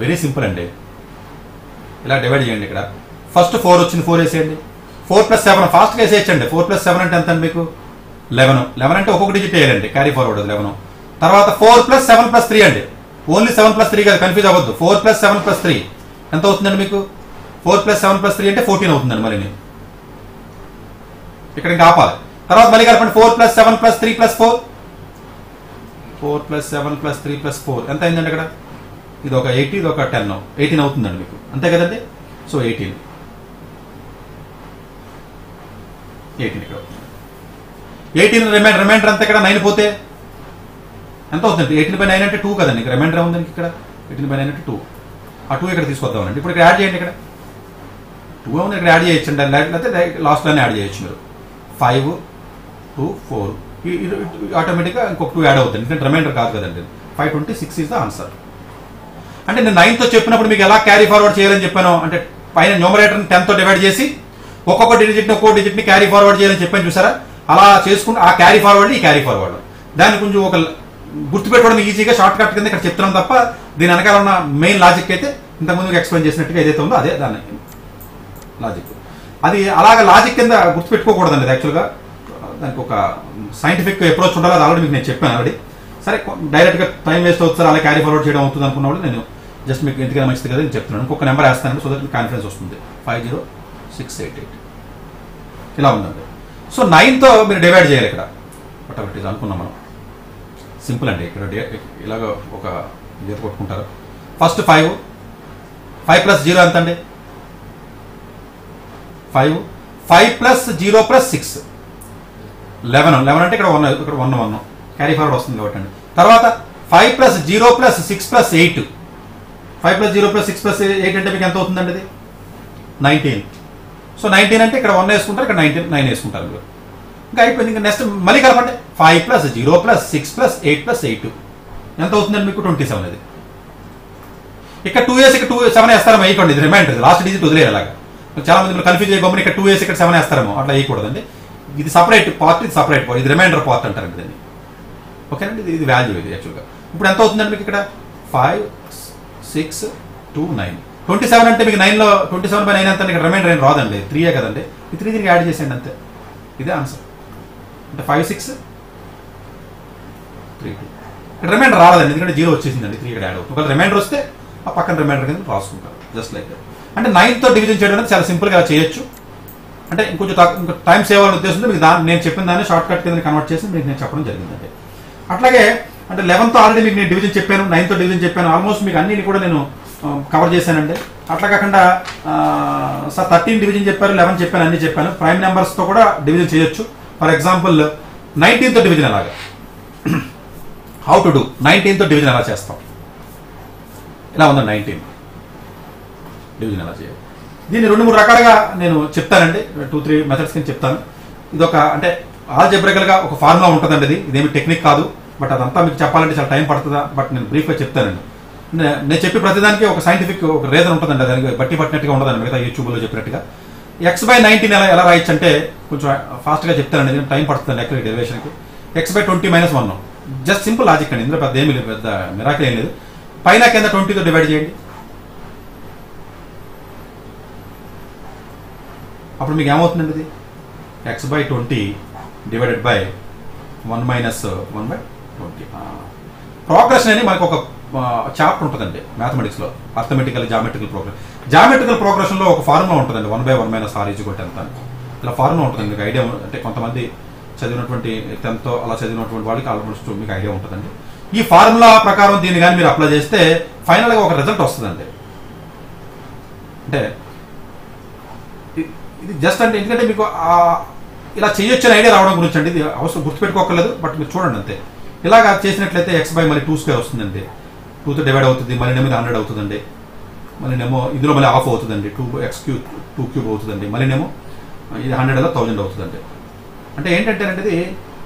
వెరీ సింపుల్ అండి ఇలా డివైడ్ చేయండి ఇక్కడ ఫస్ట్ ఫోర్ వచ్చింది ఫోర్ వేసేయండి ఫోర్ ప్లస్ సెవెన్ ఫాస్ట్గా వేసేయచ్చండి ఫోర్ ప్లస్ సెవెన్ అంటే ఎంత అండి మీకు లెవెన్ లెవెన్ అంటే ఒక్కొక్క డిజిట్ వేయాలండి క్యారీ ఫార్వర్డ్ లెవెన్ తర్వాత four plus seven plus three అండి ఓన్లీ సెవెన్ ప్లస్ త్రీ కాదు కన్ఫ్యూజ్ అవ్వద్దు four plus seven plus three ఎంత అవుతుందండి మీకు four plus seven plus three అంటే ఫోర్టీన్ అవుతుందండి మరి నేను ఇక్కడ ఇంకా ఆపాలి తర్వాత మళ్ళీ కలపండి four plus seven plus three plus four four plus seven plus three plus four ఎంత అయిందండి ఇక్కడ ఇది ఒక ఎయిటీ ఇది ఒక టెన్ ఎయిటీన్ అవుతుందండి మీకు అంతే కదండి సో ఎయిటీన్ ఎయిటీన్ ఇక్కడ ఎయిటీన్ రిమైండర్ రిమైండర్ అంతా ఇక్కడ నైన్ పోతే ఎంత అవుతుంది ఎయిటీన్ బై నైన్ అంటే టూ కదండి ఇక్కడ రిమైండర్ ఉంది ఇక్కడ ఎయిటీన్ బై నైన్ అంటే టూ ఆ టూ ఇక్కడ తీసుకొద్దామండి ఇప్పుడు ఇక్కడ యాడ్ చేయండి ఇక్కడ టూ ఉంది ఇక్కడ యాడ్ చేయొచ్చండి లేకపోతే లాస్ట్లోనే యాడ్ చేయొచ్చు మీరు ఫైవ్ టూ ఫోర్ ఆటోమేటిక్గా ఇంకొక టూ యాడ్ అవుతుంది ఎందుకంటే రిమైండర్ కాదు కదండి five twenty six is the answer అంటే నేను నైన్తో చెప్పినప్పుడు మీకు ఎలా క్యారీ ఫార్వర్డ్ చేయాలని చెప్పాను అంటే పైన న్యూమరేటర్ని టెన్తో డివైడ్ చేసి ఒక్కొక్క డిజిట్ని ఒక్కొక్క డిజిట్ని క్యారీ ఫార్వర్డ్ చేయాలని చెప్పాను చూసారా అలా చేసుకుంటే ఆ క్యారీ ఫార్వర్డ్ ఈ క్యారీ ఫార్వర్డ్ దాన్ని కొంచెం ఒక గుర్తుపెట్టుకోవడం ఈజీగా షార్ట్ కట్ కింద ఇక్కడ చెప్తున్నాం తప్ప దీని వెనకాల ఉన్న మెయిన్ లాజిక్ అయితే ఇంతకుముందు ఎక్స్ప్లెయిన్ చేసినట్టుగా ఏదైతే ఉందో అదే దాన్ని లాజిక్ అది అలాగ లాజిక్ కింద గుర్తుపెట్టుకోకూడదండి అది యాక్చువల్గా దానికి ఒక సైంటిఫిక్ అప్రోచ్ ఉండాలి అది ఆల్రెడీ మీకు నేను చెప్పాను ఆల్రెడీ సరే డైరెక్ట్గా టైం వేస్ట్ అవుతుంది అలా క్యారీ ఫార్వర్డ్ చేయడం అవుతుంది అనుకున్నప్పుడు నేను జస్ట్ మీకు ఎందుకైనా మంచిది కదా నేను చెప్తున్నాను ఇంకొక నెంబర్ వేస్తానండి సో దట్ కాన్ఫిడెన్స్ వస్తుంది five zero six eight eight ఇలా ఉందండి సో నైన్తో మీరు డివైడ్ చేయాలి ఇక్కడ బట్ ఒకటి ఇది అనుకున్నాం మనం సింపుల్ అండి ఇక్కడ డి- ఇలాగ ఒక గీత కొట్టుకుంటారు first five five plus zero ఎంత అండి five five plus zero plus six eleven eleven అంటే ఇక్కడ వన్ ఇక్కడ వన్ వన్ క్యారీ ఫార్వర్డ్ వస్తుంది కాబట్టి అండి తర్వాత five plus zero plus six plus eight five plus zero plus six plus eight అంటే మీకు ఎంత అవుతుందండి ఇది నైన్టీన్ సో నైన్టీన్ అంటే ఇక్కడ వన్ వేసుకుంటారు ఇక్కడ నైన్టీన్ నైన్ వేసుకుంటారు మీరు ఇంకా అయిపోయింది ఇంకా నెక్స్ట్ మళ్ళీ కలపండి five plus zero plus six plus eight plus eight ఎంత అవుతుందండి మీకు ట్వంటీ సెవెన్ అది ఇక్కడ టూ ఇయర్స్ ఇక్కడ టూ సెవెన్ వేస్తారేమో వేయకండి ఇది రిమైండర్ లాస్ట్ డిజిట్ వదిలేరు అలాగా చాలా మంది కన్ఫ్యూజ్ అయిపోయి ఇక్కడ టూ ఇయర్స్ ఇక్కడ సెవెన్ వేస్తారేమో అట్లా వేయకూడదండి ఇది సపరేట్ పార్ట్ ఇది సపరేట్ పార్ట్ ఇది రిమైండర్ పార్ట్ అంటారండి దీన్ని ఓకేనండి ఇది ఇది వాల్యూ ఇది యాక్చువల్గా ఇప్పుడు ఎంత అవుతుందండి మీకు ఇక్కడ five six two nine twenty seven అంటే మీకు నైన్లో ట్వంటీ సెవెన్ బై నైన్ ఎంత ఇక్కడ రిమైండర్ ఏం రాదండి త్రీయే కదండి ఈ త్రీ దీనికి యాడ్ చేసేయండి అంతే ఇదే ఆన్సర్ అంటే ఫైవ్ సిక్స్ త్రీ టూ ఇక్కడ రిమైండర్ రాలేదండి ఎందుకంటే జీరో వచ్చేసిందండి త్రీ ఇక్కడ యాడ్ అవుతుంది ఒకవేళ రిమైండర్ వస్తే ఆ పక్కన రిమైండర్ కింద రాసుకుంటారు జస్ట్ లైక్ అంటే నైన్తో డివిజన్ చేయడం అనేది చాలా సింపుల్గా చేయొచ్చు అంటే ఇంకొంచెం తక్కువ ఇంకా టైం సేవ్ అవ్వాలనే ఉద్దేశంతో మీకు దాన్ని నేను చెప్పిన దాన్ని షార్ట్ కట్ కింద కన్వర్ట్ చేసి మీకు నేను చెప్పడం జరిగిందండి అట్లాగే అంటే లెవెన్త్ ఆల్రెడీ మీకు నేను డివిజన్ చెప్పాను నైన్త్ డివిజన్ చెప్పాను ఆల్మోస్ట్ మీకు అన్నిని కూడా నేను కవర్ చేశానండి అట్లా కాకుండా సార్ థర్టీన్ డివిజన్ చెప్పారు లెవెన్ చెప్పాను అన్ని చెప్పాను ప్రైమ్ నెంబర్స్తో కూడా డివిజన్ చేయొచ్చు ఫర్ ఎగ్జాంపుల్ నైన్టీన్త్ డివిజన్ అలాగా how to do nineteenth division ఎలా చేస్తాం ఇలా ఉందండి నైన్టీన్ డివిజన్ ఎలా చేయాలి దీన్ని రెండు మూడు రకాలుగా నేను చెప్తానండి టూ త్రీ మెథడ్స్ కింద చెప్తాను ఇది ఒక అంటే ఆల్జెబ్రికల్ గా ఒక ఫార్ములా ఉంటుందండి ఇది ఇదేమి టెక్నిక్ కాదు బట్ అదంతా మీకు చెప్పాలంటే చాలా టైం పడుతుందా బట్ నేను బ్రీఫ్గా చెప్తానండి నే- నేను చెప్పే ప్రతిదానికి ఒక సైంటిఫిక్ ఒక రీజన్ ఉంటుందండి దానికి బట్టి పట్టినట్టుగా ఉండదండి మిగతా యూట్యూబ్లో చెప్పినట్టుగా ఎక్స్ బై నైన్టీన్ ఎలా ఎలా రాయొచ్చు అంటే కొంచెం ఫాస్ట్గా చెప్తానండి ఎందుకంటే టైం పడుతుంది ఎక్కడ డెరివేషన్కి X by twenty minus one just simple logic అండి ఇందులో పెద్ద ఏమీ లేదు పెద్ద మిరాకిల్ ఏం లేదు పైన కింద ట్వంటీతో డివైడ్ చేయండి అప్పుడు మీకు ఏమవుతుందండి ఇది X by twenty divided by one minus one by twenty progression అని మనకు ఒక చాప్టర్ ఉంటుందండి మ్యాథమెటిక్స్లో అర్థమెటికల్ జామెట్రికల్ ప్రోగ్రెస్ జామెట్రికల్ ప్రోగ్రెషన్లో ఒక ఫార్ములా ఉంటుందండి one by one minus R is కొట్టి ఎంత అని. ఇలా ఫార్ములా ఉంటుంది మీకు ఐడియా అంటే కొంతమంది చదివినటువంటి టెన్త్ అలా చదివినటువంటి వాళ్ళకి ఆల్మోస్ట్ మీకు ఐడియా ఉంటుందండి ఈ ఫార్ములా ప్రకారం దీన్ని కానీ మీరు అప్లై చేస్తే ఫైనల్గా ఒక రిజల్ట్ వస్తుందండి అంటే ఇ- ఇది జస్ట్ అంటే ఎందుకంటే మీకు ఆ ఇలా చేయొచ్చు అనే ఐడియా రావడం గురించి అండి ఇది అవసరం గుర్తుపెట్టుకోకర్లేదు బట్ మీరు చూడండి అంతే ఇలాగా చేసినట్లయితే ఎక్స్ బై మళ్ళీ టూ స్క్వేర్ వస్తుందండి టూతో డివైడ్ అవుతుంది మళ్ళీ నేమో హండ్రెడ్ అవుతుందండి మళ్ళీ నేమో ఇందులో మళ్ళీ ఆఫ్ అవుతుందండి two X cube two cube అవుతుందండి మళ్ళీ నేమో ఇది హండ్రెడ్ అలా థౌజండ్ అవుతుందండి అంటే ఏంటంటే అంటే ఇది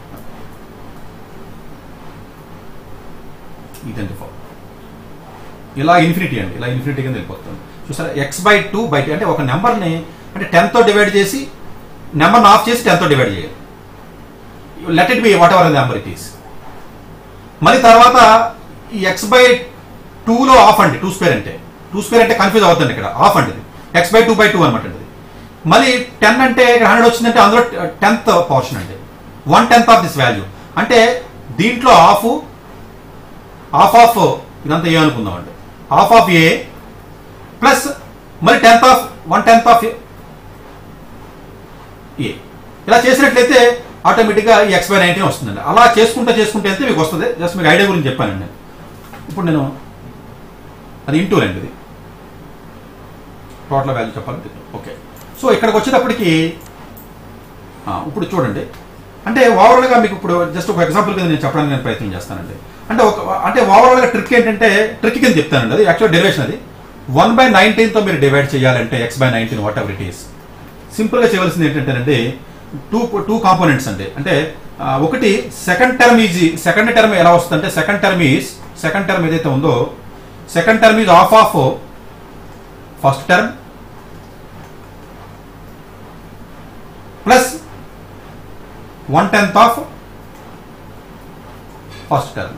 ఇదండి ఫార్ ఇలా ఇన్ఫినిటీ అండి ఇలా ఇన్ఫినిటీ కింద వెళ్ళిపోతుంది చూసారా ఎక్స్ బై టూ బై అంటే ఒక నెంబర్ని అంటే టెన్తో డివైడ్ చేసి నెంబర్ని ఆఫ్ చేసి టెన్తో డివైడ్ చేయాలి let it be whatever number it is మళ్ళీ తర్వాత ఈ ఎక్స్ బై టూలో ఆఫ్ అండి టూ స్క్వేర్ అంటే టూ స్క్వేర్ అంటే కన్ఫ్యూజ్ అవుతుంది ఇక్కడ హాఫ్ అండి ఇది X by two by two అనమాట అండి ఇది మళ్ళీ టెన్ అంటే ఇక్కడ హండ్రెడ్ వచ్చిందంటే అందులో టెన్త్ పోర్షన్ అండి one tenth of this value అంటే దీంట్లో హాఫ్ హాఫ్ ఆఫ్ ఇదంతా ఏ అనుకుందాం అండి హాఫ్ ఆఫ్ ఏ ప్లస్ మరి tenth of one tenth of A ఇలా చేసినట్లయితే ఆటోమేటిక్గా ఈ ఎక్స్ బై నైన్టీన్ వస్తుందండి అలా చేసుకుంటే చేసుకుంటే వెళ్తే మీకు వస్తుంది జస్ట్ మీకు ఐడియా గురించి చెప్పానండి నేను ఇప్పుడు నేను అది ఇంటూ రెండు ఇది టోటల్ వాల్యూ చెప్పాలంటే ఓకే సో ఇక్కడికి వచ్చేటప్పటికి ఆ, ఇప్పుడు చూడండి అంటే ఓవరాల్గా మీకు ఇప్పుడు జస్ట్ ఒక ఎగ్జాంపుల్ కింద నేను చెప్పడానికి నేను ప్రయత్నం చేస్తానండి అంటే ఒక అంటే ఓవరాల్గా ట్రిక్ ఏంటంటే ట్రిక్ కింద చెప్తానండి అది యాక్చువల్ డెరివేషన్ అది వన్ బై నైన్టీన్తో మీరు డివైడ్ చేయాలంటే X by nineteen whatever it is సింపుల్గా చేయవలసింది ఏంటంటేనండి టూ టూ కాంపోనెంట్స్ అండి అంటే ఆ, ఒకటి second term is second term ఎలా వస్తుందంటే second term is second term ఏదైతే ఉందో second term is half of first term plus one tenth of first term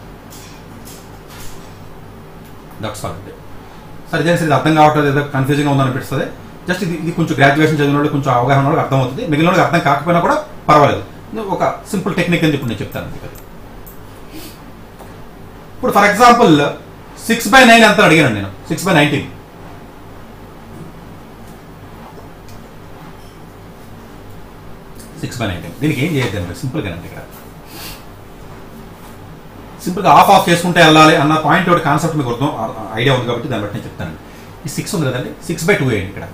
that's all అంటే సరే ఇదే సరే ఇది అర్థం కావట్లేదు ఏదో కన్ఫ్యూజింగ్ ఉందని అనిపిస్తుంది జస్ట్ ఇది ఇది కొంచెం గ్రాడ్యుయేషన్ చదివిన వాళ్ళు కొంచెం అవగాహన వాళ్ళకి అర్థం అవుతుంది మిగిలిన వాళ్ళకి అర్థం కాకపోయినా కూడా పర్వాలేదు నేను ఒక సింపుల్ టెక్నిక్ అని ఇప్పుడు నేను చెప్తాను మీకు అది. ఇప్పుడు for example six by nine ఎంత అడిగాను నేను six by nineteen six by nineteen దీనికి ఏం చేయొద్దండి సింపుల్గా అండి ఇక్కడ సింపుల్గా ఆఫ్ ఆఫ్ చేసుకుంటే వెళ్ళాలి అన్న పాయింట్ ఒకటి కాన్సెప్ట్ మీకు అర్థం ఐడియా ఉంది కాబట్టి దాన్ని బట్టి నేను చెప్తాను ఈ సిక్స్ ఉంది కదండి సిక్స్ బై టూ వేయండి ఇక్కడ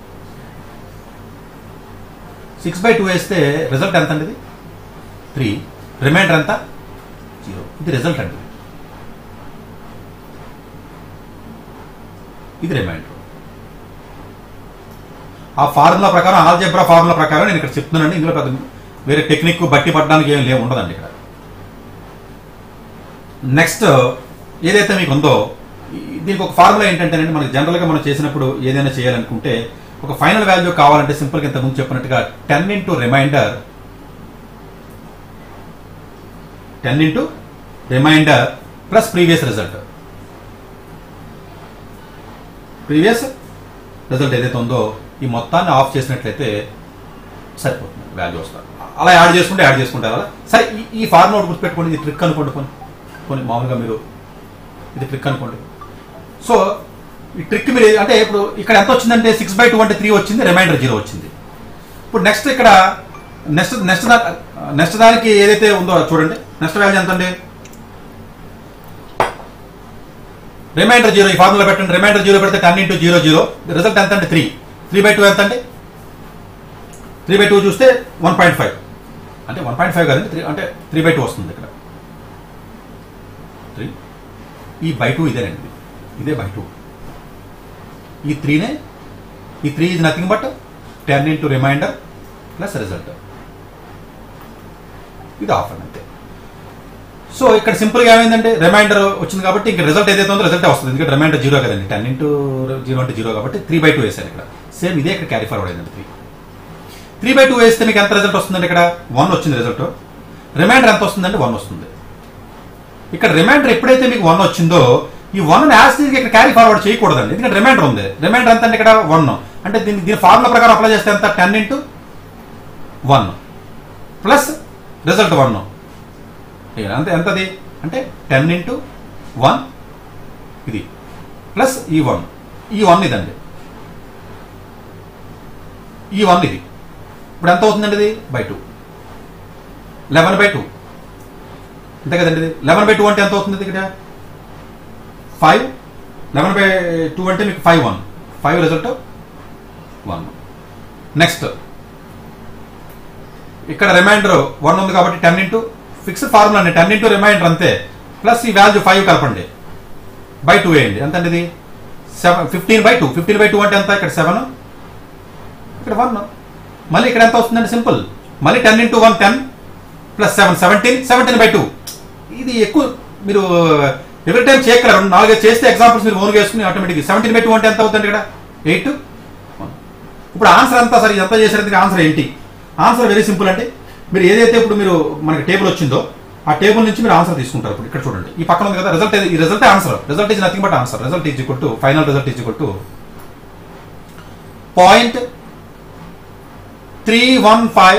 సిక్స్ బై టూ వేస్తే రిజల్ట్ ఎంత అండి ఇది త్రీ రిమైండర్ ఎంత జీరో ఇది రిజల్ట్ అండి ఇది రిమైండర్ ఆ ఫార్ములా ప్రకారం ఆల్జెబ్రా ఫార్ములా ప్రకారం నేను ఇక్కడ చెప్తున్నానండి ఇందులో పెద్ద వేరే టెక్నిక్ బట్టి పట్టడానికి ఏం లేవు ఉండదండి ఇక్కడ నెక్స్ట్ ఏదైతే మీకు ఉందో ఈ- దీనికి ఒక ఫార్ములా ఏంటంటేనండి మనకి జనరల్గా మనం చేసినప్పుడు ఏదైనా చేయాలనుకుంటే ఒక ఫైనల్ వాల్యూ కావాలంటే సింపుల్గా ఇంతకుముందు చెప్పినట్టుగా ten into reminder ten into reminder plus previous result previous result ఏదైతే ఉందో ఈ మొత్తాన్ని ఆఫ్ చేసినట్లయితే సరిపోతుంది వాల్యూ వస్తారు అలా యాడ్ చేసుకుంటే యాడ్ చేసుకుంటారు అలా సరే ఈ- ఈ ఫార్ములా ఒకటి గుర్తుపెట్టుకోండి ఇది ట్రిక్ అనుకోండి కొన్ని కొన్ని మామూలుగా మీరు ఇది ట్రిక్ అనుకోండి సో ఈ ట్రిక్ మీరు ఏ- అంటే ఇప్పుడు ఇక్కడ ఎంత వచ్చిందంటే సిక్స్ బై టూ అంటే త్రీ వచ్చింది రిమైండర్ జీరో వచ్చింది ఇప్పుడు నెక్స్ట్ ఇక్కడ నెక్స్ట్ నెక్స్ట్ నెక్స్ట్ దానికి ఏదైతే ఉందో చూడండి నెక్స్ట్ వాల్యూ ఎంత అండి రిమైండర్ జీరో ఈ ఫార్ములా పెట్టండి రిమైండర్ జీరో పెడితే ten into zero zero result ఎంత అంటే త్రీ త్రీ బై టూ ఎంత అండి త్రీ బై టూ చూస్తే వన్ పాయింట్ ఫైవ్ అంటే వన్ పాయింట్ ఫైవ్ కదండి త్రీ అంటే త్రీ బై టూ వస్తుంది ఇక్కడ త్రీ ఈ బై టూ ఇదేనండి ఇదే బై టూ ఈ త్రీనే ఈ three is nothing but ten into reminder plus result ఇది ఆఫర్ అంతే సో ఇక్కడ సింపుల్గా ఏమైందంటే రిమైండర్ వచ్చింది కాబట్టి ఇంకా రిజల్ట్ ఏదైతే ఉందో రిజల్ట్ వస్తుంది ఎందుకంటే రిమైండర్ జీరో కదండి టెన్ ఇంటూ జీరో అంటే జీరో కాబట్టి త్రీ బై టూ వేసాను ఇక్కడ సేమ్ ఇదే ఇక్కడ క్యారీ ఫార్వర్డ్ అయిందండి త్రీ త్రీ బై టూ వేస్తే మీకు ఎంత రిజల్ట్ వస్తుందండి ఇక్కడ వన్ వచ్చింది రిజల్ట్ రిమైండర్ ఎంత వస్తుందంటే వన్ వస్తుంది ఇక్కడ రిమైండర్ ఎప్పుడైతే మీకు వన్ వచ్చిందో ఈ వన్ యాజ్ ఇక్కడ క్యారీ ఫార్వర్డ్ చేయకూడదండి ఎందుకంటే రిమైండర్ ఉంది రిమైండర్ ఎంత అంటే ఇక్కడ వన్ అంటే దీని దీని ఫార్ములా ప్రకారం అప్లై చేస్తే ఎంత ten into one plus result one అంతే ఎంతది అంటే టెన్ ఇంటూ వన్ ఇది ప్లస్ ఈ వన్ ఈ వన్ ఇదండి ఈ వన్ ఇది ఇప్పుడు ఎంత అవుతుందండి ఇది by two eleven by two అంతే కదండి ఇది లెవెన్ బై టూ అంటే ఎంత అవుతుంది ఇక్కడ ఫైవ్ లెవెన్ బై టూ అంటే మీకు five one five result one next ఇక్కడ రిమైండర్ వన్ ఉంది కాబట్టి టెన్ ఇంటూ ఫిక్స్డ్ ఫార్ములా అండి టెన్ ఇంటూ రిమైండర్ అంతే ప్లస్ ఈ వాల్యూ ఫైవ్ కలపండి బై టూ వేయండి ఎంత అండి ఇది seven fifteen by two fifteen by two అంటే ఎంత ఇక్కడ సెవెన్ ఇక్కడ వన్ మళ్ళీ ఇక్కడ ఎంత వస్తుందండి సింపుల్ మళ్ళీ ten into one ten plus seven seventeen seventeen by two ఇది ఎక్కువ మీరు ఎవ్రీ టైం చేయగలరు నాలుగైదు చేస్తే ఎగ్జాంపుల్స్ మీరు ఓన్గా వేసుకుని ఆటోమేటిక్ సెవెంటీన్ బై టూ అంటే ఎంత అవుతుంది ఇక్కడ ఎయిట్ ఇప్పుడు ఆన్సర్ అంతా సరే ఎంత చేసేందుకు ఆన్సర్ ఏంటి ఆన్సర్ వెరీ సింపుల్ అంటే మీరు ఏదైతే ఇప్పుడు మీరు మనకి టేబుల్ వచ్చిందో ఆ టేబుల్ నుంచి మీరు ఆన్సర్ తీసుకుంటారు ఇప్పుడు ఇక్కడ చూడండి ఈ పక్కన ఉంది కదా రిజల్ట్ ఈ result answer result is nothing but answer result is equal to final result is equal to point three one five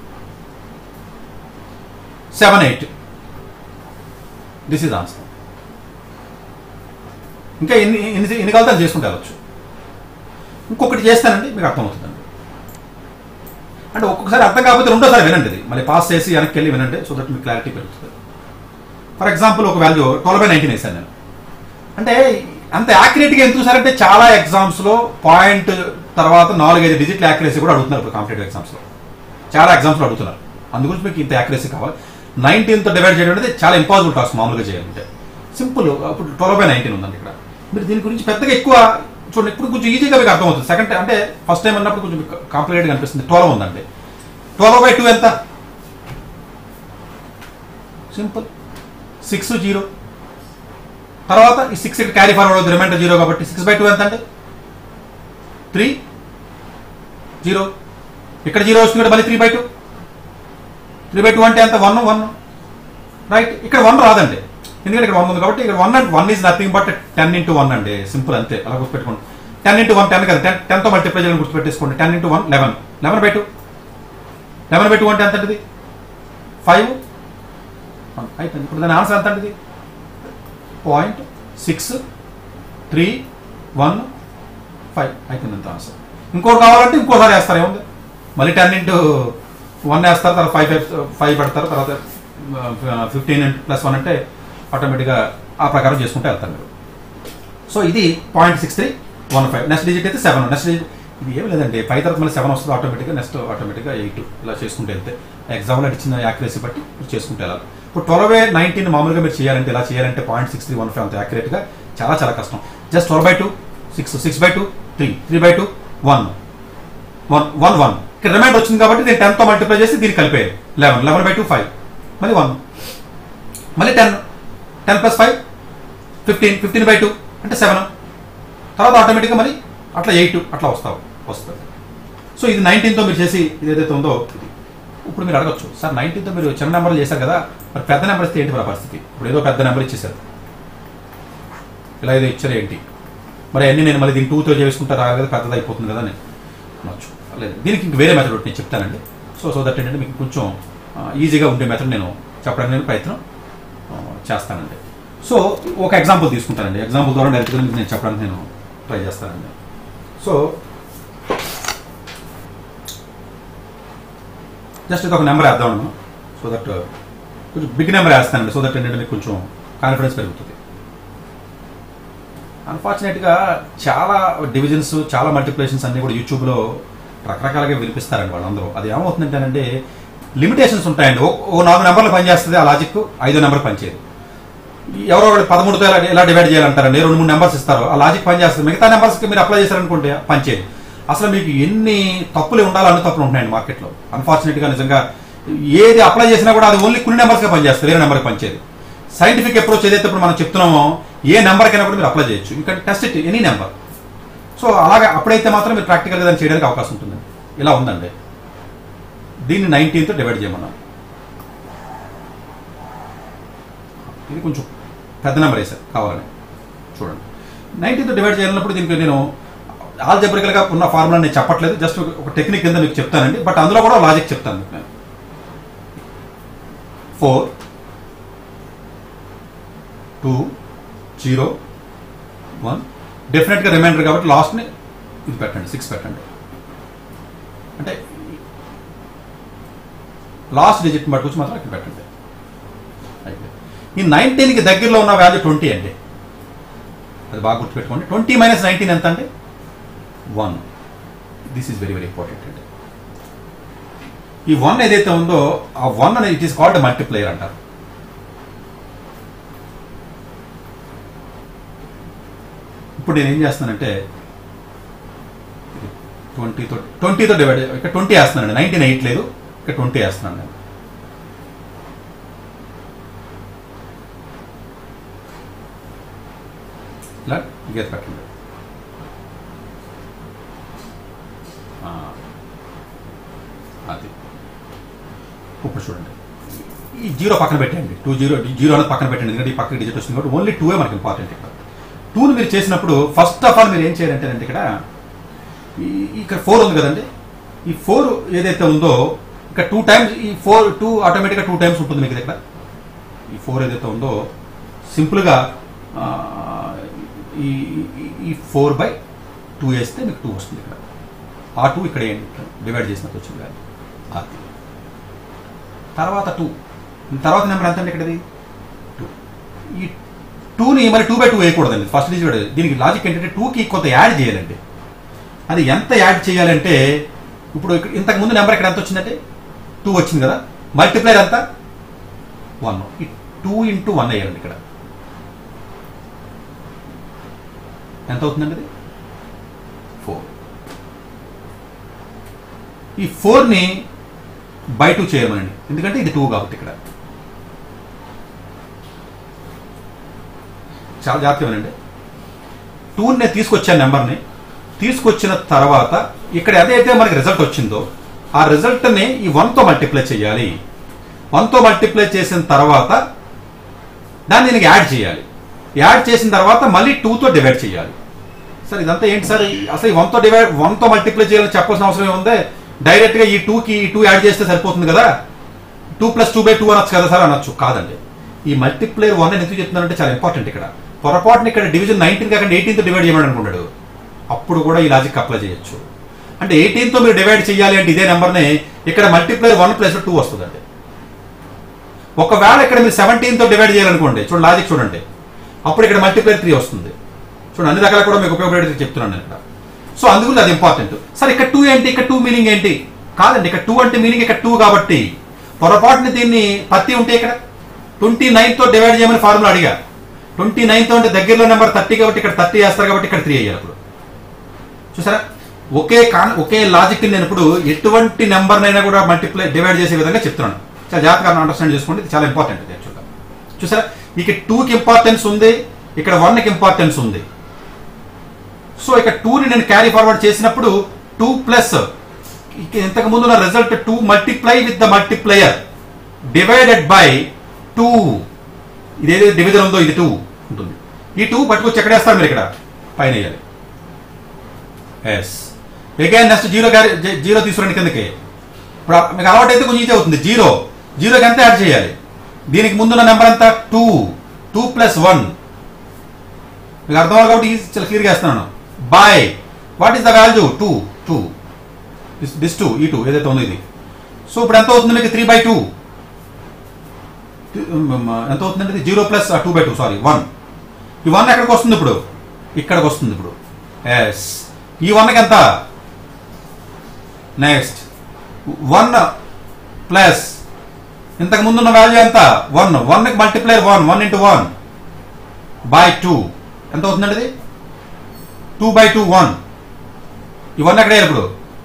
seven eight this is answer ఇంకా ఎన్ని ఎన్ని ఎన్ని కలుతాలు చేసుకుంటే వెళ్ళచ్చు ఇంకొకటి చేస్తానండి మీకు అర్థమవుతుందండి అంటే ఒక్కొక్కసారి అర్థం కాకపోతే రెండోసారి వినండి ఇది మళ్ళీ పాస్ చేసి వెనక్కి వెళ్ళి వినండి సో దట్ మీకు క్లారిటీ పెరుగుతుంది ఫర్ ఎగ్జాంపుల్ ఒక వాల్యూ ట్వెల్వ్ బై నైన్టీన్ వేసాను నేను అంటే అంత యాక్యురేట్గా ఎందుకు చూసారంటే చాలా ఎగ్జామ్స్లో పాయింట్ తర్వాత నాలుగైదు డిజిట్ల యాక్యురసీ కూడా అడుగుతున్నారు ఇప్పుడు కాంపిటేటివ్ ఎగ్జామ్స్లో చాలా ఎగ్జామ్స్లో అడుగుతున్నారు అందుగురించి మీకు ఇంత యాక్యురసీ కావాలి నైన్టీన్తో డివైడ్ చేయడం అనేది చాలా ఇంపాసిబుల్ టాస్క్ మామూలుగా చేయాలంటే సింపుల్ ఇప్పుడు ట్వెల్వ్ బై నైన్టీన్ ఉందండి ఇక్కడ మీరు దీని గురించి పెద్దగా ఎక్కువ చూడండి ఇప్పుడు కొంచెం ఈజీగా మీకు అర్థమవుతుంది సెకండ్ అంటే ఫస్ట్ టైం అన్నప్పుడు కొంచెం కాంప్లికేట్గా అనిపిస్తుంది ట్వెల్వ్ ఉందండి ట్వెల్వ్ బై టూ ఎంత సింపుల్ సిక్స్ జీరో తర్వాత ఈ సిక్స్ ఇక్కడ క్యారీ ఫార్వర్డ్ అవుతుంది రిమైండర్ జీరో కాబట్టి సిక్స్ బై టూ ఎంత అంటే త్రీ జీరో ఇక్కడ జీరో వచ్చింది కూడా మళ్ళీ three by two three by two అంటే ఎంత వన్ వన్ రైట్ ఇక్కడ వన్ రాదండి ఎందుకంటే ఇక్కడ వన్ ఉంది కాబట్టి ఇక్కడ one and one is nothing but ten into one అండి సింపుల్ అంతే అలా గుర్తుపెట్టుకోండి టెన్ ఇంటూ వన్ టెన్ కదా టెన్ టెన్తో మల్టిప్లై చేయాలని గుర్తుపెట్టేసుకోండి ten into one eleven eleven by two eleven by two అంటే ఎంత అంటది ఫైవ్ అయిపోయింది ఇప్పుడు దాని ఆన్సర్ ఎంత అంటది point six three one five అయిపోయింది అంత ఆన్సర్ ఇంకోటి కావాలంటే ఇంకోసారి వేస్తారు ఏముంది మళ్ళీ టెన్ ఇంటూ వన్ వేస్తారు తర్వాత ఫైవ్ ఫైవ్ ఫైవ్ పెడతారు తర్వాత ఫిఫ్టీన్ ప్లస్ వన్ అంటే ఆటోమేటిక్గా ఆ ప్రకారం చేసుకుంటే వెళ్తారు మీరు సో ఇది point six three one five next digit అయితే సెవెన్ నెక్స్ట్ డిజిట్ ఇది ఏమి లేదండి ఫైవ్ తర్వాత మళ్ళీ సెవెన్ వస్తుంది ఆటోమేటిక్గా నెక్స్ట్ ఆటోమేటిక్గా ఎయిట్ ఇలా చేసుకుంటే వెళ్తే ఎగ్జామ్లో ఇచ్చిన యాక్యురసీ బట్టి మీరు చేసుకుంటే వెళ్ళాలి ఇప్పుడు ట్వెల్వ్ బై నైన్టీన్ మామూలుగా మీరు చేయాలంటే ఇలా చేయాలంటే point six three one five అంత యాక్యురేట్గా చాలా చాలా కష్టం just twelve by two six six by two three three by two one one one one ఇక్కడ రిమైండర్ వచ్చింది కాబట్టి దీన్ని టెన్తో మల్టిప్లై చేసి దీన్ని కలిపేయాలి eleven eleven by two five మళ్ళీ వన్ మళ్ళీ ten ten plus five fifteen fifteen by two అంటే సెవెన్ తర్వాత ఆటోమేటిక్గా మళ్ళీ అట్లా ఎయిట్ అట్లా వస్తావు వస్తుంది సో ఇది నైన్టీన్తో మీరు చేసి ఇది ఏదైతే ఉందో ఇది ఇప్పుడు మీరు అడగచ్చు సార్ నైన్టీన్తో మీరు చిన్న నెంబర్లు చేశారు కదా మరి పెద్ద నెంబర్ ఇస్తే ఏంటి మరి ఆ పరిస్థితి ఇప్పుడు ఏదో పెద్ద నెంబర్ ఇచ్చేసారు ఇలా ఏదో ఇచ్చారు ఏంటి మరి అన్ని నేను మళ్ళీ దీన్ని టూతో చేసుకుంటా రాదు కదా పెద్దది అయిపోతుంది కదా అని అనొచ్చు లేదు దీనికి ఇంక వేరే మెథడ్ నేను చెప్తానండి సో సో దట్ ఏంటంటే మీకు కొంచెం ఈజీగా ఉండే మెథడ్ నేను చెప్పడానికి నేను ప్రయత్నం ఆ, చేస్తానండి సో ఒక ఎగ్జాంపుల్ తీసుకుంటానండి ఎగ్జాంపుల్ ద్వారా డైరెక్ట్గా మీకు నేను చెప్పడానికి నేను ట్రై చేస్తానండి సో జస్ట్ ఇది ఒక నెంబర్ వేద్దాం మనం సో దట్ కొంచెం బిగ్ నెంబర్ వేస్తానండి సో దట్ ఏంటంటే మీకు కొంచెం కాన్ఫిడెన్స్ పెరుగుతుంది అన్ఫార్చునేట్గా చాలా డివిజన్స్ చాలా మల్టిప్లికేషన్స్ అన్నీ కూడా యూట్యూబ్లో రకరకాలుగా వినిపిస్తారండి వాళ్ళందరూ అది ఏమవుతుందంటేనంటే లిమిటేషన్స్ ఉంటాయండి ఓ ఓ నాలుగు నెంబర్లు పనిచేస్తుంది ఆ లాజిక్ ఐదో నెంబర్ పనిచేయదు ఎవరో ఒకటి పదమూడుతో ఎలా ఎలా డివైడ్ చేయాలంటారండి రెండు మూడు నెంబర్స్ ఇస్తారు ఆ లాజిక్ పనిచేస్తుంది మిగతా నెంబర్స్కి మీరు అప్లై చేశారనుకుంటే పనిచేయదు అసలు మీకు ఎన్ని తప్పులు ఉండాలో అన్ని తప్పులు ఉంటున్నాయండి మార్కెట్లో అన్ఫార్చునేట్గా నిజంగా ఏది అప్లై చేసినా కూడా అది ఓన్లీ కొన్ని నెంబర్స్గా పనిచేస్తుంది వేరే నెంబర్కి పనిచేయదు సైంటిఫిక్ అప్రోచ్ ఏదైతే ఇప్పుడు మనం చెప్తున్నామో ఏ నెంబర్కైనా కూడా మీరు అప్లై చేయొచ్చు ఇంకా test it any number so అలాగే అప్పుడైతే మాత్రం మీరు ప్రాక్టికల్గా దాన్ని చేయడానికి అవకాశం ఉంటుంది ఇలా ఉందండి దీన్ని నైన్టీన్తో డివైడ్ చేయమన్నాం ఇది కొంచెం పెద్ద నెంబర్ వేసారు కావాలని చూడండి నైన్టీన్తో డివైడ్ చేయాలన్నప్పుడు దీనికి నేను ఆల్జబ్రికల్గా ఉన్న ఫార్ములా నేను చెప్పట్లేదు జస్ట్ ఒక టెక్నిక్ కింద మీకు చెప్తానండి బట్ అందులో కూడా లాజిక్ చెప్తాను మీకు నేను ఫోర్ టూ జీరో వన్ డెఫినెట్గా రిమైండర్ కాబట్టి లాస్ట్ని ఇది పెట్టండి సిక్స్ పెట్టండి అంటే లాస్ట్ డిజిట్ పట్టుకొచ్చి మాత్రం ఇక్కడ పెట్టండి అయిపోయింది. ఈ నైన్టీన్కి దగ్గరలో ఉన్న వాల్యూ ట్వంటీ అండి అది బాగా గుర్తుపెట్టుకోండి ట్వంటీ మైనస్ నైన్టీన్ ఎంత అండి one this is very very important అండి ఈ వన్ ఏదైతే ఉందో ఆ వన్ అనేది ఇట్ ఈస్ కాల్డ్ మల్టిప్లేయర్ అంటారు ఇప్పుడు నేను ఏం చేస్తున్నానంటే ట్వంటీతో ట్వంటీతో డివైడ్ ఇక్కడ ట్వంటీ వేస్తున్నానండి నైన్టీన్ ఎయిట్ లేదు ఇక్కడ ట్వంటీ వేస్తున్నాను నేను ఇలా గీత పెట్టండి ఆ, అది ఇప్పుడు చూడండి ఈ జీరో పక్కన పెట్టండి టూ జీరో జీరో అనేది పక్కన పెట్టండి ఎందుకంటే ఈ పక్కకి డిజిట్ వస్తుంది కాబట్టి ఓన్లీ టూ మనకి ఇంపార్టెంట్ ఇక్కడ టూని మీరు చేసినప్పుడు ఫస్ట్ ఆఫ్ ఆల్ మీరు ఏం చేయాలంటే అంటే ఇక్కడ ఈ- ఇక్కడ ఫోర్ ఉంది కదండి ఈ ఫోర్ ఏదైతే ఉందో ఇక్కడ టూ టైమ్స్ ఈ ఫోర్ టూ ఆటోమేటిక్గా టూ టైమ్స్ ఉంటుంది మీకు ఇక్కడ ఈ ఫోర్ ఏదైతే ఉందో సింపుల్గా ఆ, ఈ ఈ- ఈ ఫోర్ బై టూ వేస్తే మీకు టూ వస్తుంది ఇక్కడ ఆ టూ ఇక్కడ డివైడ్ చేసినట్టు వచ్చింది వాల్యూ అది తర్వాత టూ తర్వాత నెంబర్ ఎంత అండి ఇక్కడది టూ ఈ టూని మరి టూ బై టూ వేయకూడదండి ఫస్ట్ డిజిట్ దీనికి లాజిక్ ఏంటంటే టూకి కొంత యాడ్ చేయాలండి అది ఎంత యాడ్ చేయాలంటే ఇప్పుడు ఇక్కడ ఇంతకు ముందు నెంబర్ ఇక్కడ ఎంత వచ్చిందంటే టూ వచ్చింది కదా మల్టిప్లైర్ ఎంత వన్ ఈ టూ ఇంటూ వన్ వేయాలండి ఇక్కడ ఎంత అవుతుందండి అది ఫోర్ ఈ ఫోర్ని బై టూ చేయమనండి ఎందుకంటే ఇది టూ కాబట్టి ఇక్కడ చాలా జాగ్రత్తగా వినండి టూని నేను తీసుకొచ్చాను నెంబర్ని తీసుకొచ్చిన తర్వాత ఇక్కడ ఏదైతే మనకి రిజల్ట్ వచ్చిందో ఆ రిజల్ట్ని ఈ వన్తో మల్టిప్లై చేయాలి వన్తో మల్టిప్లై చేసిన తర్వాత దాన్ని దీనికి యాడ్ చేయాలి యాడ్ చేసిన తర్వాత మళ్ళీ టూతో డివైడ్ చేయాలి సార్ ఇదంతా ఏంటి సార్ ఈ- అసలు ఈ వన్తో డివైడ్ వన్తో మల్టిప్లై చేయాలని చెప్పాల్సిన అవసరం ఏముంది డైరెక్ట్గా ఈ టూకి ఈ టూ యాడ్ చేస్తే సరిపోతుంది కదా two plus two by two అనొచ్చు కదా సార్ అనొచ్చు కాదండి ఈ మల్టిప్లేయర్ వన్ అని ఎందుకు చెప్తున్నానంటే చాలా ఇంపార్టెంట్ ఇక్కడ పొరపాటున ఇక్కడ డివిజన్ నైన్టీన్ కాకుండా ఎయిటీన్తో డివైడ్ చేయమని అనుకున్నాడు అప్పుడు కూడా ఈ లాజిక్ అప్లై చేయొచ్చు అంటే 18 తో మీరు డివైడ్ చేయాలి అంటే ఇదే నెంబర్ని ఇక్కడ మల్టిప్లేయర్ వన్ ప్లస్ టూ వస్తుందండి ఒకవేళ ఇక్కడ మీరు 17 తో డివైడ్ చేయాలనుకోండి చూడండి లాజిక్ చూడండి అప్పుడు ఇక్కడ మల్టిప్లేయర్ త్రీ వస్తుంది చూడండి అన్ని రకాల కూడా మీకు ఉపయోగపడేది చెప్తున్నాను నేను ఇక్కడ సో అందుకు అది ఇంపార్టెంట్ సార్ ఇక్కడ టూ ఏంటి ఇక్కడ టూ మీనింగ్ ఏంటి కాదండి ఇక్కడ టూ అంటే మీనింగ్ ఇక్కడ టూ కాబట్టి పొరపాటుని దీన్ని థర్టీ ఉంటే ఇక్కడ ట్వంటీ తో డివైడ్ చేయమని ఫార్ములా అడిగా ట్వంటీ తో అంటే దగ్గరలో నెంబర్ థర్టీ కాబట్టి ఇక్కడ థర్టీ వేస్తారు కాబట్టి ఇక్కడ త్రీ అయ్యారు అప్పుడు చూసారా ఒకే కాన్ ఒకే లాజిక్ నేను ఇప్పుడు ఎటువంటి నెంబర్నైనా కూడా మల్టిప్లై డివైడ్ చేసే విధంగా చెప్తున్నాను చాలా జాగ్రత్తగా అండర్స్టాండ్ చేసుకోండి ఇది చాలా ఇంపార్టెంట్ ఇది యాక్చువల్గా చూసారా ఇక టూకి ఇంపార్టెన్స్ ఉంది ఇక్కడ వన్కి ఇంపార్టెన్స్ ఉంది సో ఇక టూని నేను క్యారీ ఫార్వర్డ్ చేసినప్పుడు టూ ప్లస్ ఇంతకు ముందు నా result two multiply with the multiplier divided by two ఇదేదైతే డివిజన్ ఉందో ఇది టూ ఉంటుంది ఈ టూ పట్టుకొచ్చి ఎక్కడ వేస్తారు మీరు ఇక్కడ పైన వేయాలి yes again next zero zero తీసుకురండి కిందకి ఇప్పుడు మీకు అలవాటు అయితే కొంచెం ఈజీ అవుతుంది జీరో జీరోకి ఎంత యాడ్ చేయాలి దీనికి ముందున్న నెంబర్ ఎంత టూ టూ ప్లస్ వన్ మీకు అర్థం అవ్వాలి కాబట్టి ఈజీ చాలా క్లియర్గా వేస్తున్నాను by what is the value two two this two ఈ టూ ఏదైతే ఉందో ఇది సో ఇప్పుడు ఎంత అవుతుంది మీకు త్రీ బై టూ ఎంత అవుతుందండి zero plus two by two sorry one ఈ వన్ ఎక్కడికి వస్తుంది ఇప్పుడు ఇక్కడికి వస్తుంది ఇప్పుడు ఎస్ ఈ వన్కి ఎంత నెక్స్ట్ వన్ ప్లస్ ఇంతకు ముందున్న వాల్యూ ఎంత వన్ వన్కి multiplier one one into one by two ఎంత అవుతుందండి ఇది టూ బై టూ వన్ ఈ వన్ ఎక్కడ వేయాలి ఇప్పుడు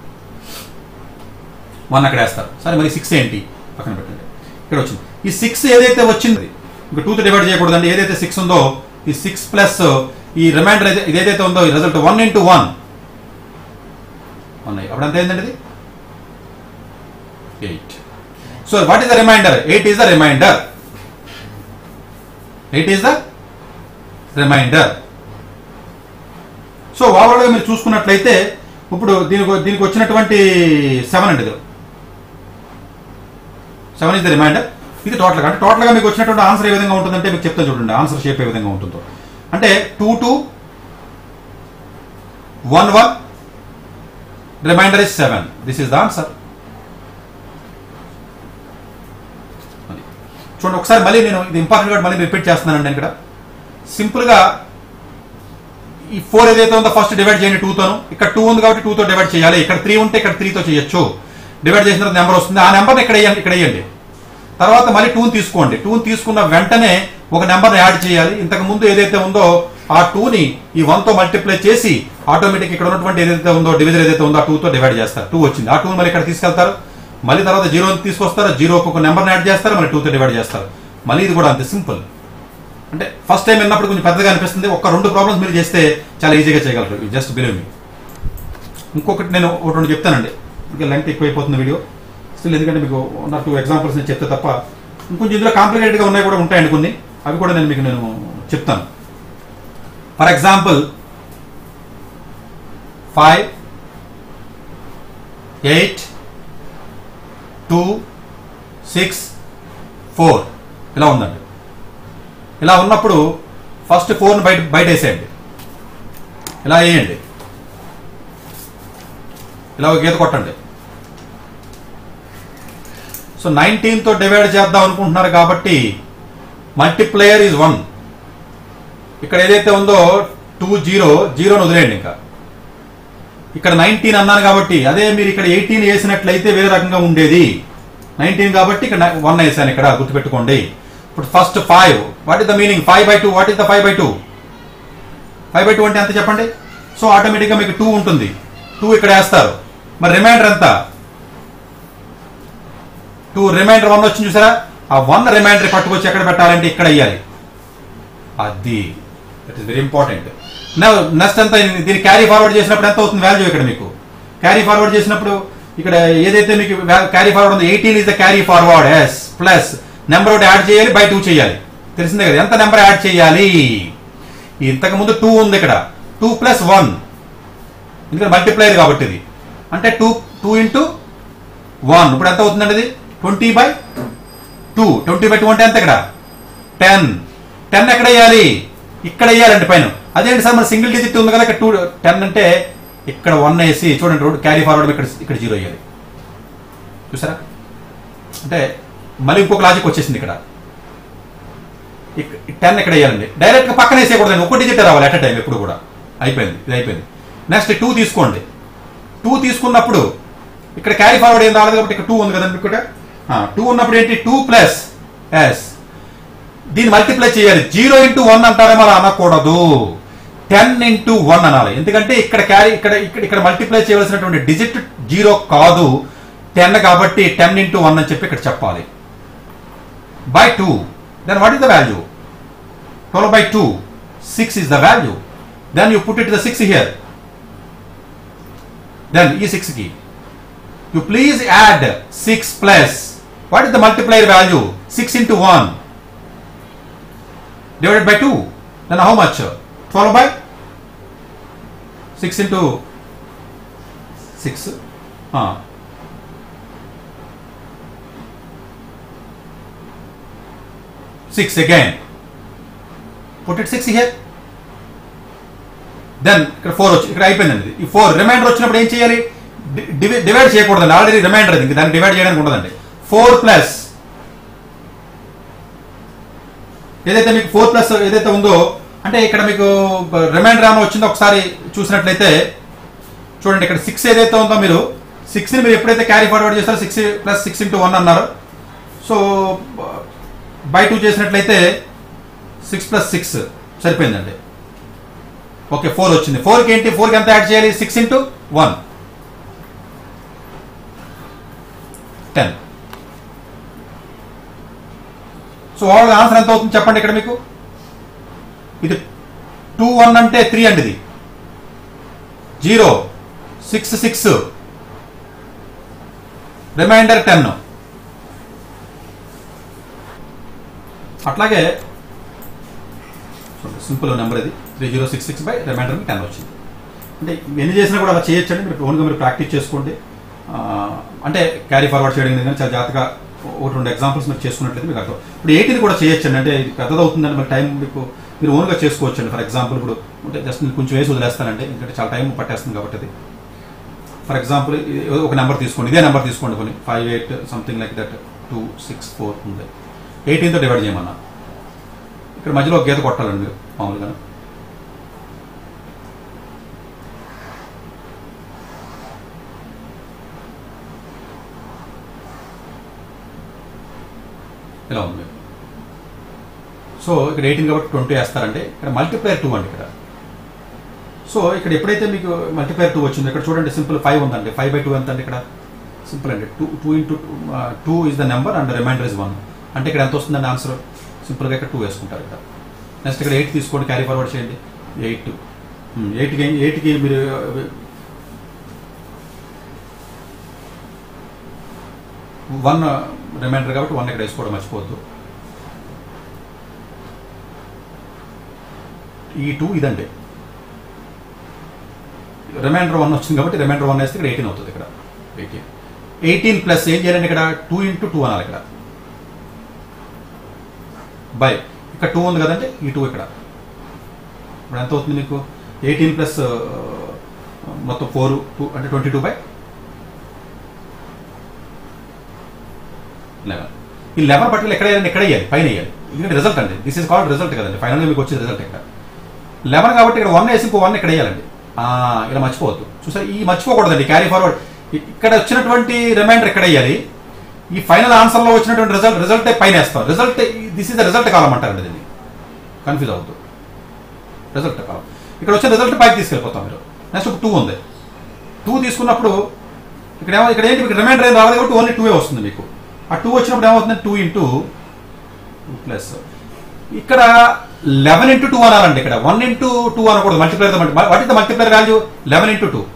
వన్ అక్కడ వేస్తారు సరే మరి సిక్స్ ఏంటి పక్కన పెట్టండి ఇక్కడ వచ్చింది ఈ సిక్స్ ఏదైతే వచ్చింది ఇంకా టూతో డివైడ్ చేయకూడదండి ఏదైతే సిక్స్ ఉందో ఈ సిక్స్ ప్లస్ ఈ రిమైండర్ ఇది ఏదైతే ఉందో ఈ రిజల్ట్ వన్ ఇంటూ వన్ ఉన్నాయి అప్పుడు ఎంత అయిందండి ఇది eight so what is the reminder eight is the reminder eight is the reminder so ఓవరాల్గా మీరు చూసుకున్నట్లయితే ఇప్పుడు దీనికి దీనికి వచ్చినటువంటి సెవెన్ అండి ఇది సెవెన్ ఇస్ ద రిమైండర్ ఇది టోటల్గా అంటే టోటల్గా మీకు వచ్చినటువంటి ఆన్సర్ ఏ విధంగా ఉంటుందంటే మీకు చెప్తాను చూడండి ఆన్సర్ షేప్ ఏ విధంగా ఉంటుందో అంటే two two one one reminder is seven this is the answer చూడండి ఒకసారి మళ్ళీ నేను ఇది ఇంపార్టెంట్ కాబట్టి మళ్ళీ రిపీట్ చేస్తున్నానండి నేను ఇక్కడ సింపుల్గా ఈ ఫోర్ ఏదైతే ఉందో ఫస్ట్ డివైడ్ చేయండి టూతోను ఇక్కడ టూ ఉంది కాబట్టి టూతో డివైడ్ చేయాలి ఇక్కడ త్రీ ఉంటే ఇక్కడ త్రీతో చేయొచ్చు డివైడ్ చేసిన తర్వాత నెంబర్ వస్తుంది ఆ నెంబర్ని ఇక్కడ వేయండి ఇక్కడ వేయండి తర్వాత మళ్ళీ టూని తీసుకోండి టూని తీసుకున్న వెంటనే ఒక నెంబర్ని యాడ్ చేయాలి ఇంతకు ముందు ఏదైతే ఉందో ఆ టూని ఈ వన్తో మల్టిప్లై చేసి ఆటోమేటిక్ ఇక్కడ ఉన్నటువంటి ఏదైతే ఉందో డివిజన్ ఏదైతే ఉందో ఆ టూతో డివైడ్ చేస్తారు టూ వచ్చింది ఆ టూ మళ్ళీ ఇక్కడ తీసుకెళ్తారు మళ్ళీ తర్వాత జీరో తీసుకొస్తారు జీరోకి ఒక నెంబర్ని యాడ్ చేస్తారు మళ్ళీ టూతో డివైడ్ చేస్తారు మళ్ళీ ఇది కూడా అంతే సింపుల్ అంటే ఫస్ట్ టైం విన్నప్పుడు కొంచెం పెద్దగా అనిపిస్తుంది ఒక రెండు ప్రాబ్లమ్స్ మీరు చేస్తే చాలా ఈజీగా చేయగలరు జస్ట్ బిలీవ్ మీ ఇంకొకటి నేను ఒకటి రెండు చెప్తానండి ఇంకా లెంత్ ఎక్కువైపోతుంది వీడియో స్టిల్ ఎందుకంటే మీకు వన్ ఆర్ టూ ఎగ్జాంపుల్స్ నేను చెప్తే తప్ప ఇంకొంచెం ఇందులో కాంప్లికేటెడ్గా ఉన్నాయి కూడా ఉంటాయండి కొన్ని అవి కూడా నేను మీకు నేను చెప్తాను for example five eight two six four ఇలా ఉందండి ఇలా ఉన్నప్పుడు ఫస్ట్ ఫోర్ని బయట బయట వేసేయండి ఇలా వేయండి ఇలా ఒక గీత కొట్టండి సో నైన్టీన్తో డివైడ్ చేద్దాం అనుకుంటున్నారు కాబట్టి మల్టిప్లేయర్ ఈజ్ వన్ ఇక్కడ ఏదైతే ఉందో టూ జీరో జీరోని వదిలేయండి ఇంకా ఇక్కడ నైన్టీన్ అన్నాను కాబట్టి అదే మీరు ఇక్కడ ఎయిటీన్ వేసినట్లయితే వేరే రకంగా ఉండేది నైన్టీన్ కాబట్టి ఇక్కడ వన్ వేసాను ఇక్కడ గుర్తుపెట్టుకోండి ఇప్పుడు first five what is the meaning five by two what is the five by two five by two అంటే ఎంత చెప్పండి సో ఆటోమేటిక్గా మీకు టూ ఉంటుంది టూ ఇక్కడ వేస్తారు మరి రిమైండర్ ఎంత టూ రిమైండర్ వన్ వచ్చింది చూసారా ఆ వన్ రిమైండర్ పట్టుకొచ్చి ఎక్కడ పెట్టాలంటే ఇక్కడ వేయాలి అది that is very important next ఎంత దీన్ని క్యారీ ఫార్వర్డ్ చేసినప్పుడు ఎంత అవుతుంది వాల్యూ ఇక్కడ మీకు క్యారీ ఫార్వర్డ్ చేసినప్పుడు ఇక్కడ ఏదైతే మీకు క్యారీ ఫార్వర్డ్ ఉందో eighteen is the carry forward ఎస్ ప్లస్ నెంబర్ ఒకటి యాడ్ చేయాలి బై టూ చేయాలి తెలిసిందే కదా ఎంత నెంబర్ యాడ్ చేయాలి ఇంతకు ముందు టూ ఉంది ఇక్కడ టూ ప్లస్ వన్ ఎందుకంటే మల్టిప్లైర్ కాబట్టి ఇది అంటే టూ టూ ఇంటూ వన్ ఇప్పుడు ఎంత అవుతుందండి ఇది twenty by two twenty by two అంటే ఎంత ఇక్కడ టెన్ టెన్ ఎక్కడ వేయాలి ఇక్కడ వేయాలండి పైన అదేంటి సార్ మరి సింగిల్ డిజిట్ ఉంది కదా ఇక్కడ టూ టెన్ అంటే ఇక్కడ వన్ వేసి చూడండి రోడ్ క్యారీ ఫార్వర్డ్ ఇక్కడ ఇక్కడ జీరో వేయాలి చూసారా అంటే మళ్ళీ ఇంకొక లాజిక్ వచ్చేసింది ఇక్కడ టెన్ ఎక్కడ వేయాలండి డైరెక్ట్ గా పక్కన వేసేయకూడదండి ఒక డిజిట్ రావాలి అట్ టైం ఎప్పుడు కూడా అయిపోయింది ఇది అయిపోయింది నెక్స్ట్ టూ తీసుకోండి టూ తీసుకున్నప్పుడు ఇక్కడ క్యారీ ఫార్వర్డ్ ఏం రాలేదు కాబట్టి ఇక్కడ టూ ఉంది కదండి ఇక్కడ టూ ఉన్నప్పుడు ఏంటి టూ ప్లస్ ఎస్ దీన్ని మల్టిప్లై చేయాలి జీరో ఇంటూ వన్ అంటారేమో అలా అనకూడదు టెన్ ఇంటూ వన్ అనాలి ఎందుకంటే ఇక్కడ క్యారీ ఇక్కడ ఇక్కడ ఇక్కడ మల్టిప్లై చేయవలసినటువంటి డిజిట్ జీరో కాదు టెన్ కాబట్టి టెన్ ఇంటూ వన్ అని చెప్పి ఇక్కడ చెప్పాలి by two then what is the value twelve by two six is the value then you put it the six here then ఈ సిక్స్ కి you please add six plus what is the multiplier value six into one divided by 2 then how much 12 by 6 into 6 ah. Six again. Put it six here. Then ఇక్కడ four వచ్చి ఇక్కడ అయిపోయిందండి ఈ four reminder వచ్చినప్పుడు ఏం చేయాలి divide చేయకూడదండి already reminder అది దాన్ని డివైడ్ చేయడానికి ఉండదండి ఫోర్ ప్లస్ ఏదైతే మీకు ఫోర్ ప్లస్ ఏదైతే ఉందో అంటే ఇక్కడ మీకు రిమైండర్ ఏమైనా వచ్చిందో ఒకసారి చూసినట్లయితే చూడండి ఇక్కడ సిక్స్ ఏదైతే ఉందో మీరు సిక్స్ని మీరు ఎప్పుడైతే క్యారీ ఫార్వర్డ్ చేస్తారో six plus six into one అన్నారు సో బై టూ చేసినట్లయితే సిక్స్ ప్లస్ సిక్స్ సరిపోయిందండి ఓకే ఫోర్ వచ్చింది ఫోర్కి ఏంటి ఫోర్కి ఎంత యాడ్ చేయాలి six into one ten so over answer ఎంత అవుతుంది చెప్పండి ఇక్కడ మీకు ఇది టూ వన్ అంటే త్రీ అండి ఇది zero six six reminder ten అట్లాగే సింపుల్ నెంబర్ ఇది three zero six six by reminder ten వచ్చింది అంటే ఎన్ని చేసినా కూడా అలా చేయొచ్చండి మీరు ఓన్గా మీరు ప్రాక్టీస్ చేసుకోండి ఆ, అంటే క్యారీ ఫార్వర్డ్ చేయడం కానీ చాలా జాగ్రత్తగా ఒకటి రెండు ఎగ్జాంపుల్స్ మీరు చేసుకున్నట్లయితే మీకు అర్థం ఇప్పుడు ఎయిటీని కూడా చేయొచ్చండి అంటే ఇది పెద్దదవుతుందండి మరి టైం మీకు మీరు ఓన్గా చేసుకోవచ్చండి ఫర్ ఎగ్జాంపుల్ ఇప్పుడు అంటే జస్ట్ నేను కొంచెం వేసి వదిలేస్తానండి ఎందుకంటే చాలా టైం పట్టేస్తుంది కాబట్టి అది ఫర్ ఎగ్జాంపుల్ ఒక నెంబర్ తీసుకోండి ఇదే నెంబర్ తీసుకోండి కొన్ని five eight something like that two six four ఉంది ఎయిటీన్తో డివైడ్ చేయమన్నా ఇక్కడ మధ్యలో ఒక గీత కొట్టాలండి మీరు మామూలుగా ఇలా ఉంది సో ఇక్కడ ఎయిటీన్ కాబట్టి ట్వంటీ వేస్తారండి ఇక్కడ మల్టిప్లైర్ టూ అండి ఇక్కడ సో ఇక్కడ ఎప్పుడైతే మీకు మల్టిప్లైర్ టూ వచ్చిందో ఇక్కడ చూడండి సింపుల్ ఫైవ్ ఉందండి ఫైవ్ బై టూ ఎంత అండి ఇక్కడ సింపుల్ అండి two two into two is the number and reminder is one అంటే ఇక్కడ ఎంత వస్తుందండి ఆన్సర్ సింపుల్గా ఇక్కడ టూ వేసుకుంటారు ఇక్కడ నెక్స్ట్ ఇక్కడ ఎయిట్ తీసుకోండి క్యారీ ఫార్వర్డ్ చేయండి ఎయిట్ ఎయిట్కి ఎయిట్కి మీరు వన్ రిమైండర్ కాబట్టి వన్ ఇక్కడ వేసుకోవడం మర్చిపోవద్దు ఈ టూ ఇదండి రిమైండర్ వన్ వచ్చింది కాబట్టి రిమైండర్ వన్ వేస్తే ఇక్కడ ఎయిటీన్ అవుతుంది ఇక్కడ ఎయిటీన్ ఎయిటీన్ ప్లస్ ఏం చేయాలండి ఇక్కడ టూ ఇంటూ టూ అనాలి ఇక్కడ బై ఇక్కడ టూ ఉంది కదండి ఈ టూ ఇక్కడ ఇప్పుడు ఎంత అవుతుంది మీకు ఎయిటీన్ ప్లస్ మొత్తం ఫోర్ టూ అంటే ట్వంటీ టూ బై లెవెన్ ఈ లెవెన్ పట్టుకుని ఎక్కడ వేయాలి ఎక్కడ వేయాలి పైన వేయాలి ఎందుకంటే రిజల్ట్ అండి దిస్ ఇస్ కాల్డ్ రిజల్ట్ కదండి ఫైనల్గా మీకు వచ్చే రిజల్ట్ ఇక్కడ లెవెన్ కాబట్టి ఇక్కడ వన్ వేసి ఇంకో వన్ ఇక్కడ వేయాలండి ఆ, ఇలా మర్చిపోవద్దు చూసారు ఈ మర్చిపోకూడదండి క్యారీ ఫార్వర్డ్ ఇక్కడ వచ్చినటువంటి రిమైండర్ ఎక్కడ వేయాలి ఈ ఫైనల్ ఆన్సర్లో వచ్చినటువంటి రిజల్ట్ రిజల్ట్ పైన వేస్తాం result this is the result కాలం అంటారండి దీన్ని కన్ఫ్యూజ్ అవుతుంది రిజల్ట్ కాలం ఇక్కడ వచ్చిన రిజల్ట్ పైకి తీసుకెళ్ళిపోతాం మీరు నెక్స్ట్ ఒక టూ ఉంది టూ తీసుకున్నప్పుడు ఇక్కడ ఏమో ఇక్కడ ఏంటి ఇక్కడ రిమైండర్ ఏం రావాలి కాబట్టి ఓన్లీ టూ వస్తుంది మీకు ఆ టూ వచ్చినప్పుడు ఏమవుతుంది టూ ఇంటూ ప్లస్ ఇక్కడ లెవెన్ ఇంటూ టూ అనాలండి ఇక్కడ వన్ ఇంటూ టూ అనకూడదు multiplier what is the multiplier value eleven into two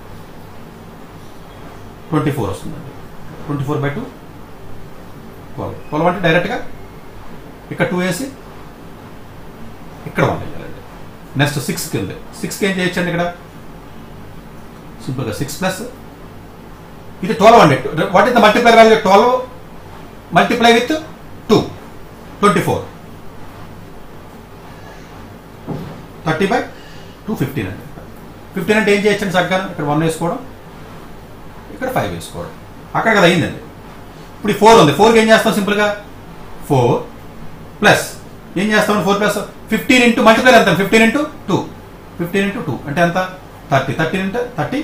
twenty four వస్తుందండి twenty four by two twelve twelve అంటే డైరెక్ట్గా ఇక్కడ టూ వేసి ఇక్కడ వన్ వేయాలండి నెక్స్ట్ సిక్స్ కింద సిక్స్కి ఏం చేయొచ్చండి ఇక్కడ సింపుల్గా సిక్స్ ప్లస్ ఇది ట్వెల్వ్ అండి what is the multiplier value twelve multiply with two twenty four thirty by two fifteen అండి ఫిఫ్టీన్ అంటే ఏం చేయొచ్చండి చక్కగా ఇక్కడ వన్ వేసుకోవడం ఇక్కడ ఫైవ్ వేసుకోవడం అక్కడ కదా అయిందండి ఇప్పుడు ఈ ఫోర్ ఉంది ఫోర్కి ఏం చేస్తాం సింపుల్గా ఫోర్ ప్లస్ ఏం చేస్తాం four plus fifteen into multiplier ఎంత fifteen into two fifteen into two అంటే ఎంత thirty thirteen into thirty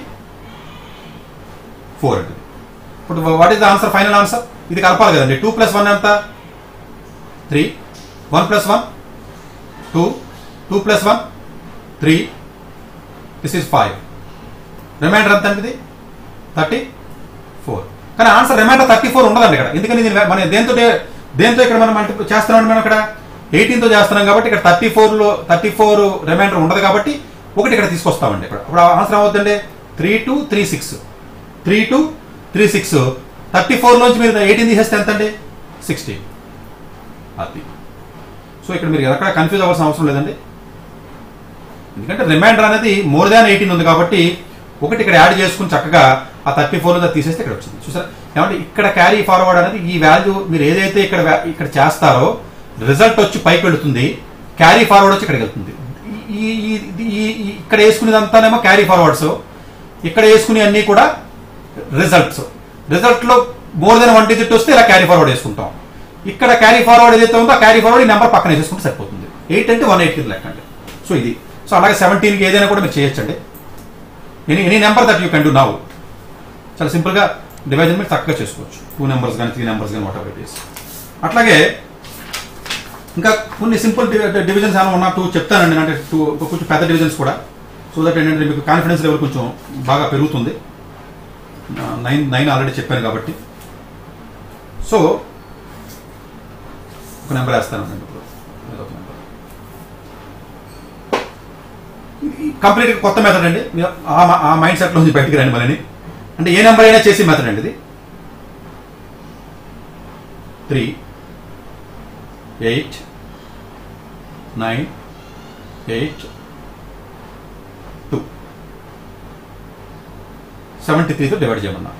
four అంటే ఇప్పుడు what is the answer final answer ఇది కలపాలి కదండి టూ ప్లస్ వన్ ఎంత three one plus one two two plus one three this is five reminder ఎంత అండి ఇది థర్టీ ఫోర్ కానీ ఆన్సర్ రిమైండర్ థర్టీ ఫోర్ ఉండదండి ఇక్కడ ఎందుకని ఇది మన దేంతో దేంతో ఇక్కడ మనం మల్టిపుల్ చేస్తున్నాం మనం ఇక్కడ ఎయిటీన్తో చేస్తున్నాం కాబట్టి ఇక్కడ థర్టీ ఫోర్లో థర్టీ ఫోర్ రిమైండర్ ఉండదు కాబట్టి ఒకటి ఇక్కడ తీసుకొస్తామండి ఇక్కడ ఇప్పుడు ఆన్సర్ ఏమవుతుందండి three two three six three two three six thirty ఫోర్లోంచి మీరు ఎయిటీన్ తీసేస్తే ఎంత అండి సిక్స్టీ అది సో ఇక్కడ మీరు ఎక్కడ కన్ఫ్యూజ్ అవ్వాల్సిన అవసరం లేదండి ఎందుకంటే రిమైండర్ అనేది మోర్ దాన్ ఎయిటీన్ ఉంది కాబట్టి ఒకటి ఇక్కడ యాడ్ చేసుకుని చక్కగా ఆ థర్టీ ఫోర్ తీసేస్తే ఇక్కడ వచ్చింది చూసారా ఏమంటే ఇక్కడ క్యారీ ఫార్వర్డ్ అనేది ఈ వాల్యూ మీరు ఏదైతే ఇక్కడ va- ఇక్కడ చేస్తారో రిజల్ట్ వచ్చి పైకి వెళుతుంది క్యారీ ఫార్వర్డ్ వచ్చి ఇక్కడికి వెళ్తుంది ఈ ఈ- ఈ- ఈ- ఇక్కడ వేసుకునేదంతానేమో క్యారీ ఫార్వర్డ్స్ ఇక్కడ వేసుకునే అన్ని కూడా రిజల్ట్స్ రిజల్ట్ లో మోర్ దెన్ వన్ డిజిట్ వస్తే ఇలా క్యారీ ఫార్వర్డ్ వేసుకుంటాం ఇక్కడ క్యారీ ఫార్వర్డ్ ఏదైతే ఉందో ఆ క్యారీ ఫార్వర్డ్ ఈ నెంబర్ పక్కన వేసుకుంటే సరిపోతుంది ఎయిట్ అంటే వన్ ఎయిట్ లెక్క అండి సో ఇది సో అలాగే సెవెంటీన్కి ఏదైనా కూడా మీరు చేయొచ్చండి any any number that you can do now చాలా సింపుల్గా డివైజన్ మీరు చక్కగా చేసుకోవచ్చు టూ నెంబర్స్ కానీ త్రీ నెంబర్స్ కానీ వాట్ ఎవర్ ఇట్ ఈస్ అట్లాగే ఇంకా కొన్ని సింపుల్ డివిజన్స్ ఏమైనా ఉన్నా టూ చెప్తానండి అంటే టూ కొంచెం పెద్ద డివిజన్స్ కూడా సో దట్ ఏంటంటే మీకు కాన్ఫిడెన్స్ లెవెల్ కొంచెం బాగా పెరుగుతుంది నైన్ నైన్ ఆల్రెడీ చెప్పాను కాబట్టి సో ఒక నెంబర్ వేస్తానండి ఇప్పుడు ఏదో ఒక నెంబర్ కంప్లీట్ కొత్త మెథడ్ అండి మీరు ఆ మ- ఆ మైండ్ సెట్ నుంచి బయటికి రండి మళ్ళీ అంటే ఏ నెంబర్ అయినా చేసే మెథడ్ అండి ఇది three eight nine eight two seventy త్రీతో డివైడ్ చేయమన్నా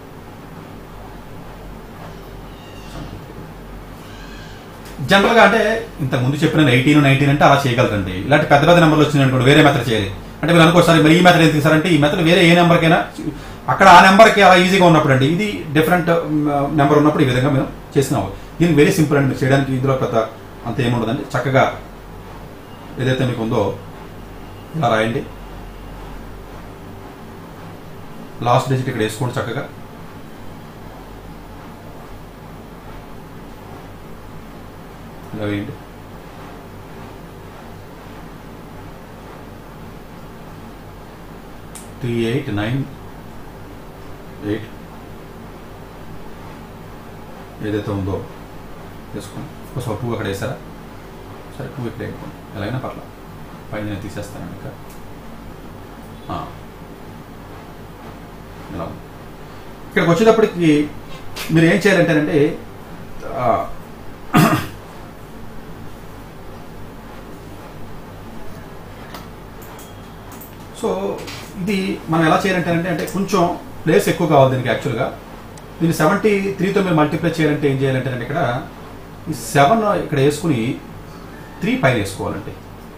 జనరల్గా అంటే ఇంతకు ముందు చెప్పిన ఎయిటీన్ నైన్టీన్ అంటే అలా చేయగలరండి ఇలాంటి పెద్ద పెద్ద నెంబర్లు వచ్చినాయి అనుకోండి వేరే మెథడ్ చేయాలి అంటే మీరు అనుకోసారి మరి ఈ మెథడ్ ఎందుకు సార్ అంటే ఈ మెథడ్ వేరే ఏ నెంబర్కైనా అక్కడ ఆ నెంబర్కి అలా ఈజీగా ఉన్నప్పుడు అండి ఇది డిఫరెంట్ నెంబర్ ఉన్నప్పుడు ఈ విధంగా మేము చేసినాము దీనికి వెరీ సింపుల్ అండి మీరు చేయడానికి ఇందులో పెద్ద అంత ఏముండదండి చక్కగా ఏదైతే మీకు ఉందో ఇలా రాయండి లాస్ట్ డిజిట్ ఇక్కడ వేసుకోండి చక్కగా ఇలా వేయండి త్రీ ఎయిట్ నైన్ ఎయిట్ ఏదైతే ఉందో వేసుకోండి ఒక టూ అక్కడ వేసారా సరే టూ ఇక్కడ వేసుకోండి ఎలాగైనా పర్లా పైన నేను తీసేస్తానండి ఇంకా ఆ. ఇలా ఉంది. ఇక్కడికి వచ్చేటప్పటికి మీరు ఏం చేయాలంటేనంటే సో ఇది మనం ఎలా చేయాలంటే అంటే అంటే కొంచెం ప్లేస్ ఎక్కువ కావాలి దీనికి యాక్చువల్గా దీన్ని సెవెంటీ త్రీతో మీరు మల్టిప్లై చేయాలంటే ఏం చేయాలంటే అంటే ఇక్కడ ఈ సెవెన్ ఇక్కడ వేసుకుని త్రీ పైన వేసుకోవాలంటే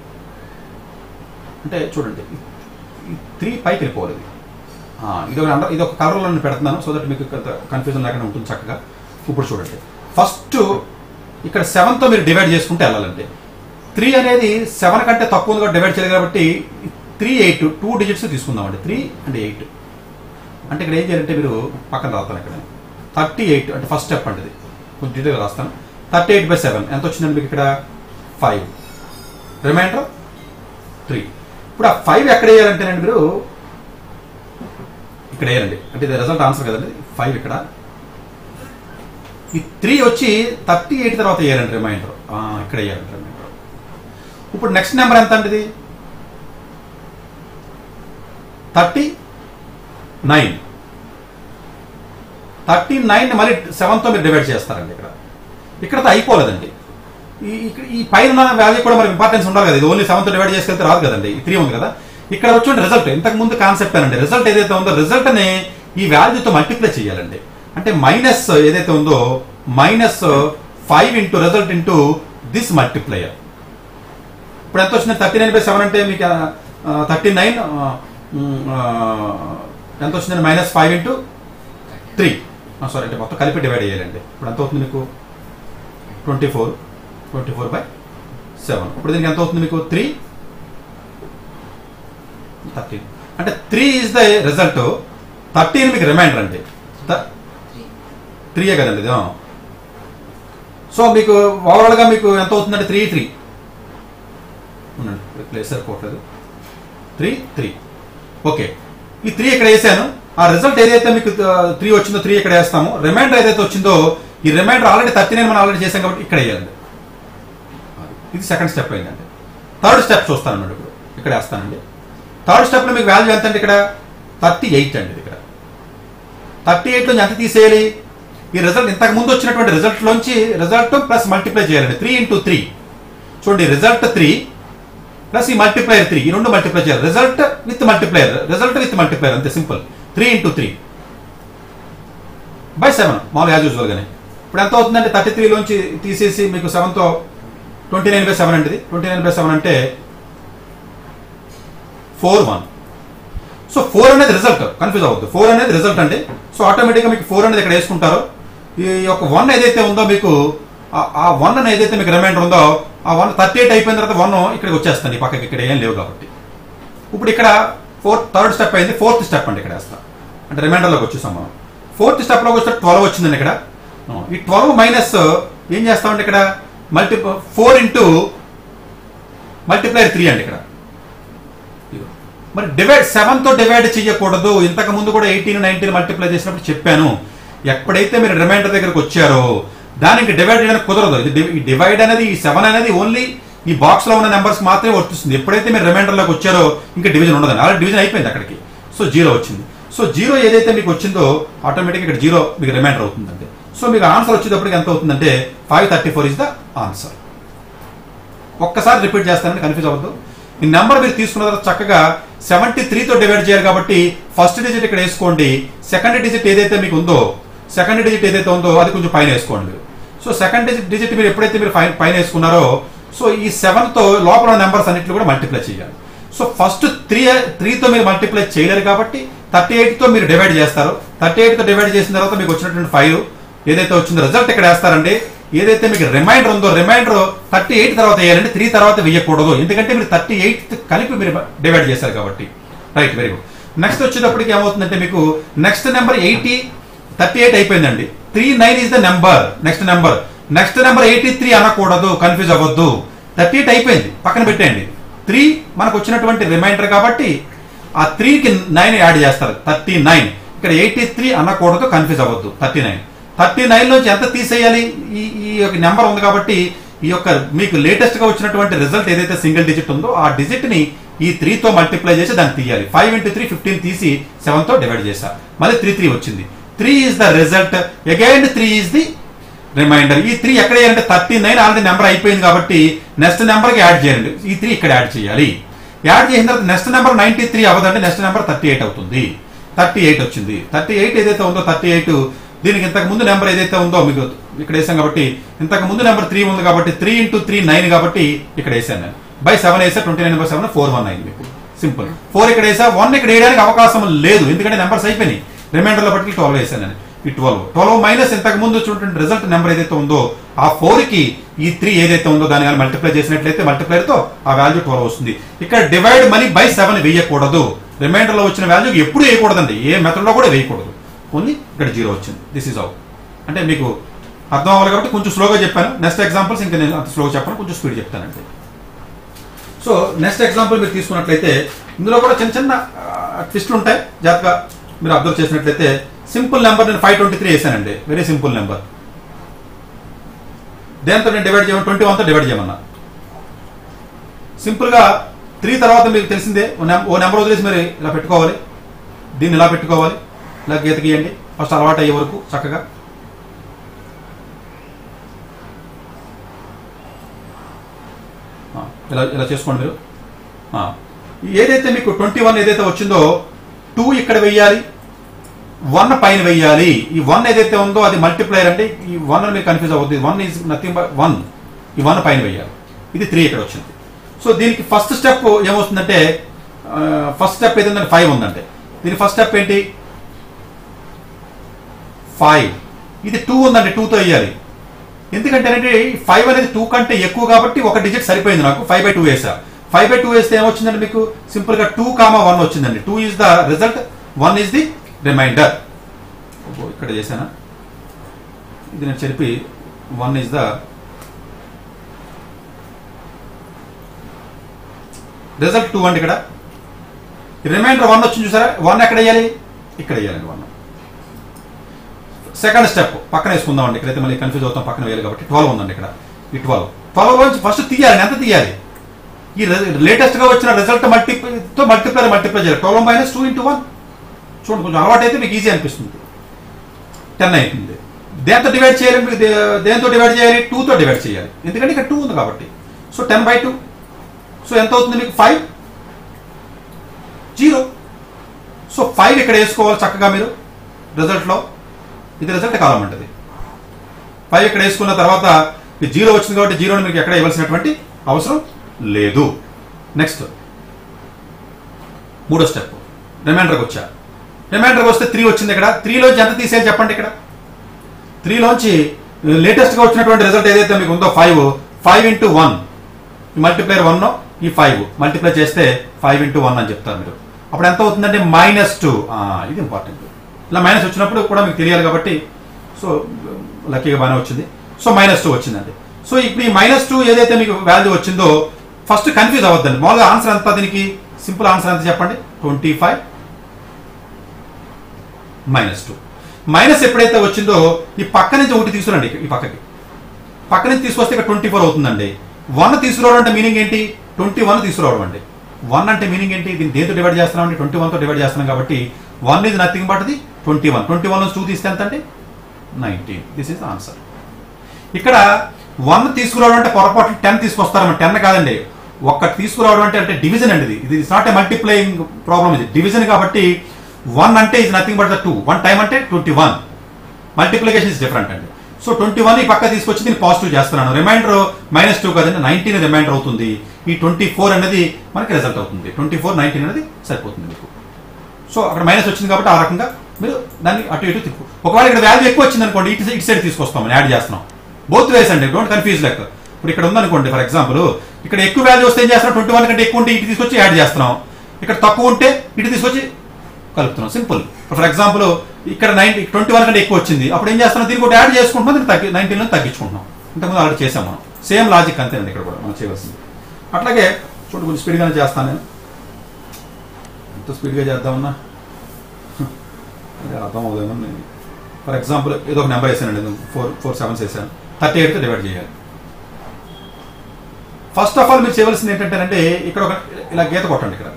అంటే చూడండి ఈ త్రీ పైకి వెళ్ళిపోవాలి ఇది ఆ, ఇది ఒక అండ- ఇది ఒక కలర్లో నేను పెడుతున్నాను సో దట్ మీకు కన్ఫ్యూజన్ లేకుండా ఉంటుంది చక్కగా ఇప్పుడు చూడండి ఫస్ట్ ఇక్కడ సెవెన్తో మీరు డివైడ్ చేసుకుంటే వెళ్ళాలండి త్రీ అనేది సెవెన్ కంటే తక్కువ ఉంది డివైడ్ చేయాలి కాబట్టి త్రీ ఎయిట్ టూ డిజిట్స్ తీసుకుందామండి త్రీ అండ్ ఎయిట్ అంటే ఇక్కడ ఏం చేయాలంటే మీరు పక్కన రాస్తాను ఇక్కడ థర్టీ ఎయిట్ అంటే ఫస్ట్ స్టెప్ అంటే ఇది కొంచెం డీటెయిల్ రాస్తాను థర్టీ ఎయిట్ బై సెవెన్ ఎంత వచ్చిందండి మీకు ఇక్కడ ఫైవ్ రిమైండర్ త్రీ ఇప్పుడు ఆ ఫైవ్ ఎక్కడ వేయాలంటేనండి మీరు ఇక్కడ వేయాలండి అంటే ఇది రిజల్ట్ ఆన్సర్ కదండి ఫైవ్ ఇక్కడ ఈ త్రీ వచ్చి థర్టీ ఎయిట్ తర్వాత వేయాలండి రిమైండర్ ఇక్కడ వేయాలండి రిమైండర్ ఇప్పుడు నెక్స్ట్ నెంబర్ ఎంత అండి ఇది థర్టీ నైన్ థర్టీ నైన్ మళ్ళీ సెవెన్తో మీరు డివైడ్ చేస్తారండి ఇక్కడ ఇక్కడతో అయిపోలేదండి ఈ ఇక్కడ ఈ పైన వాల్యూ కూడా మరి ఇంపార్టెన్స్ ఉండాలి కదా ఇది ఓన్లీ సెవెన్తో డివైడ్ చేసుకెళ్తే రాదు కదండి ఈ త్రీ ఉంది కదా ఇక్కడ వచ్చి రిజల్ట్ ఇంతకు ముందు కాన్సెప్ట్ అండి రిజల్ట్ ఏదైతే ఉందో రిజల్ట్ ని ఈ వాల్యూతో మల్టిప్లై చేయాలండి అంటే మైనస్ ఏదైతే ఉందో minus five into result into this multiplier ఇప్పుడు ఎంత వచ్చింది థర్టీ నైన్ బై సెవెన్ అంటే మీకు థర్టీ నైన్ ఎంత వచ్చిందండి minus five into three sorry అంటే మొత్తం కలిపి డివైడ్ చేయాలండి ఇప్పుడు ఎంత అవుతుంది మీకు twenty four twenty four by seven ఇప్పుడు దీనికి ఎంత అవుతుంది మీకు త్రీ థర్టీన్ అంటే three is the result thirteen మీకు రిమైండర్ అండి త్రీయే కదండి ఇది సో మీకు ఓవరాల్ గా మీకు ఎంత అవుతుందంటే త్రీ త్రీ ఉండండి ప్లేస్ సరిపోవట్లేదు త్రీ త్రీ ఓకే ఈ త్రీ ఇక్కడ వేసాను ఆ రిజల్ట్ ఏదైతే మీకు త్రీ వచ్చిందో త్రీ ఇక్కడ వేస్తాము రిమైండర్ ఏదైతే వచ్చిందో ఈ రిమైండర్ ఆల్రెడీ థర్టీ నైన్ మనం ఆల్రెడీ చేసాం కాబట్టి ఇక్కడ వేయాలండి ఇది సెకండ్ స్టెప్ అయిందండి థర్డ్ స్టెప్ చూస్తాను ఇప్పుడు ఇక్కడ వేస్తానండి థర్డ్ స్టెప్ లో మీకు వాల్యూ ఎంత అండి ఇక్కడ థర్టీ ఎయిట్ అండి ఇది ఇక్కడ థర్టీ ఎయిట్ నుంచి ఎంత తీసేయాలి ఈ రిజల్ట్ ఇంతకు ముందు వచ్చినటువంటి రిజల్ట్ లోంచి రిజల్ట్ ప్లస్ మల్టిప్లై చేయాలండి త్రీ ఇంటూ త్రీ చూడండి రిజల్ట్ త్రీ ప్లస్ ఈ మల్టిప్లైర్ త్రీ ఈ రెండు మల్టిప్లై చేయాలి result with multiplier result with multiplier అంతే simple three into three by seven మామూలు యాజ్ యూజువల్ గానే ఇప్పుడు ఎంత అవుతుందంటే థర్టీ త్రీలోంచి తీసేసి మీకు సెవెన్తో ట్వంటీ నైన్ బై సెవెన్ అంటే ట్వంటీ నైన్ బై సెవెన్ అంటే ఫోర్ వన్ సో ఫోర్ అనేది రిజల్ట్ కన్ఫ్యూజ్ అవ్వద్దు ఫోర్ అనేది రిజల్ట్ అండి సో ఆటోమేటిక్గా మీకు ఫోర్ అనేది ఇక్కడ వేసుకుంటారు ఈ యొక్క వన్ ఏదైతే ఉందో మీకు ఆ- ఆ వన్ అని ఏదైతే మీకు రిమైండర్ ఉందో ఆ వన్ థర్టీ ఎయిట్ అయిపోయిన తర్వాత వన్ ఇక్కడికి వచ్చేస్తుంది ఈ పక్కకి ఇక్కడ ఏం లేవు కాబట్టి ఇప్పుడు ఇక్కడ ఫోర్త్ థర్డ్ స్టెప్ అయింది ఫోర్త్ స్టెప్ అండి ఇక్కడ వేస్తాం అంటే రిమైండర్లోకి వచ్చేసాం మనం ఫోర్త్ స్టెప్లోకి వస్తే ట్వెల్వ్ వచ్చిందండి ఇక్కడ ఈ ట్వెల్వ్ మైనస్ ఏం చేస్తామండి ఇక్కడ multi four into multiplier three అండి ఇక్కడ ఇదిగో. మరి డివైడ్ సెవెన్ తో డివైడ్ చేయకూడదు ఇంతకు ముందు కూడా ఎయిటీన్ నైన్టీన్ మల్టిప్లై చేసినప్పుడు చెప్పాను ఎప్పుడైతే మీరు రిమైండర్ దగ్గరకు వచ్చారో దానికి డివైడ్ చేయడానికి కుదరదు ఇది డి- ఈ డివైడ్ అనేది ఈ సెవెన్ అనేది ఓన్లీ ఈ బాక్స్ లో ఉన్న నెంబర్స్ మాత్రమే వర్తిస్తుంది ఎప్పుడైతే మీరు రిమైండర్ లోకి వచ్చారో ఇంకా డివిజన్ ఉండదండి అలా డివిజన్ అయిపోయింది అక్కడికి సో జీరో వచ్చింది సో జీరో ఏదైతే మీకు వచ్చిందో ఆటోమేటిక్ ఇక్కడ జీరో మీకు రిమైండర్ అవుతుందండి సో మీకు ఆన్సర్ వచ్చేటప్పటికి ఎంత అవుతుందంటే five thirty four is the answer ఒక్కసారి రిపీట్ చేస్తానని కన్ఫ్యూజ్ అవ్వద్దు ఈ నెంబర్ మీరు తీసుకున్న తర్వాత చక్కగా సెవెంటీ తో డివైడ్ చేయాలి కాబట్టి ఫస్ట్ డిజిట్ ఇక్కడ వేసుకోండి సెకండ్ డిజిట్ ఏదైతే మీకు ఉందో సెకండ్ డిజిట్ ఏదైతే ఉందో అది కొంచెం పైన వేసుకోండి మీరు సో సెకండ్ డిజిట్ డిజిట్ మీరు ఎప్పుడైతే మీరు పైన పైన వేసుకున్నారో సో ఈ సెవెన్ తో లోపల నెంబర్స్ అన్నిట్లు కూడా మల్టిప్లై చేయాలి సో ఫస్ట్ త్రీ త్రీతో మీరు మల్టిప్లై చేయలేరు కాబట్టి థర్టీ తో మీరు డివైడ్ చేస్తారు థర్టీ తో డివైడ్ చేసిన తర్వాత మీకు వచ్చినటువంటి ఫైవ్ ఏదైతే వచ్చిందో రిజల్ట్ ఇక్కడ వేస్తారండి ఏదైతే మీకు రిమైండర్ ఉందో రిమైండర్ థర్టీ ఎయిట్ తర్వాత వేయాలండి త్రీ తర్వాత వేయకూడదు ఎందుకంటే మీరు థర్టీ ఎయిట్ కలిపి మీరు డివైడ్ చేశారు కాబట్టి రైట్ వెరీ గుడ్ నెక్స్ట్ వచ్చేటప్పటికి ఏమవుతుందంటే మీకు next number eighty thirty eight అయిపోయిందండి three nine is the number next number next number eighty three అనకూడదు కన్ఫ్యూజ్ అవ్వద్దు థర్టీ ఎయిట్ అయిపోయింది పక్కన పెట్టేయండి త్రీ మనకు వచ్చినటువంటి రిమైండర్ కాబట్టి ఆ త్రీకి నైన్ యాడ్ చేస్తారు థర్టీ నైన్ ఇక్కడ ఎయిటీ త్రీ అనకూడదు కన్ఫ్యూజ్ అవ్వద్దు థర్టీ నైన్ థర్టీ నైన్ నుంచి ఎంత తీసేయాలి ఈ ఈ యొక్క నెంబర్ ఉంది కాబట్టి ఈ యొక్క మీకు లేటెస్ట్ గా వచ్చినటువంటి రిజల్ట్ ఏదైతే సింగిల్ డిజిట్ ఉందో ఆ డిజిట్ ని ఈ త్రీ తో మల్టిప్లై చేసి దాన్ని తీయాలి ఫైవ్ ఇంటూ త్రీ ఫిఫ్టీన్ తీసి సెవెన్ తో డివైడ్ చేశారు మళ్ళీ త్రీ త్రీ వచ్చింది three is the result again three is the reminder ఈ త్రీ ఎక్కడ వేయాలంటే థర్టీ నైన్ ఆల్రెడీ నెంబర్ అయిపోయింది కాబట్టి నెక్స్ట్ నెంబర్కి యాడ్ చేయండి ఈ త్రీ ఇక్కడ యాడ్ చేయాలి యాడ్ చేసిన తర్వాత నెక్స్ట్ నెంబర్ నైన్టీ త్రీ అవ్వదండి నెక్స్ట్ నెంబర్ థర్టీ ఎయిట్ అవుతుంది థర్టీ ఎయిట్ వచ్చింది థర్టీ ఎయిట్ ఏదైతే ఉందో థర్టీ ఎయిట్ దీనికి ఇంతకు ముందు నెంబర్ ఏదైతే ఉందో మీకు ఇక్కడ వేసాం కాబట్టి ఇంతకు ముందు నెంబర్ త్రీ ఉంది కాబట్టి త్రీ ఇంటూ త్రీ నైన్ కాబట్టి ఇక్కడ వేసాను నేను బై సెవెన్ వేసా twenty nine by seven four one అయింది మీకు సింపుల్ ఫోర్ ఇక్కడ వేసా వన్ ఇక్కడ వేయడానికి అవకాశం లేదు ఎందుకంటే నెంబర్స్ అయిపోయినాయి రిమైండర్ లో బట్టి ట్వెల్వ్ వేసాను నేను ఈ ట్వెల్వ్ ట్వెల్వ్ మైనస్ ఇంతకు ముందు చూడండి రిజల్ట్ నెంబర్ ఏదైతే ఉందో ఆ ఫోర్ కి ఈ త్రీ ఏదైతే ఉందో దాని కానీ మల్టిప్లై చేసినట్లయితే మల్టిప్లైర్ తో ఆ వాల్యూ ట్వెల్వ్ వస్తుంది ఇక్కడ డివైడ్ మనీ బై సెవెన్ వేయకూడదు రిమైండర్ లో వచ్చిన వాల్యూ ఎప్పుడు వేయకూడదండి ఏ మెథడ్ లో కూడా వేయకూడదు ఓన్లీ ఇక్కడ జీరో వచ్చింది దిస్ ఈజ్ అవుట్ అంటే మీకు అర్థం అవ్వాలి కాబట్టి కొంచెం స్లోగా చెప్పాను నెక్స్ట్ ఎగ్జాంపుల్స్ ఇంకా నేను అంత స్లోగా చెప్పాను కొంచెం స్పీడ్ చెప్తానండి సో నెక్స్ట్ ఎగ్జాంపుల్ మీరు తీసుకున్నట్లయితే ఇందులో కూడా చిన్న చిన్న ట్విస్ట్లు ఉంటాయి జాగ్రత్తగా మీరు అబ్జర్వ్ చేసినట్లయితే సింపుల్ నెంబర్ నేను ఫైవ్ ట్వంటీ త్రీ వేసానండి వెరీ సింపుల్ నెంబర్ దేంతో నేను డివైడ్ చేయమని ట్వంటీ వన్తో డివైడ్ చేయమన్నా సింపుల్గా త్రీ తర్వాత మీకు తెలిసిందే ఓ నెం- ఓ నెంబర్ వదిలేసి మీరు ఇలా పెట్టుకోవాలి దీన్ని ఇలా పెట్టుకోవాలి ఇలా గీత గీయండి ఫస్ట్ అలవాటు అయ్యే వరకు చక్కగా ఆ, ఇలా ఇలా చేసుకోండి మీరు ఆ, ఏదైతే మీకు ట్వంటీ వన్ ఏదైతే వచ్చిందో టూ ఇక్కడ వెయ్యాలి వన్ పైన వెయ్యాలి ఈ వన్ ఏదైతే ఉందో అది మల్టిప్లైర్ అంటే ఈ వన్ మీరు కన్ఫ్యూజ్ అవుతుంది one is nothing but one ఈ వన్ పైన వెయ్యాలి ఇది త్రీ ఇక్కడ వచ్చింది సో దీనికి ఫస్ట్ స్టెప్ ఏమవుతుందంటే ఫస్ట్ స్టెప్ ఏదంటే ఫైవ్ ఉందంటే దీని ఫస్ట్ స్టెప్ ఏంటి ఫైవ్ ఇది టూ ఉందండి టూతో వేయాలి ఎందుకంటే అంటే ఫైవ్ అనేది టూ కంటే ఎక్కువ కాబట్టి ఒక డిజిట్ సరిపోయింది నాకు ఫైవ్ బై టూ వేసా ఫైవ్ బై టూ వేస్తే ఏమొచ్చిందండి మీకు సింపుల్ గా టూ కామా వన్ వచ్చిందండి two is the result one is the reminder ఇక్కడ చేశానా ఇది నేను చెప్పి one is the result two అండి ఇక్కడ రిమైండర్ వన్ వచ్చింది చూసారా వన్ ఎక్కడ వేయాలి ఇక్కడ వేయాలండి వన్ సెకండ్ స్టెప్ పక్కన వేసుకుందాం అండి ఇక్కడైతే మళ్ళీ కన్ఫ్యూజ్ అవుతాం పక్కన వేయాలి కాబట్టి ట్వెల్వ్ ఉందండి ఇక్కడ ఈ ట్వెల్వ్ ట్వెల్వ్ నుంచి ఫస్ట్ తీయాలి ఎంత తీయాలి ఈ లేటెస్ట్ గా వచ్చిన రిజల్ట్ మల్టిప్లై తో మల్టిప్లై మల్టిప్లై చేయాలి twelve minus two into one చూడండి కొంచెం అలవాటు అయితే మీకు ఈజీ అనిపిస్తుంది టెన్ అవుతుంది దేంతో డివైడ్ చేయాలి మీకు దే- దేంతో డివైడ్ చేయాలి టూతో డివైడ్ చేయాలి ఎందుకంటే ఇక్కడ టూ ఉంది కాబట్టి so ten by two so ఎంత అవుతుంది మీకు ఫైవ్ జీరో సో ఫైవ్ ఇక్కడ వేసుకోవాలి చక్కగా మీరు రిజల్ట్లో ఇది రిజల్ట్ కాలం అంటది ఫైవ్ ఇక్కడ వేసుకున్న తర్వాత ఈ జీరో వచ్చింది కాబట్టి జీరోని మీకు ఎక్కడ ఇవ్వాల్సినటువంటి అవసరం లేదు నెక్స్ట్ మూడో స్టెప్ రిమైండర్కి వచ్చా రిమైండర్కి వస్తే త్రీ వచ్చింది ఇక్కడ త్రీలోంచి ఎంత తీసేయాలి చెప్పండి ఇక్కడ త్రీలోంచి లేటెస్ట్గా వచ్చినటువంటి రిజల్ట్ ఏదైతే మీకు ఉందో ఫైవ్ ఫైవ్ ఇంటూ వన్ ఈ మల్టిప్లైర్ వన్ ఈ ఫైవ్ మల్టిప్లై చేస్తే ఫైవ్ ఇంటూ వన్ అని చెప్తారు మీరు అప్పుడు ఎంత అవుతుందంటే మైనస్ టూ ఇది ఇంపార్టెంట్ ఇలా మైనస్ వచ్చినప్పుడు కూడా మీకు తెలియాలి కాబట్టి సో లక్కీగా బాగానే వచ్చింది సో మైనస్ టూ వచ్చిందండి సో ఇప్పుడు ఈ మైనస్ టూ ఏదైతే మీకు వాల్యూ వచ్చిందో ఫస్ట్ కన్ఫ్యూజ్ అవ్వద్దండి మామూలుగా ఆన్సర్ ఎంత దీనికి సింపుల్ ఆన్సర్ ఎంత చెప్పండి twenty five minus two minus ఎప్పుడైతే వచ్చిందో ఈ పక్క నుంచి ఒకటి తీసుకురండి ఈ పక్కకి పక్క నుంచి తీసుకొస్తే ఇక్కడ ట్వంటీ ఫోర్ అవుతుందండి వన్ తీసుకురావడం అంటే మీనింగ్ ఏంటి ట్వంటీ వన్ తీసుకురావడం అండి వన్ అంటే మీనింగ్ ఏంటి దీన్ని దేంతో డివైడ్ చేస్తున్నాం అంటే ట్వంటీ తో డివైడ్ చేస్తున్నాం కాబట్టి one is nothing but the twenty one twenty one నుంచి టూ తీస్తే ఎంత అంటే నైన్టీన్ దిస్ ఇస్ ఆన్సర్ ఇక్కడ వన్ తీసుకురావడం అంటే పొరపాటు టెన్ తీసుకొస్తారన్నమాట టెన్ కాదండి ఒక్కటి తీసుకురావడం అంటే అంటే డివిజన్ అండి ఇది ఇది it's not a multiplying problem ఇది డివిజన్ కాబట్టి వన్ అంటే is nothing but the two one time అంటే twenty one multiplication is different అండి సో ట్వంటీ వన్ ఈ పక్క తీసుకొచ్చి దీన్ని పాజిటివ్ చేస్తున్నాను రిమైండర్ మైనస్ టూ కదండి నైన్టీన్ రిమైండర్ అవుతుంది ఈ ట్వంటీ ఫోర్ అనేది మనకి రిజల్ట్ అవుతుంది ట్వంటీ ఫోర్ నైన్టీన్ అనేది సరిపోతుంది మీకు సో అక్కడ మైనస్ వచ్చింది కాబట్టి ఆ రకంగా మీరు దాన్ని అటు ఇటు తిప్పు ఒకవేళ ఇక్కడ వాల్యూ ఎక్కువ వచ్చింది అనుకోండి ఇటు ఇటు సైడ్ తీసుకొస్తాం యాడ్ చేస్తున్నాం బోత్ వేస్ అండి డోంట్ కన్ఫ్యూజ్ లెక్క ఇప్పుడు ఇక్కడ ఉందనుకోండి ఫర్ ఎగ్జాంపుల్ ఇక్కడ ఎక్కువ వాల్యూ వస్తే ఏం చేస్తున్నాం ట్వంటీ వన్ కంటే ఎక్కువ ఉంటే ఇటు తీసుకొచ్చి యాడ్ చేస్తున్నాం ఇక్కడ తక్కువ ఉంటే ఇటు తీసుకొచ్చి కలుపుతున్నాం సింపుల్ ఫర్ ఎగ్జాంపుల్ ఇక్కడ నైన్టీ ట్వంటీ వన్ కంటే ఎక్కువ వచ్చింది అప్పుడు ఏం చేస్తున్నాం దీనికి ఒకటి యాడ్ చేసుకుంటున్నాం దీన్ని తగ్గి నైన్టీన్ తగ్గించుకుంటున్నాం ఇంతకుముందు ఆల్రెడీ చేసాం మనం సేమ్ లాజిక్ అంతేనండి ఇక్కడ కూడా మనం చేయవలసింది అట్లాగే చూడు కొంచెం స్పీడ్గానే చేస్తాను నేను ఎంత స్పీడ్గా చేద్దామన్నా అదే అర్థం అవుతుందని ఫర్ ఎగ్జాంపుల్ ఏదో ఒక నెంబర్ వేసానండి ఫోర్ ఫోర్ సెవెన్స్ వేసాను థర్టీ ఎయిట్తో డివైడ్ చేయాలి ఫస్ట్ ఆఫ్ ఆల్ మీరు చేయవలసింది ఏంటంటే ఇక్కడ ఒక ఇలా గీత కొట్టండి ఇక్కడ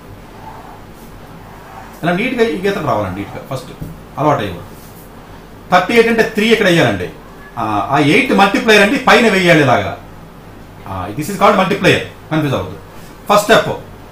ఇలా నీట్గా ఈ గీతలు రావాలండి నీట్గా ఫస్ట్ అలవాటు అయ్యి థర్టీ ఎయిట్ అంటే త్రీ ఇక్కడ వేయాలండి ఆ ఎయిట్ మల్టిప్లైర్ అంటే పైన వెయ్యాలి ఇలాగా this is called multiplier confuse అవ్వదు first step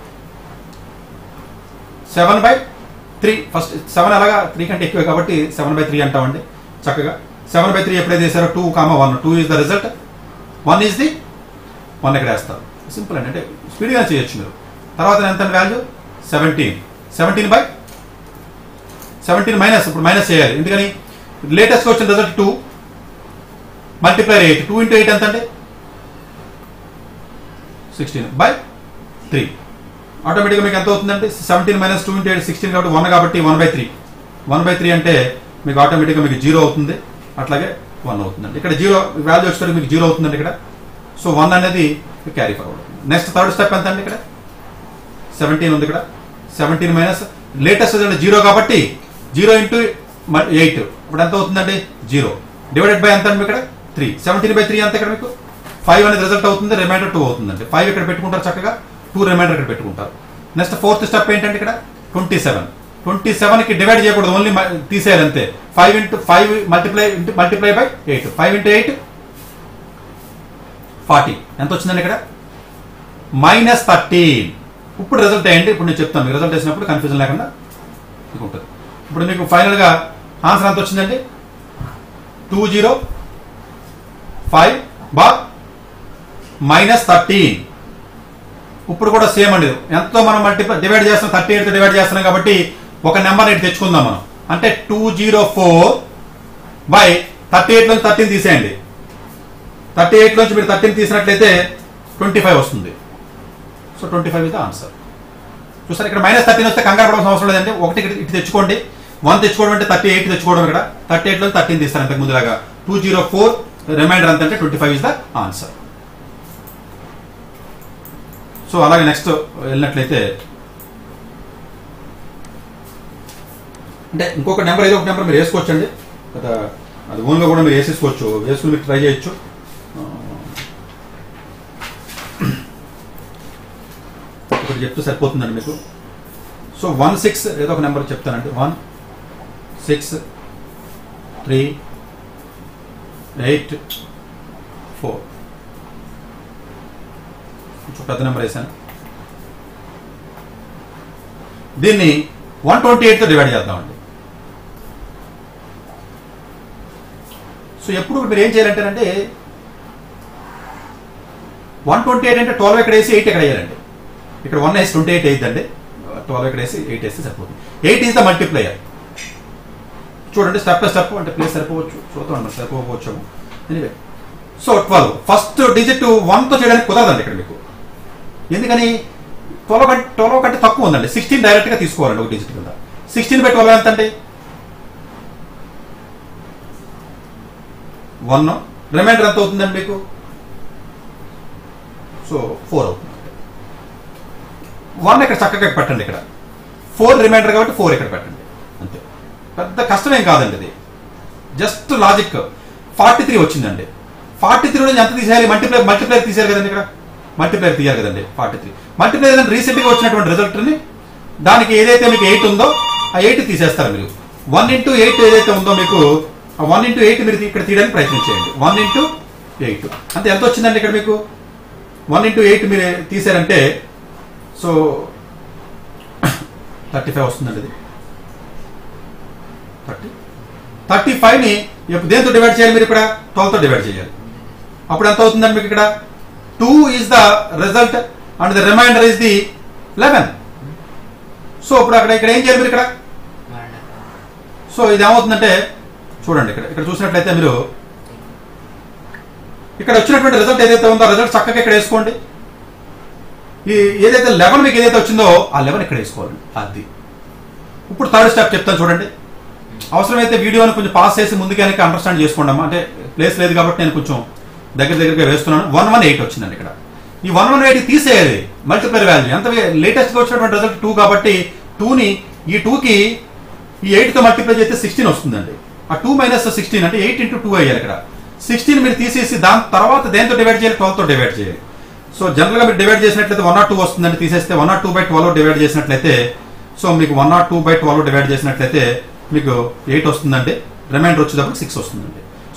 seven by three first seven అలాగా త్రీ కంటే ఎక్కువ కాబట్టి సెవెన్ బై త్రీ అంటామండి చక్కగా సెవెన్ బై త్రీ ఎప్పుడైతే చేశారో two comma one two is the result one is the one ఎక్కడ వేస్తారు సింపుల్ అండి అంటే స్పీడ్గా చేయొచ్చు మీరు తర్వాత ఎంత value seventeen seventeen by seventeen minus ఇప్పుడు మైనస్ చేయాలి ఎందుకని లేటెస్ట్ వచ్చిన result two multiplier eight two into eight ఎంత అండి సిక్స్టీన్ బై త్రీ ఆటోమేటిక్గా మీకు ఎంత అవుతుందంటే seventeen minus two into eight sixteen కాబట్టి వన్ కాబట్టి one by three one by three అంటే మీకు ఆటోమేటిక్గా మీకు జీరో అవుతుంది అట్లాగే వన్ అవుతుందండి ఇక్కడ జీరో వాల్యూ వచ్చేసరికి మీకు జీరో అవుతుందండి ఇక్కడ సో వన్ అనేది carry forward next third step ఎంత అండి ఇక్కడ సెవెంటీన్ ఉంది ఇక్కడ seventeen minus latest result zero కాబట్టి జీరో ఇంటూ ఎయిట్ ఇప్పుడు ఎంత అవుతుందండి జీరో డివైడెడ్ బై ఎంత అండి ఇక్కడ త్రీ సెవెంటీన్ బై త్రీ ఎంత ఇక్కడ మీకు ఫైవ్ అనేది రిజల్ట్ అవుతుంది రిమైండర్ టూ అవుతుందండి ఫైవ్ ఇక్కడ పెట్టుకుంటారు చక్కగా టూ రిమైండర్ ఇక్కడ పెట్టుకుంటారు నెక్స్ట్ ఫోర్త్ స్టెప్ ఏంటంటే ఇక్కడ ట్వంటీ సెవెన్ ట్వంటీ సెవెన్ కి డివైడ్ చేయకూడదు ఓన్లీ తీసేయాలి అంతే five into five multiply into multiply by eight five into eight forty ఎంత వచ్చిందండి ఇక్కడ మైనస్ థర్టీన్ ఇప్పుడు రిజల్ట్ ఏంటి ఇప్పుడు నేను చెప్తాను మీకు రిజల్ట్ వేసినప్పుడు కన్ఫ్యూజన్ లేకుండా మీకు ఉంటుంది ఇప్పుడు మీకు ఫైనల్గా ఆన్సర్ ఎంత వచ్చిందండి టూ జీరో ఫైవ్ బా మైనస్ థర్టీన్ ఇప్పుడు కూడా సేమ్ అండి ఎంతో మనం మల్టిప్లై డివైడ్ చేస్తున్నాం థర్టీ ఎయిట్ డివైడ్ చేస్తున్నాం కాబట్టి ఒక నెంబర్ ఇటు తెచ్చుకుందాం మనం అంటే two zero four by thirty eight నుంచి థర్టీన్ తీసేయండి థర్టీ ఎయిట్ నుంచి మీరు థర్టీన్ తీసినట్లయితే ట్వంటీ ఫైవ్ వస్తుంది so twenty five is the answer చూసారు ఇక్కడ మైనస్ థర్టీన్ వస్తే కంగారు పడాల్సిన అవసరం లేదండి ఒకటి ఇక్కడ ఇటు తెచ్చుకోండి వన్ తెచ్చుకోవడం అంటే థర్టీ ఎయిట్ తెచ్చుకోవడం ఇక్కడ థర్టీ ఎయిట్ లో థర్టీన్ తీస్తారు అంతకు ముందులాగా టూ జీరో ఫోర్ రిమైండర్ ఎంత అంటే twenty five is the answer so అలాగే నెక్స్ట్ వెళ్ళినట్లయితే అంటే ఇంకొక నెంబర్ ఏదో ఒక నెంబర్ మీరు వేసుకోవచ్చండి కదా అది ఓన్గా కూడా మీరు వేసేసుకోవచ్చు వేసుకుని మీరు ట్రై చేయొచ్చు ఒకటి చెప్తే సరిపోతుందండి మీకు సో వన్ సిక్స్ ఏదో ఒక నెంబర్ చెప్తానండి one six three eight four కొంచెం పెద్ద నెంబర్ వేసాను దీన్ని వన్ ట్వంటీ ఎయిట్తో డివైడ్ చేద్దామండి సో ఎప్పుడు మీరు ఏం చేయాలంటేనంటే వన్ ట్వంటీ ఎయిట్ అంటే ట్వెల్వ్ ఎక్కడ వేసి ఎయిట్ ఎక్కడ వేయాలండి ఇక్కడ వన్ వేసి ట్వంటీ ఎయిట్ అయిందండి ట్వెల్వ్ ఎక్కడ వేసి ఎయిట్ వేస్తే సరిపోతుంది ఎయిట్ ఈజ్ ద మల్టిప్లయర్ చూడండి స్టెప్ బై స్టెప్ అంటే ప్లేస్ సరిపోవచ్చు చూద్దాం మరి సరిపోవచ్చు anyway so twelve first digit వన్తో చేయడానికి కుదరదండి ఇక్కడ మీకు ఎందుకని ట్వెల్వ్ కంటే ట్వెల్వ్ కంటే తక్కువ ఉందండి సిక్స్టీన్ డైరెక్ట్గా తీసుకోవాలండి ఒక డిజిట్ కింద సిక్స్టీన్ బై ట్వెల్వ్ ఎంత అండి వన్ రిమైండర్ ఎంత అవుతుందండి మీకు సో ఫోర్ అవుతుంది వన్ ఇక్కడ చక్కగా పెట్టండి ఇక్కడ ఫోర్ రిమైండర్ కాబట్టి ఫోర్ ఇక్కడ పెట్టండి అంతే పెద్ద కష్టమేం కాదండి ఇది జస్ట్ లాజిక్ ఫార్టీ త్రీ వచ్చిందండి ఫార్టీ త్రీ నుంచి ఎంత తీసేయాలి మల్టిప్లై మల్టిప్లైర్ తీసేయాలి కదండి ఇక్కడ మల్టిప్లైర్ తీయాలి కదండి ఫార్టీ త్రీ మల్టిప్లైర్ కదండి రీసెంట్గా వచ్చినటువంటి రిజల్ట్ని దానికి ఏదైతే మీకు ఎయిట్ ఉందో ఆ ఎయిట్ తీసేస్తారు మీరు వన్ ఇంటూ ఎయిట్ ఏదైతే ఉందో మీకు ఆ వన్ ఇంటూ ఎయిట్ మీరు ఇక్కడ తీయడానికి ప్రయత్నం చేయండి వన్ ఇంటూ ఎయిట్ అంటే ఎంత వచ్చిందండి ఇక్కడ మీకు వన్ ఇంటూ ఎయిట్ మీరు తీసారంటే సో థర్టీ ఫైవ్ వస్తుందండి ఇది థర్టీ థర్టీ ఫైవ్ని ఇప్పుడు దేంతో డివైడ్ చేయాలి మీరు ఇక్కడ ట్వెల్వ్తో డివైడ్ చేయాలి అప్పుడు ఎంత అవుతుందండి మీకు ఇక్కడ two is the result and the reminder is the eleven so ఇప్పుడు అక్కడ ఇక్కడ ఏం చేయాలి మీరు ఇక్కడ సో ఇది ఏమవుతుందంటే చూడండి ఇక్కడ ఇక్కడ చూసినట్లయితే మీరు ఇక్కడ వచ్చినటువంటి రిజల్ట్ ఏదైతే ఉందో ఆ రిజల్ట్ చక్కగా ఇక్కడ వేసుకోండి ఈ ఏదైతే లెవెన్ మీకు ఏదైతే వచ్చిందో ఆ లెవెన్ ఇక్కడ వేసుకోవాలి అది ఇప్పుడు థర్డ్ స్టెప్ చెప్తాను చూడండి అవసరమైతే వీడియోని కొంచెం పాస్ చేసి ముందుగానే అండర్స్టాండ్ చేసుకోండి అమ్మా అంటే ప్లేస్ లేదు కాబట్టి నేను కొంచెం దగ్గర దగ్గరగా వేస్తున్నాను వన్ వన్ ఎయిట్ వచ్చిందండి ఇక్కడ ఈ వన్ వన్ ఎయిట్ తీసేయాలి మల్టిప్లర్ వాల్యూ ఎంత లేటెస్ట్ గా వచ్చినటువంటి రిజల్ట్ టూ కాబట్టి టూని ఈ టూకి ఈ ఎయిట్ తో మల్టిప్లై చేస్తే సిక్స్టీన్ వస్తుందండి ఆ టూ మైనస్ సిక్స్టీన్ అంటే ఎయిట్ ఇంటూ టూ అయ్యాలి ఇక్కడ సిక్స్టీన్ మీరు తీసేసి దాని తర్వాత దేంతో డివైడ్ చేయాలి ట్వెల్వ్ తో డివైడ్ చేయాలి సో జనరల్ గా మీరు డివైడ్ చేసినట్లయితే వన్ నాట్ టూ వస్తుందండి తీసేస్తే one not two by twelve divide చేసినట్లయితే సో మీకు one not two by twelve divide చేసినట్లయితే మీకు ఎయిట్ వస్తుందండి రిమైండర్ వచ్చేటప్పుడు సిక్స్ వస్తుందండి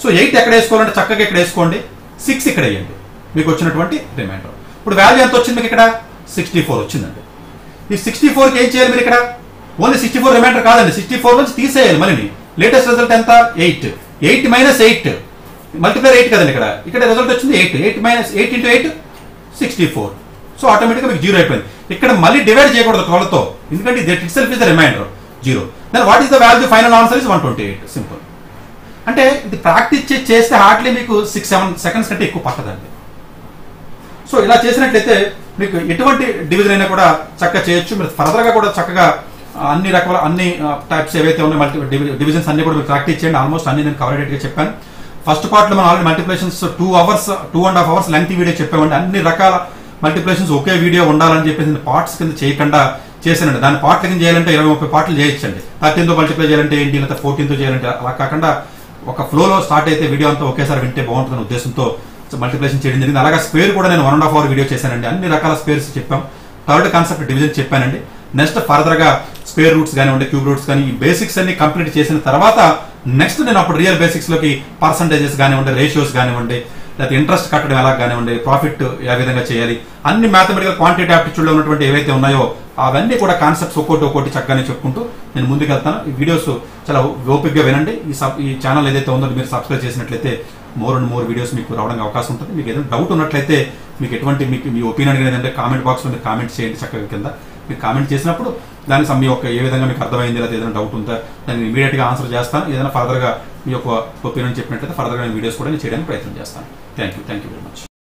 సో ఎయిట్ ఎక్కడ వేసుకోవాలంటే చక్కగా ఇక్కడ వేసుకోండి సిక్స్ ఇక్కడ వేయండి మీకు వచ్చినటువంటి రిమైండర్ ఇప్పుడు వాల్యూ ఎంత వచ్చింది మీకు ఇక్కడ సిక్స్టీ ఫోర్ వచ్చిందండి ఈ సిక్స్టీ ఫోర్కి ఏం చేయాలి మీరు ఇక్కడ ఓన్లీ సిక్స్టీ ఫోర్ రిమైండర్ కాదండి సిక్స్టీ ఫోర్ నుంచి తీసేయాలి మళ్ళీ లేటెస్ట్ రిజల్ట్ ఎంత eight eight minus eight multiplier eight కదండి ఇక్కడ ఇక్కడ రిజల్ట్ వచ్చింది eight eight minus eight into eight sixty four so ఆటోమేటిక్గా మీకు జీరో అయిపోయింది ఇక్కడ మళ్ళీ డివైడ్ చేయకూడదు ట్వెల్వ్తో ఎందుకంటే that itself is the reminder zero then what is the value final answer is one twenty eight simple అంటే ఇది ప్రాక్టీస్ చే- చేస్తే హార్డ్లీ మీకు సిక్స్ సెవెన్ సెకండ్స్ కంటే ఎక్కువ పట్టదండి సో ఇలా చేసినట్లయితే మీకు ఎటువంటి డివిజన్ అయినా కూడా చక్కగా చేయొచ్చు మీరు ఫర్దర్ గా కూడా చక్కగా ఆ, అన్ని రకాల అన్ని టైప్స్ ఏవైతే ఉన్నాయో మల్టీ డివిజన్స్ అన్ని కూడా మీరు ప్రాక్టీస్ చేయండి ఆల్మోస్ట్ అన్ని నేను కవర్ గా చెప్పాను ఫస్ట్ పార్ట్ లో మనం already multiplications two hours two and half hours length video చెప్పామండి అన్ని రకాల మల్టిప్లేషన్స్ ఒకే వీడియో ఉండాలని చెప్పేసి పార్ట్స్ కింద చేయకుండా చేశానండి దాని పార్ట్ల కింద చేయాలంటే ఇరవై ముప్పై పార్ట్లు చేయొచ్చండి థర్టీన్ తో మల్టిప్లై చేయాలంటే ఏంటి లేదా ఫోర్టీన్ తో చేయాలంటే అలా కాకుండా ఒక ఫ్లోలో స్టార్ట్ అయితే వీడియో అంతా ఒకేసారి వింటే బాగుంటుందనే ఉద్దేశంతో మల్టిప్లేషన్ చేయడం జరిగింది అలాగే స్పేర్ కూడా నేను one and half hour video చేశానండి అన్ని రకాల స్పేర్స్ చెప్పాం థర్డ్ కాన్సెప్ట్ డివిజన్ చెప్పానండి నెక్స్ట్ ఫర్దర్ గా స్పేర్ రూట్స్ కానివ్వండి క్యూబ్ రూట్స్ కానీ ఈ బేసిక్స్ అన్ని కంప్లీట్ చేసిన తర్వాత నెక్స్ట్ నేను అప్పుడు రియల్ బేసిక్స్ లోకి పర్సంటేజెస్ కానివ్వండి రేషియోస్ కానివ్వండి లేకపోతే ఇంట్రెస్ట్ కట్టడం ఎలా కానివ్వండి ప్రాఫిట్ ఏ విధంగా చేయాలి అన్ని మ్యాథమెటికల్ క్వాంటిటీ ఆప్టిట్యూడ్ లో ఉన్నటువంటి ఏవైతే ఉన్నాయో అవన్నీ కూడా కాన్సెప్ట్స్ ఒక్కోటి ఒక్కోటి చక్కగానే చెప్పుకుంటూ నేను ముందుకు వెళ్తాను ఈ వీడియోస్ చాలా ఓపిక్గా వినండి ఈ సబ్ ఈ ఛానల్ ఏదైతే ఉందో మీరు సబ్స్క్రైబ్ చేసినట్లయితే మోర్ అండ్ మోర్ వీడియోస్ మీకు రావడానికి అవకాశం ఉంటుంది మీకు ఏదైనా డౌట్ ఉన్నట్లయితే మీకు ఎటువంటి మీకు మీ ఒపీనియన్ ఏదంటే కామెంట్ బాక్స్ లో మీరు కామెంట్ చేయండి చక్కగా కింద మీరు కామెంట్ చేసినప్పుడు దానికి సం- మీ యొక్క ఏ విధంగా మీకు అర్థమైంది లేదా ఏదైనా డౌట్ ఉందా దాన్ని ఇమీడియట్ గా ఆన్సర్ చేస్తాను ఏదైనా ఫర్దర్ గా మీ యొక్క ఒపీనియన్ చెప్పినట్లయితే ఫర్దర్ గా వీడియోస్ కూడా నేను చేయడానికి ప్రయత్నం చేస్తాను thank you thank you very much